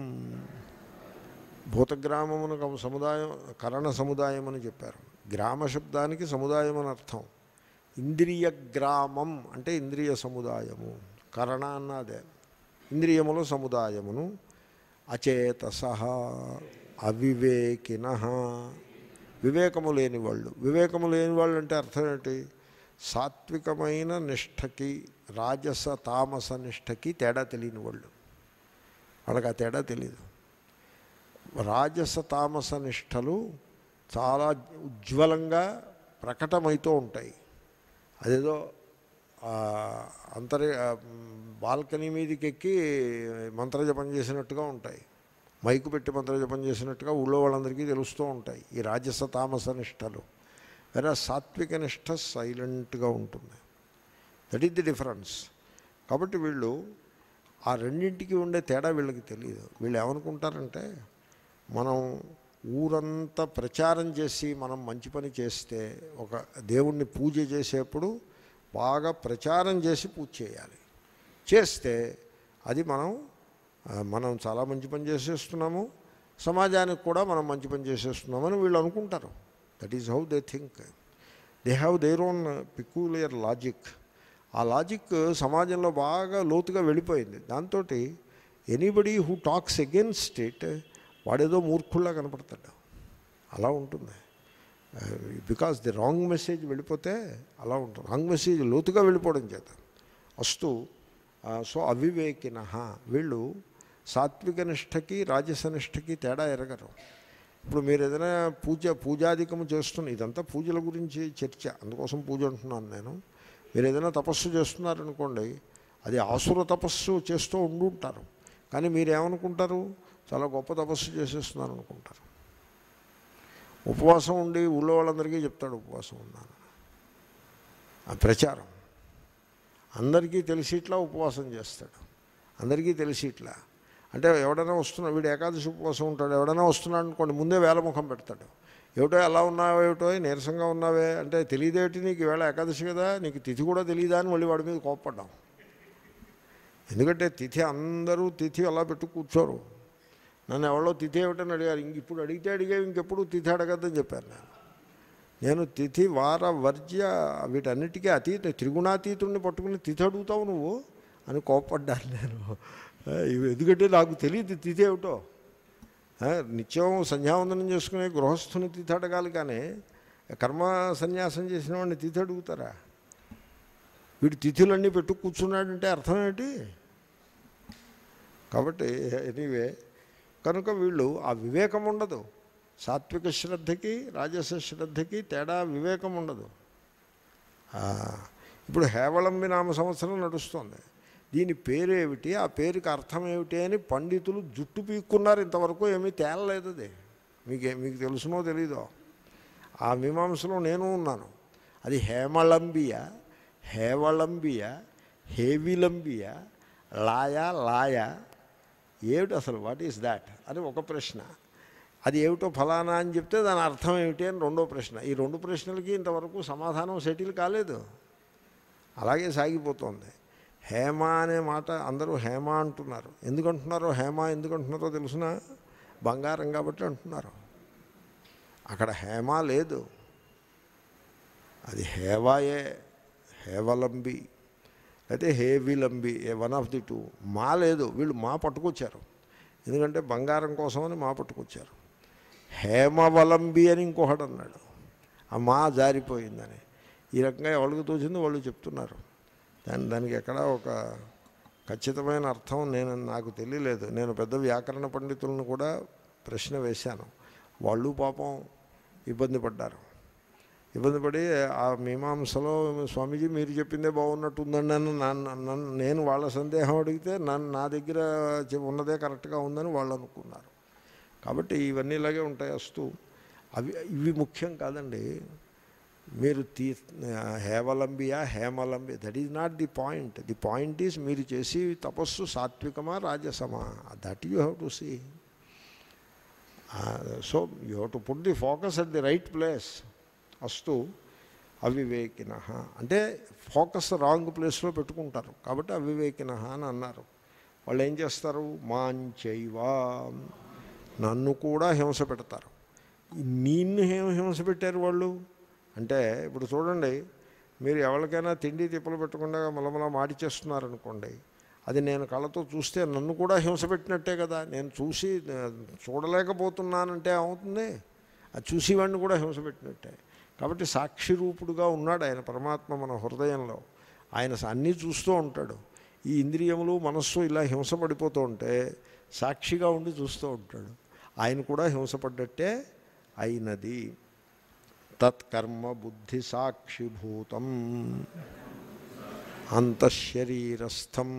భూతగ్రామమునకు సముదాయం కరణ సముదాయం అని చెప్పారు గ్రామ శబ్దానికి సముదాయం అని అర్థం ఇంద్రియ గ్రామం అంటే ఇంద్రియ సముదాయము కరణ అన్నదే ఇంద్రియముల సముదాయమును అచేతస అవివేకిన వివేకము లేని వాళ్ళు వివేకము లేని వాళ్ళు అంటే అర్థం ఏంటి సాత్వికమైన నిష్టకి రాజస తామస నిష్టకి తేడా తెలియని వాళ్ళు వాళ్ళకి ఆ తేడా తెలియదు రాజస తామస నిష్టలు చాలా ఉజ్వలంగా ప్రకటమవుతూ ఉంటాయి అదేదో ఆ, అంతరి ఆ, బాల్కనీ మీదకి ఎక్కి మంత్రజపం చేసినట్టుగా ఉంటాయి మైకు పెట్టి మంత్రజపం చేసినట్టుగా ఊళ్ళో వాళ్ళందరికీ తెలుస్తూ ఉంటాయి ఈ రాజస తామస నిష్టలు వేరే సాత్విక నిష్ట సైలెంట్గా ఉంటుంది దట్ ఈస్ ది డిఫరెన్స్ కాబట్టి వీళ్ళు ఆ రెండింటికి ఉండే తేడా వీళ్ళకి తెలియదు వీళ్ళు ఏమనుకుంటారంటే మనం ఊరంతా ప్రచారం చేసి మనం మంచి పని చేస్తే ఒక దేవుణ్ణి పూజ చేసేప్పుడు బాగా ప్రచారం చేసి పూజ చేయాలి చేస్తే అది మనం ఆ, మనం చాలా మంచి పని చేసేస్తున్నాము సమాజానికి కూడా మనం మంచి పని చేసేస్తున్నామని వీళ్ళు అనుకుంటారు that is how they think they have their own peculiar logic ఆ లాజిక్ సమాజంలో బాగా లోతుగా వెళ్ళిపోయింది దాంతో anybody who talks against it వాడేదో మూర్ఖుల్లా కనపడతాడు అలా ఉంటుంది బికాస్ ది రాంగ్ మెసేజ్ వెళ్ళిపోతే అలా ఉంటుంది రాంగ్ మెసేజ్ లోతుగా వెళ్ళిపోవడం చేత అస్తు సో అవివేకిన వీళ్ళు సాత్విక నిష్టకి రాజస నిష్టకి తేడా ఎరగరు ఇప్పుడు మీరు ఏదైనా పూజ పూజాధికము చేస్తున్న ఇదంతా పూజల గురించి చర్చ అందుకోసం పూజ అంటున్నాను నేను మీరు ఏదైనా తపస్సు చేస్తున్నారనుకోండి అది ఆసుర తపస్సు చేస్తూ ఉండుంటారు కానీ మీరేమనుకుంటారు చాలా గొప్ప తపస్సు చేసేస్తున్నారు అనుకుంటారు ఉపవాసం ఉండి ఊళ్ళో వాళ్ళందరికీ చెప్తాడు ఉపవాసం ఉన్నాను ఆ ప్రచారం అందరికీ తెలిసి ఇట్లా ఉపవాసం చేస్తాడు అందరికీ తెలిసి ఇట్లా అంటే ఎవడైనా వస్తున్నా వీడు ఏకాదశి ఉపవాసం ఉంటాడు ఎవడైనా వస్తున్నాడు అనుకోండి ముందే వేలముఖం పెడతాడు ఏమిటో ఎలా ఉన్నావో ఏమిటో నీరసంగా ఉన్నావే అంటే తెలియదేటి నీకు వేళ ఏకాదశి కదా నీకు తిథి కూడా తెలియదా అని మళ్ళీ వాడి మీద కోప్పడ్డాం ఎందుకంటే తిథి అందరూ తిథి అలా పెట్టు కూర్చోరు నన్ను ఎవరో తిథి ఏమిటని అడిగారు ఇంక ఇప్పుడు అడిగితే అడిగేవి ఇంకెప్పుడు తిథి అడగద్దని చెప్పాను నేను నేను తిథి వార వర్జ్య వీటన్నిటికీ అతీత త్రిగుణాతీతుడిని పట్టుకుని తిథి అడుగుతావు నువ్వు అని కోప్పడ్డాను నేను ఆ, ఇవి ఎందుకంటే నాకు తెలియదు తిథి ఏమిటో ఆ, నిత్యం సంధ్యావందనం చేసుకునే గృహస్థుని తిథి అడగాలి కానీ కర్మ సన్యాసం చేసిన వాడిని తిథి అడుగుతారా వీడు తిథులన్నీ పెట్టు కూర్చున్నాడంటే అర్థం ఏంటి కాబట్టి ఎనీవే కనుక వీళ్ళు ఆ వివేకం ఉండదు సాత్విక శ్రద్ధకి రాజస శ్రద్ధకి తేడా వివేకం ఉండదు ఆ, ఇప్పుడు హేవళంబి నామ సంవత్సరం నడుస్తుంది దీని పేరేమిటి ఆ పేరుకి అర్థం ఏమిటి అని పండితులు జుట్టు పీక్కున్నారు ఇంతవరకు ఏమీ తేలలేదు అది మీకు మీకు తెలుసునో తెలీదో ఆ మీమాంసలో నేను ఉన్నాను అది హేమళంబియ హేవళంబియ హేవిలంబియ లాయ లాయ ఏమిటి అసలు వాట్ ఈస్ దాట్ అని ఒక ప్రశ్న అది ఏమిటో ఫలానా అని చెప్తే దాని అర్థం ఏమిటి అని రెండో ప్రశ్న ఈ రెండు ప్రశ్నలకి ఇంతవరకు సమాధానం సెటిల్ కాలేదు అలాగే సాగిపోతుంది హేమ అనే మాట అందరూ హేమ అంటున్నారు ఎందుకు అంటున్నారో హేమ ఎందుకు అంటున్నారో తెలుసిన బంగారం కాబట్టి అంటున్నారు అక్కడ హేమ లేదు అది హేవాయే హేవలంబి అయితే హేవిలంబి ఏ వన్ ఆఫ్ ది టూ మా లేదు వీళ్ళు మా పట్టుకొచ్చారు ఎందుకంటే బంగారం కోసమని మా పట్టుకొచ్చారు హేమవలంబి అని ఇంకొకడు అన్నాడు ఆ మా జారిపోయిందని ఈ రకంగా ఎవరికి తోచిందో వాళ్ళు చెప్తున్నారు దాని దానికి ఎక్కడ ఒక ఖచ్చితమైన అర్థం నేను నాకు తెలియలేదు నేను పెద్ద వ్యాకరణ పండితులను కూడా ప్రశ్న వేశాను వాళ్ళు పాపం ఇబ్బంది పడ్డారు ఇబ్బంది పడి ఆ మీమాంసలో స్వామీజీ మీరు చెప్పిందే బాగున్నట్టుందండి అని నన్ను నన్ను నేను వాళ్ళ సందేహం అడిగితే నన్ను నా దగ్గర చె- ఉన్నదే కరెక్ట్గా ఉందని వాళ్ళు అనుకున్నారు కాబట్టి ఇవన్నీ ఇలాగే ఉంటాయి వస్తూ అవి ఇవి ముఖ్యం కాదండి మీరు తీ హేవలంబియా హేమలంబి that is not the point the point is మీరు చేసి తపస్సు సాత్వికమా రాజసమా that you have to see so you have to put the focus at the right place అస్తు అవివేకిన అంటే ఫోకస్ రాంగ్ ప్లేస్లో పెట్టుకుంటారు కాబట్టి అవివేకిన అని అన్నారు వాళ్ళు ఏం చేస్తారు మాంచైవా నన్ను కూడా హింస పెడతారు నిన్ను ఏం హింస పెట్టారు వాళ్ళు అంటే ఇప్పుడు చూడండి మీరు ఎవరికైనా తిండి తిప్పలు పెట్టకుండా మలమల మాడి చేస్తున్నారనుకోండి అది నేను కళ్ళతో చూస్తే నన్ను కూడా హింస పెట్టినట్టే కదా నేను చూసి ఆ, చూడలేకపోతున్నానంటే అవుతుంది అది చూసేవాడిని కూడా హింస పెట్టినట్టే కాబట్టి సాక్షి రూపుడుగా ఉన్నాడు ఆయన పరమాత్మ మన హృదయంలో ఆయన అన్నీ చూస్తూ ఉంటాడు ఈ ఇంద్రియములు మనస్సు ఇలా హింసపడిపోతూ ఉంటే సాక్షిగా ఉండి చూస్తూ ఉంటాడు ఆయన కూడా హింసపడ్డట్టే అయినది తత్కర్మ బుద్ధి సాక్షిభూతం అంతఃశరీరస్థం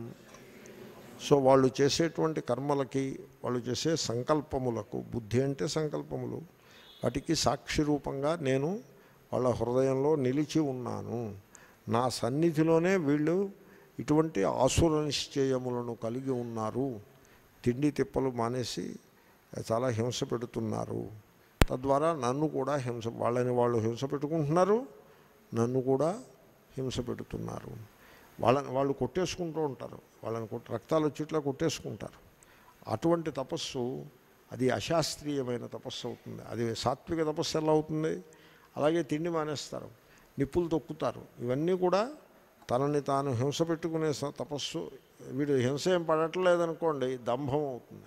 సో వాళ్ళు చేసేటువంటి కర్మలకి వాళ్ళు చేసే సంకల్పములకు బుద్ధి అంటే సంకల్పములు వాటికి సాక్షి రూపంగా నేను వాళ్ళ హృదయంలో నిలిచి ఉన్నాను నా సన్నిధిలోనే వీళ్ళు ఇటువంటి ఆసుర నిశ్చయములను కలిగి ఉన్నారు తిండి తిప్పలు మానేసి చాలా హింస పెడుతున్నారు తద్వారా నన్ను కూడా హింస వాళ్ళని వాళ్ళు హింస పెట్టుకుంటున్నారు నన్ను కూడా హింస పెడుతున్నారు వాళ్ళని వాళ్ళు కొట్టేసుకుంటూ ఉంటారు వాళ్ళని కొట్టి రక్తాలు వచ్చేట్లా కొట్టేసుకుంటారు అటువంటి తపస్సు అది అశాస్త్రీయమైన తపస్సు అవుతుంది అది సాత్విక తపస్సు ఎలా అవుతుంది అలాగే తిండి మానేస్తారు నిప్పులు తొక్కుతారు ఇవన్నీ కూడా తనని తాను హింస పెట్టుకునే స- తపస్సు వీడు హింస ఏం పడట్లేదనుకోండి దంభం అవుతుంది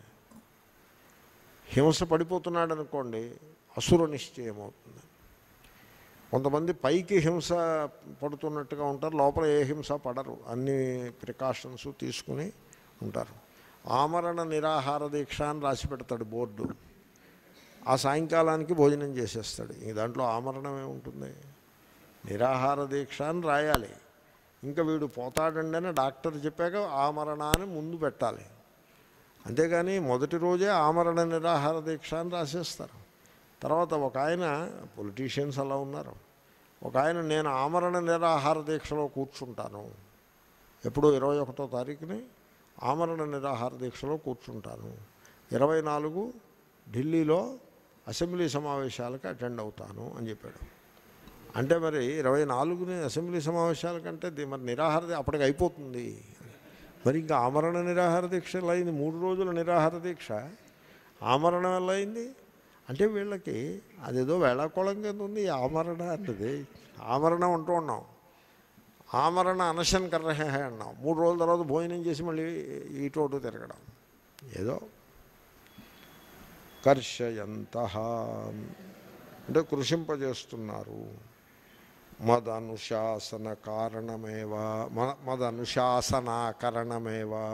హింస పడిపోతున్నాడు అనుకోండి అసుర నిశ్చయం అవుతుంది కొంతమంది పైకి హింస పడుతున్నట్టుగా ఉంటారు లోపల ఏ హింస పడరు అన్ని ప్రికాషన్స్ తీసుకుని ఉంటారు ఆమరణ నిరాహార దీక్ష అని రాసి పెడతాడు బోర్డు ఆ సాయంకాలానికి భోజనం చేసేస్తాడు ఇంక దాంట్లో ఆమరణం ఏముంటుంది నిరాహార దీక్ష అని రాయాలి ఇంకా వీడు పోతాడండి అని డాక్టర్ చెప్పాక ఆమరణ అని ముందు పెట్టాలి అంతేగాని మొదటి రోజే ఆమరణ నిరాహార దీక్ష అని రాసేస్తారు తర్వాత ఒక ఆయన పొలిటీషియన్స్ అలా ఉన్నారు ఒక ఆయన నేను ఆమరణ నిరాహార దీక్షలో కూర్చుంటాను ఎప్పుడు ఇరవై ఒకటో తారీఖుని ఆమరణ నిరాహార దీక్షలో కూర్చుంటాను ఇరవై నాలుగు ఢిల్లీలో అసెంబ్లీ సమావేశాలకు అటెండ్ అవుతాను అని చెప్పాడు అంటే మరి ఇరవై నాలుగుని అసెంబ్లీ సమావేశాల కంటే ది- మరి నిరాహార దీ- అప్పటికి అయిపోతుంది మరి ఇంకా ఆమరణ నిరాహార దీక్ష ఎలా అయింది మూడు రోజుల నిరాహార దీక్ష ఆమరణం ఎలా అయింది అంటే వీళ్ళకి అదేదో వేళాకోళం కింద ఉంది ఈ ఆమరణ అన్నది ఆమరణం అంటూ ఉన్నాం ఆమరణ అనశన్ కర్రహే అన్నాం మూడు రోజుల తర్వాత భోజనం చేసి మళ్ళీ ఇటు అటు తిరగడం ఏదో కర్షయంత అంటే కృషింపజేస్తున్నారు మదనుశాసన కారణమేవా మ- మదనుశాసనాకరణమేవా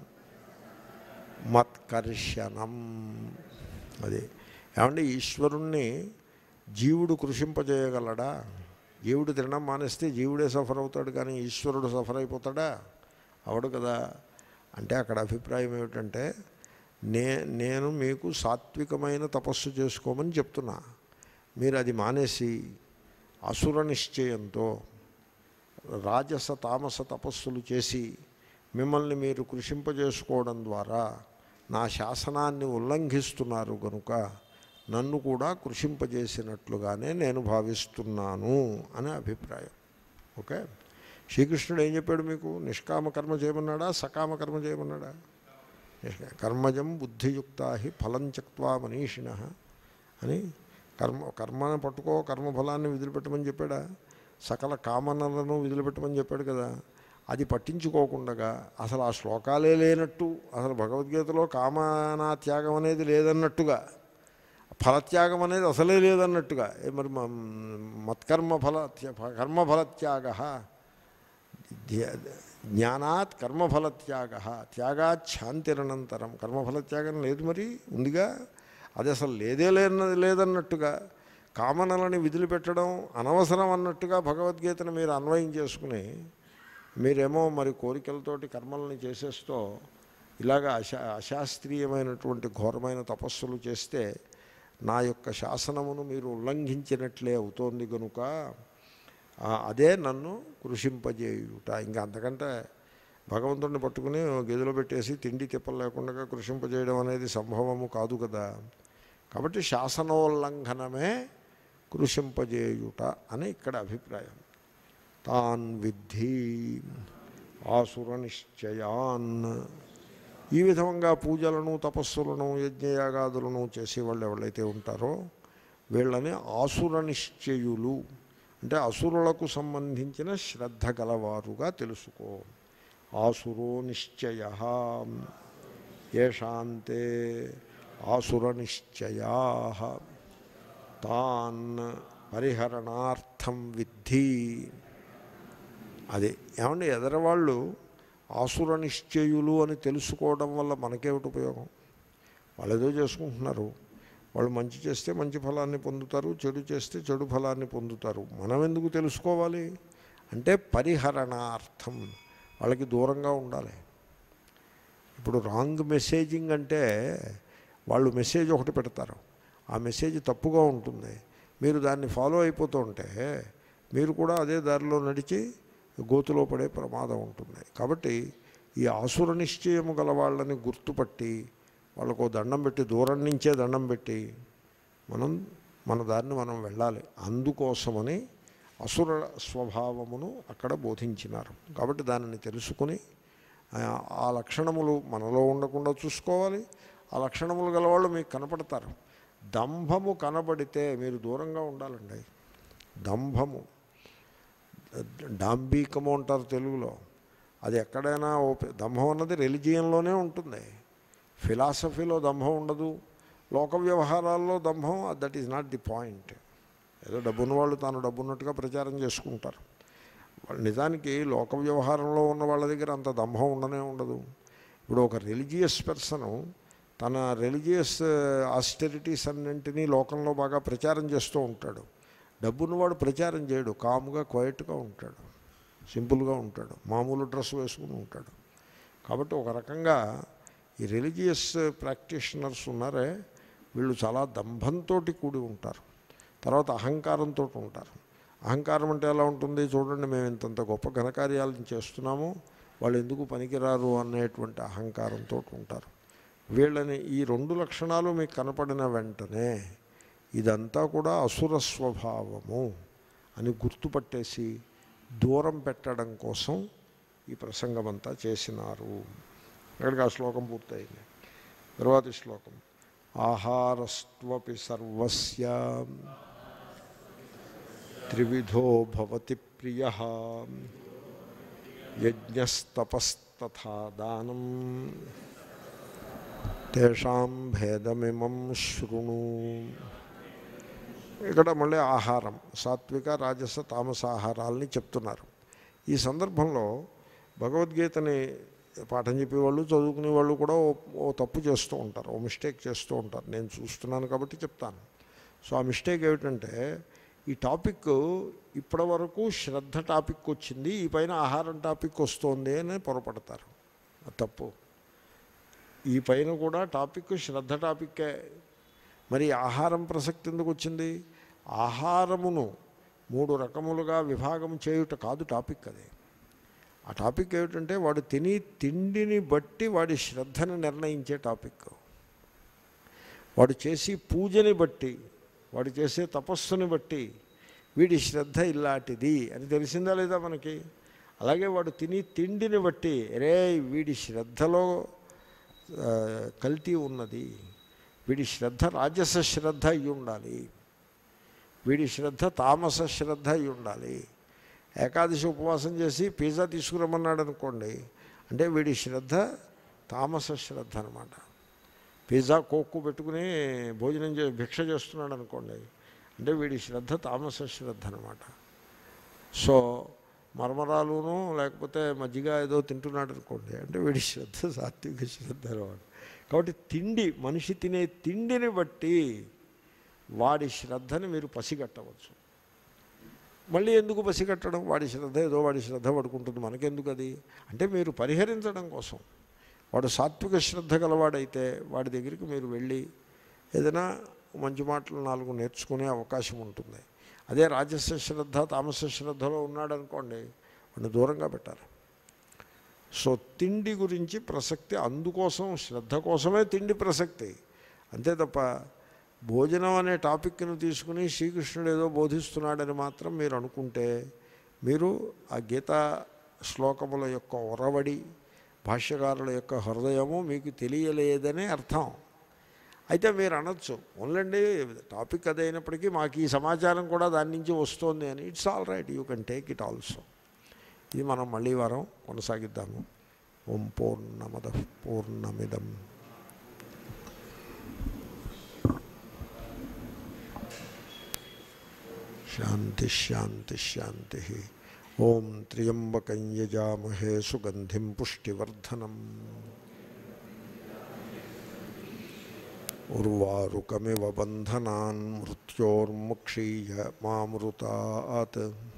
మత్కర్షణం అది ఏమంటే ఈశ్వరుణ్ణి జీవుడు కృషింపజేయగలడా జీవుడు తినడం మానేస్తే జీవుడే సఫర్ అవుతాడు కానీ ఈశ్వరుడు సఫర్ అయిపోతాడా అవడు కదా అంటే అక్కడ అభిప్రాయం ఏమిటంటే నే నేను మీకు సాత్వికమైన తపస్సు చేసుకోమని చెప్తున్నా మీరు అది మానేసి అసుర నిశ్చయంతో రాజస తామస తపస్సులు చేసి మిమ్మల్ని మీరు కృషింపజేసుకోవడం ద్వారా నా శాసనాన్ని ఉల్లంఘిస్తున్నారు కనుక నన్ను కూడా కృషింపజేసినట్లుగానే నేను భావిస్తున్నాను అనే అభిప్రాయం ఓకే శ్రీకృష్ణుడు ఏం చెప్పాడు మీకు నిష్కామ కర్మ చేయమన్నాడా సకామ కర్మ చేయమన్నాడా నిష్కా- కర్మజం బుద్ధియుక్తా హి ఫలం త్యక్వా మనీషిణ అని కర్మ కర్మను పట్టుకో కర్మఫలాన్ని విదిలిపెట్టమని చెప్పాడా సకల కామనలను విదిలిపెట్టమని చెప్పాడు కదా అది పట్టించుకోకుండా అసలు ఆ శ్లోకాలే లేనట్టు అసలు భగవద్గీతలో కామనా త్యాగం అనేది లేదన్నట్టుగా ఫలత్యాగం అనేది అసలే లేదన్నట్టుగా ఏ మరి మ- మత్కర్మ ఫల కర్మఫలత్యాగ ధ్య- జ్ఞానాత్ కర్మఫలత్యాగ త్యాగాత్ శాంతిరనంతరం కర్మఫలత్యాగం లేదు మరి ఉందిగా అది అసలు లేదే లేనది లేదన్నట్టుగా కామనలని విదిలిపెట్టడం అనవసరం అన్నట్టుగా భగవద్గీతను మీరు అన్వయం చేసుకుని మీరేమో మరి కోరికలతోటి కర్మల్ని చేసేస్తూ ఇలాగ అశా అశాస్త్రీయమైనటువంటి ఘోరమైన తపస్సులు చేస్తే నా యొక్క శాసనమును మీరు ఉల్లంఘించినట్లే అవుతోంది కనుక ఆ, అదే నన్ను కృషింపజేయుట ఇంకా అంతకంటే భగవంతుడిని పట్టుకుని గదిలో పెట్టేసి తిండి తిప్పలు లేకుండా కృషింపజేయడం అనేది సంభవము కాదు కదా కాబట్టి శాసనోల్లంఘనమే కృషింపజేయుట అని ఇక్కడ అభిప్రాయం తాన్ విద్ధి ఆసుర నిశ్చయాన్ ఈ విధంగా పూజలను తపస్సులను యజ్ఞయాగాదులను చేసేవాళ్ళు ఎవరైతే ఉంటారో వీళ్ళని ఆసుర నిశ్చయులు అంటే అసురులకు సంబంధించిన శ్రద్ధ గలవారుగా తెలుసుకో ఆసురో నిశ్చయ ఏషాంతే ఆసుర నిశ్చయా తాన్ పరిహరణార్థం విద్ధి అది ఏమండి ఎదరవాళ్ళు ఆసుర నిశ్చయులు అని తెలుసుకోవడం వల్ల మనకేమిటి ఉపయోగం వాళ్ళు ఏదో చేసుకుంటున్నారు వాళ్ళు మంచి చేస్తే మంచి ఫలాన్ని పొందుతారు చెడు చేస్తే చెడు ఫలాన్ని పొందుతారు మనం ఎందుకు తెలుసుకోవాలి అంటే పరిహరణార్థం వాళ్ళకి దూరంగా ఉండాలి ఇప్పుడు రాంగ్ మెసేజింగ్ అంటే వాళ్ళు మెసేజ్ ఒకటి పెడతారు ఆ మెసేజ్ తప్పుగా ఉంటుంది మీరు దాన్ని ఫాలో అయిపోతూ ఉంటే మీరు కూడా అదే దారిలో నడిచి గోతులో పడే ప్రమాదం ఉంటుంది కాబట్టి ఈ ఆసుర నిశ్చయము గల వాళ్ళని గుర్తుపట్టి వాళ్ళకు దండం పెట్టి దూరం నుంచే దండం పెట్టి మనం మన దారిని మనం వెళ్ళాలి అందుకోసమని అసుర స్వభావమును అక్కడ బోధించినారు కాబట్టి దానిని తెలుసుకుని ఆ, ఆ లక్షణములు మనలో ఉండకుండా చూసుకోవాలి ఆ లక్షణములు గలవాళ్ళు మీకు కనపడతారు దంభము కనబడితే మీరు దూరంగా ఉండాలండి దంభము డాంబీకము అంటారు తెలుగులో అది ఎక్కడైనా ఓపె దంభం అన్నది రెలిజియన్లోనే ఉంటుంది ఫిలాసఫీలో దంభం ఉండదు లోక వ్యవహారాల్లో దంభం that is not the point ఏదో డబ్బున్న వాళ్ళు తాను డబ్బున్నట్టుగా ప్రచారం చేసుకుంటారు వాళ్ళు నిజానికి లోక వ్యవహారంలో ఉన్న వాళ్ళ దగ్గర అంత దంభం ఉండనే ఉండదు ఇప్పుడు ఒక రిలీజియస్ పర్సను తన రిలీజియస్ ఆస్టెరిటీస్ అన్నింటినీ లోకంలో బాగా ప్రచారం చేస్తూ ఉంటాడు డబ్బున్నవాడు ప్రచారం చేయడు కామ్గా క్వైట్గా ఉంటాడు సింపుల్గా ఉంటాడు మామూలు డ్రెస్ వేసుకుని ఉంటాడు కాబట్టి ఒక రకంగా ఈ రిలీజియస్ ప్రాక్టీషనర్స్ ఉన్నారే వీళ్ళు చాలా దంభంతో కూడి ఉంటారు తర్వాత అహంకారంతో ఉంటారు అహంకారం అంటే ఎలా ఉంటుంది చూడండి మేము ఇంతంత గొప్ప ఘనకార్యాలను చేస్తున్నాము వాళ్ళు ఎందుకు పనికిరారు అనేటువంటి అహంకారంతో ఉంటారు వీళ్ళని ఈ రెండు లక్షణాలు మీకు కనపడిన వెంటనే ఇదంతా కూడా అసుర స్వభావము అని గుర్తుపట్టేసి దూరం పెట్టడం కోసం ఈ ప్రసంగం అంతా చేసినారు అక్కడికి ఆ శ్లోకం పూర్తయింది తర్వాతి శ్లోకం ఆహారస్త్వపి సర్వస్య త్రివిధో భవతి ప్రియ యజ్ఞస్తపస్తథా దానం తేషాం భేదమిమం శృణు ఇక్కడ మళ్ళీ ఆహారం సాత్విక రాజస తామస ఆహారాలని చెప్తున్నారు ఈ సందర్భంలో భగవద్గీతని పాఠం చెప్పేవాళ్ళు చదువుకునే వాళ్ళు కూడా ఓ ఓ తప్పు చేస్తూ ఉంటారు ఓ మిస్టేక్ చేస్తూ ఉంటారు నేను చూస్తున్నాను కాబట్టి చెప్తాను సో ఆ మిస్టేక్ ఏమిటంటే ఈ టాపిక్ ఇప్పటి వరకు శ్రద్ధ టాపిక్ వచ్చింది ఈ పైన ఆహారం టాపిక్ వస్తుంది అని పొరపడతారు అది తప్పు ఈ పైన కూడా టాపిక్ శ్రద్ధ టాపిక్కే మరి ఆహారం ప్రసక్తి ఎందుకు వచ్చింది ఆహారమును మూడు రకములుగా విభాగం చేయుట కాదు టాపిక్ అది ఆ టాపిక్ ఏమిటంటే వాడు తిని తిండిని బట్టి వాడి శ్రద్ధను నిర్ణయించే టాపిక్ వాడు చేసి పూజని బట్టి వాడు చేసే తపస్సుని బట్టి వీడి శ్రద్ధ ఇలాంటిది అని తెలిసిందా లేదా మనకి అలాగే వాడు తిని తిండిని బట్టి రే వీడి శ్రద్ధలో ఆ, కల్తీ ఉన్నది వీడి శ్రద్ధ రాజస శ్రద్ధ అయి ఉండాలి వీడి శ్రద్ధ తామస శ్రద్ధ అయి ఉండాలి ఏకాదశి ఉపవాసం చేసి పిజ్జా తీసుకురమ్మన్నాడు అనుకోండి అంటే వీడి శ్రద్ధ తామస శ్రద్ధ అనమాట పిజ్జా కోక్కు పెట్టుకుని భోజనం చే భిక్ష చేస్తున్నాడు అనుకోండి అంటే వీడి శ్రద్ధ తామస శ్రద్ధ అనమాట సో మరమరాలును లేకపోతే మజ్జిగ ఏదో తింటున్నాడు అనుకోండి అంటే వీడి శ్రద్ధ సాత్విక శ్రద్ధ అనమాట కాబట్టి తిండి మనిషి తినే తిండిని బట్టి వాడి శ్రద్ధని మీరు పసిగట్టవచ్చు మళ్ళీ ఎందుకు పసిగట్టడం వాడి శ్రద్ధ ఏదో వాడి శ్రద్ధ పడుకుంటుంది మనకెందుకు అది అంటే మీరు పరిహరించడం కోసం వాడు సాత్విక శ్రద్ధ గలవాడైతే వాడి దగ్గరికి మీరు వెళ్ళి ఏదైనా మంచి మాటలు నాలుగు నేర్చుకునే అవకాశం ఉంటుంది అదే రాజస శ్రద్ధ తామస శ్రద్ధలో ఉన్నాడనుకోండి వాడిని దూరంగా పెట్టాలి సో తిండి గురించి ప్రసక్తి అందుకోసం శ్రద్ధ కోసమే తిండి ప్రసక్తి అంతే తప్ప భోజనం అనే టాపిక్ను తీసుకుని శ్రీకృష్ణుడు ఏదో బోధిస్తున్నాడని మాత్రం మీరు అనుకుంటే మీరు ఆ గీతా శ్లోకముల యొక్క ఒరవడి భాష్యకారుల యొక్క హృదయము మీకు తెలియలేదనే అర్థం అయితే మీరు అనొచ్చు ఓన్లండి టాపిక్ అదైనప్పటికీ మాకు ఈ సమాచారం కూడా దాని నుంచి వస్తుంది అని it's all right you can take it also ఇది మనం మళ్ళీ వారం కొనసాగిద్దాము ఓం పూర్ణమద పూర్ణమిదం శాంతి శాంతి శాంతి ఓం త్ర్యంబకం యజామహే సుగంధిం పుష్టివర్ధనం ఉర్వారుకమివ బంధనాన్ మృత్యోర్ముక్షీయ మామృతాత్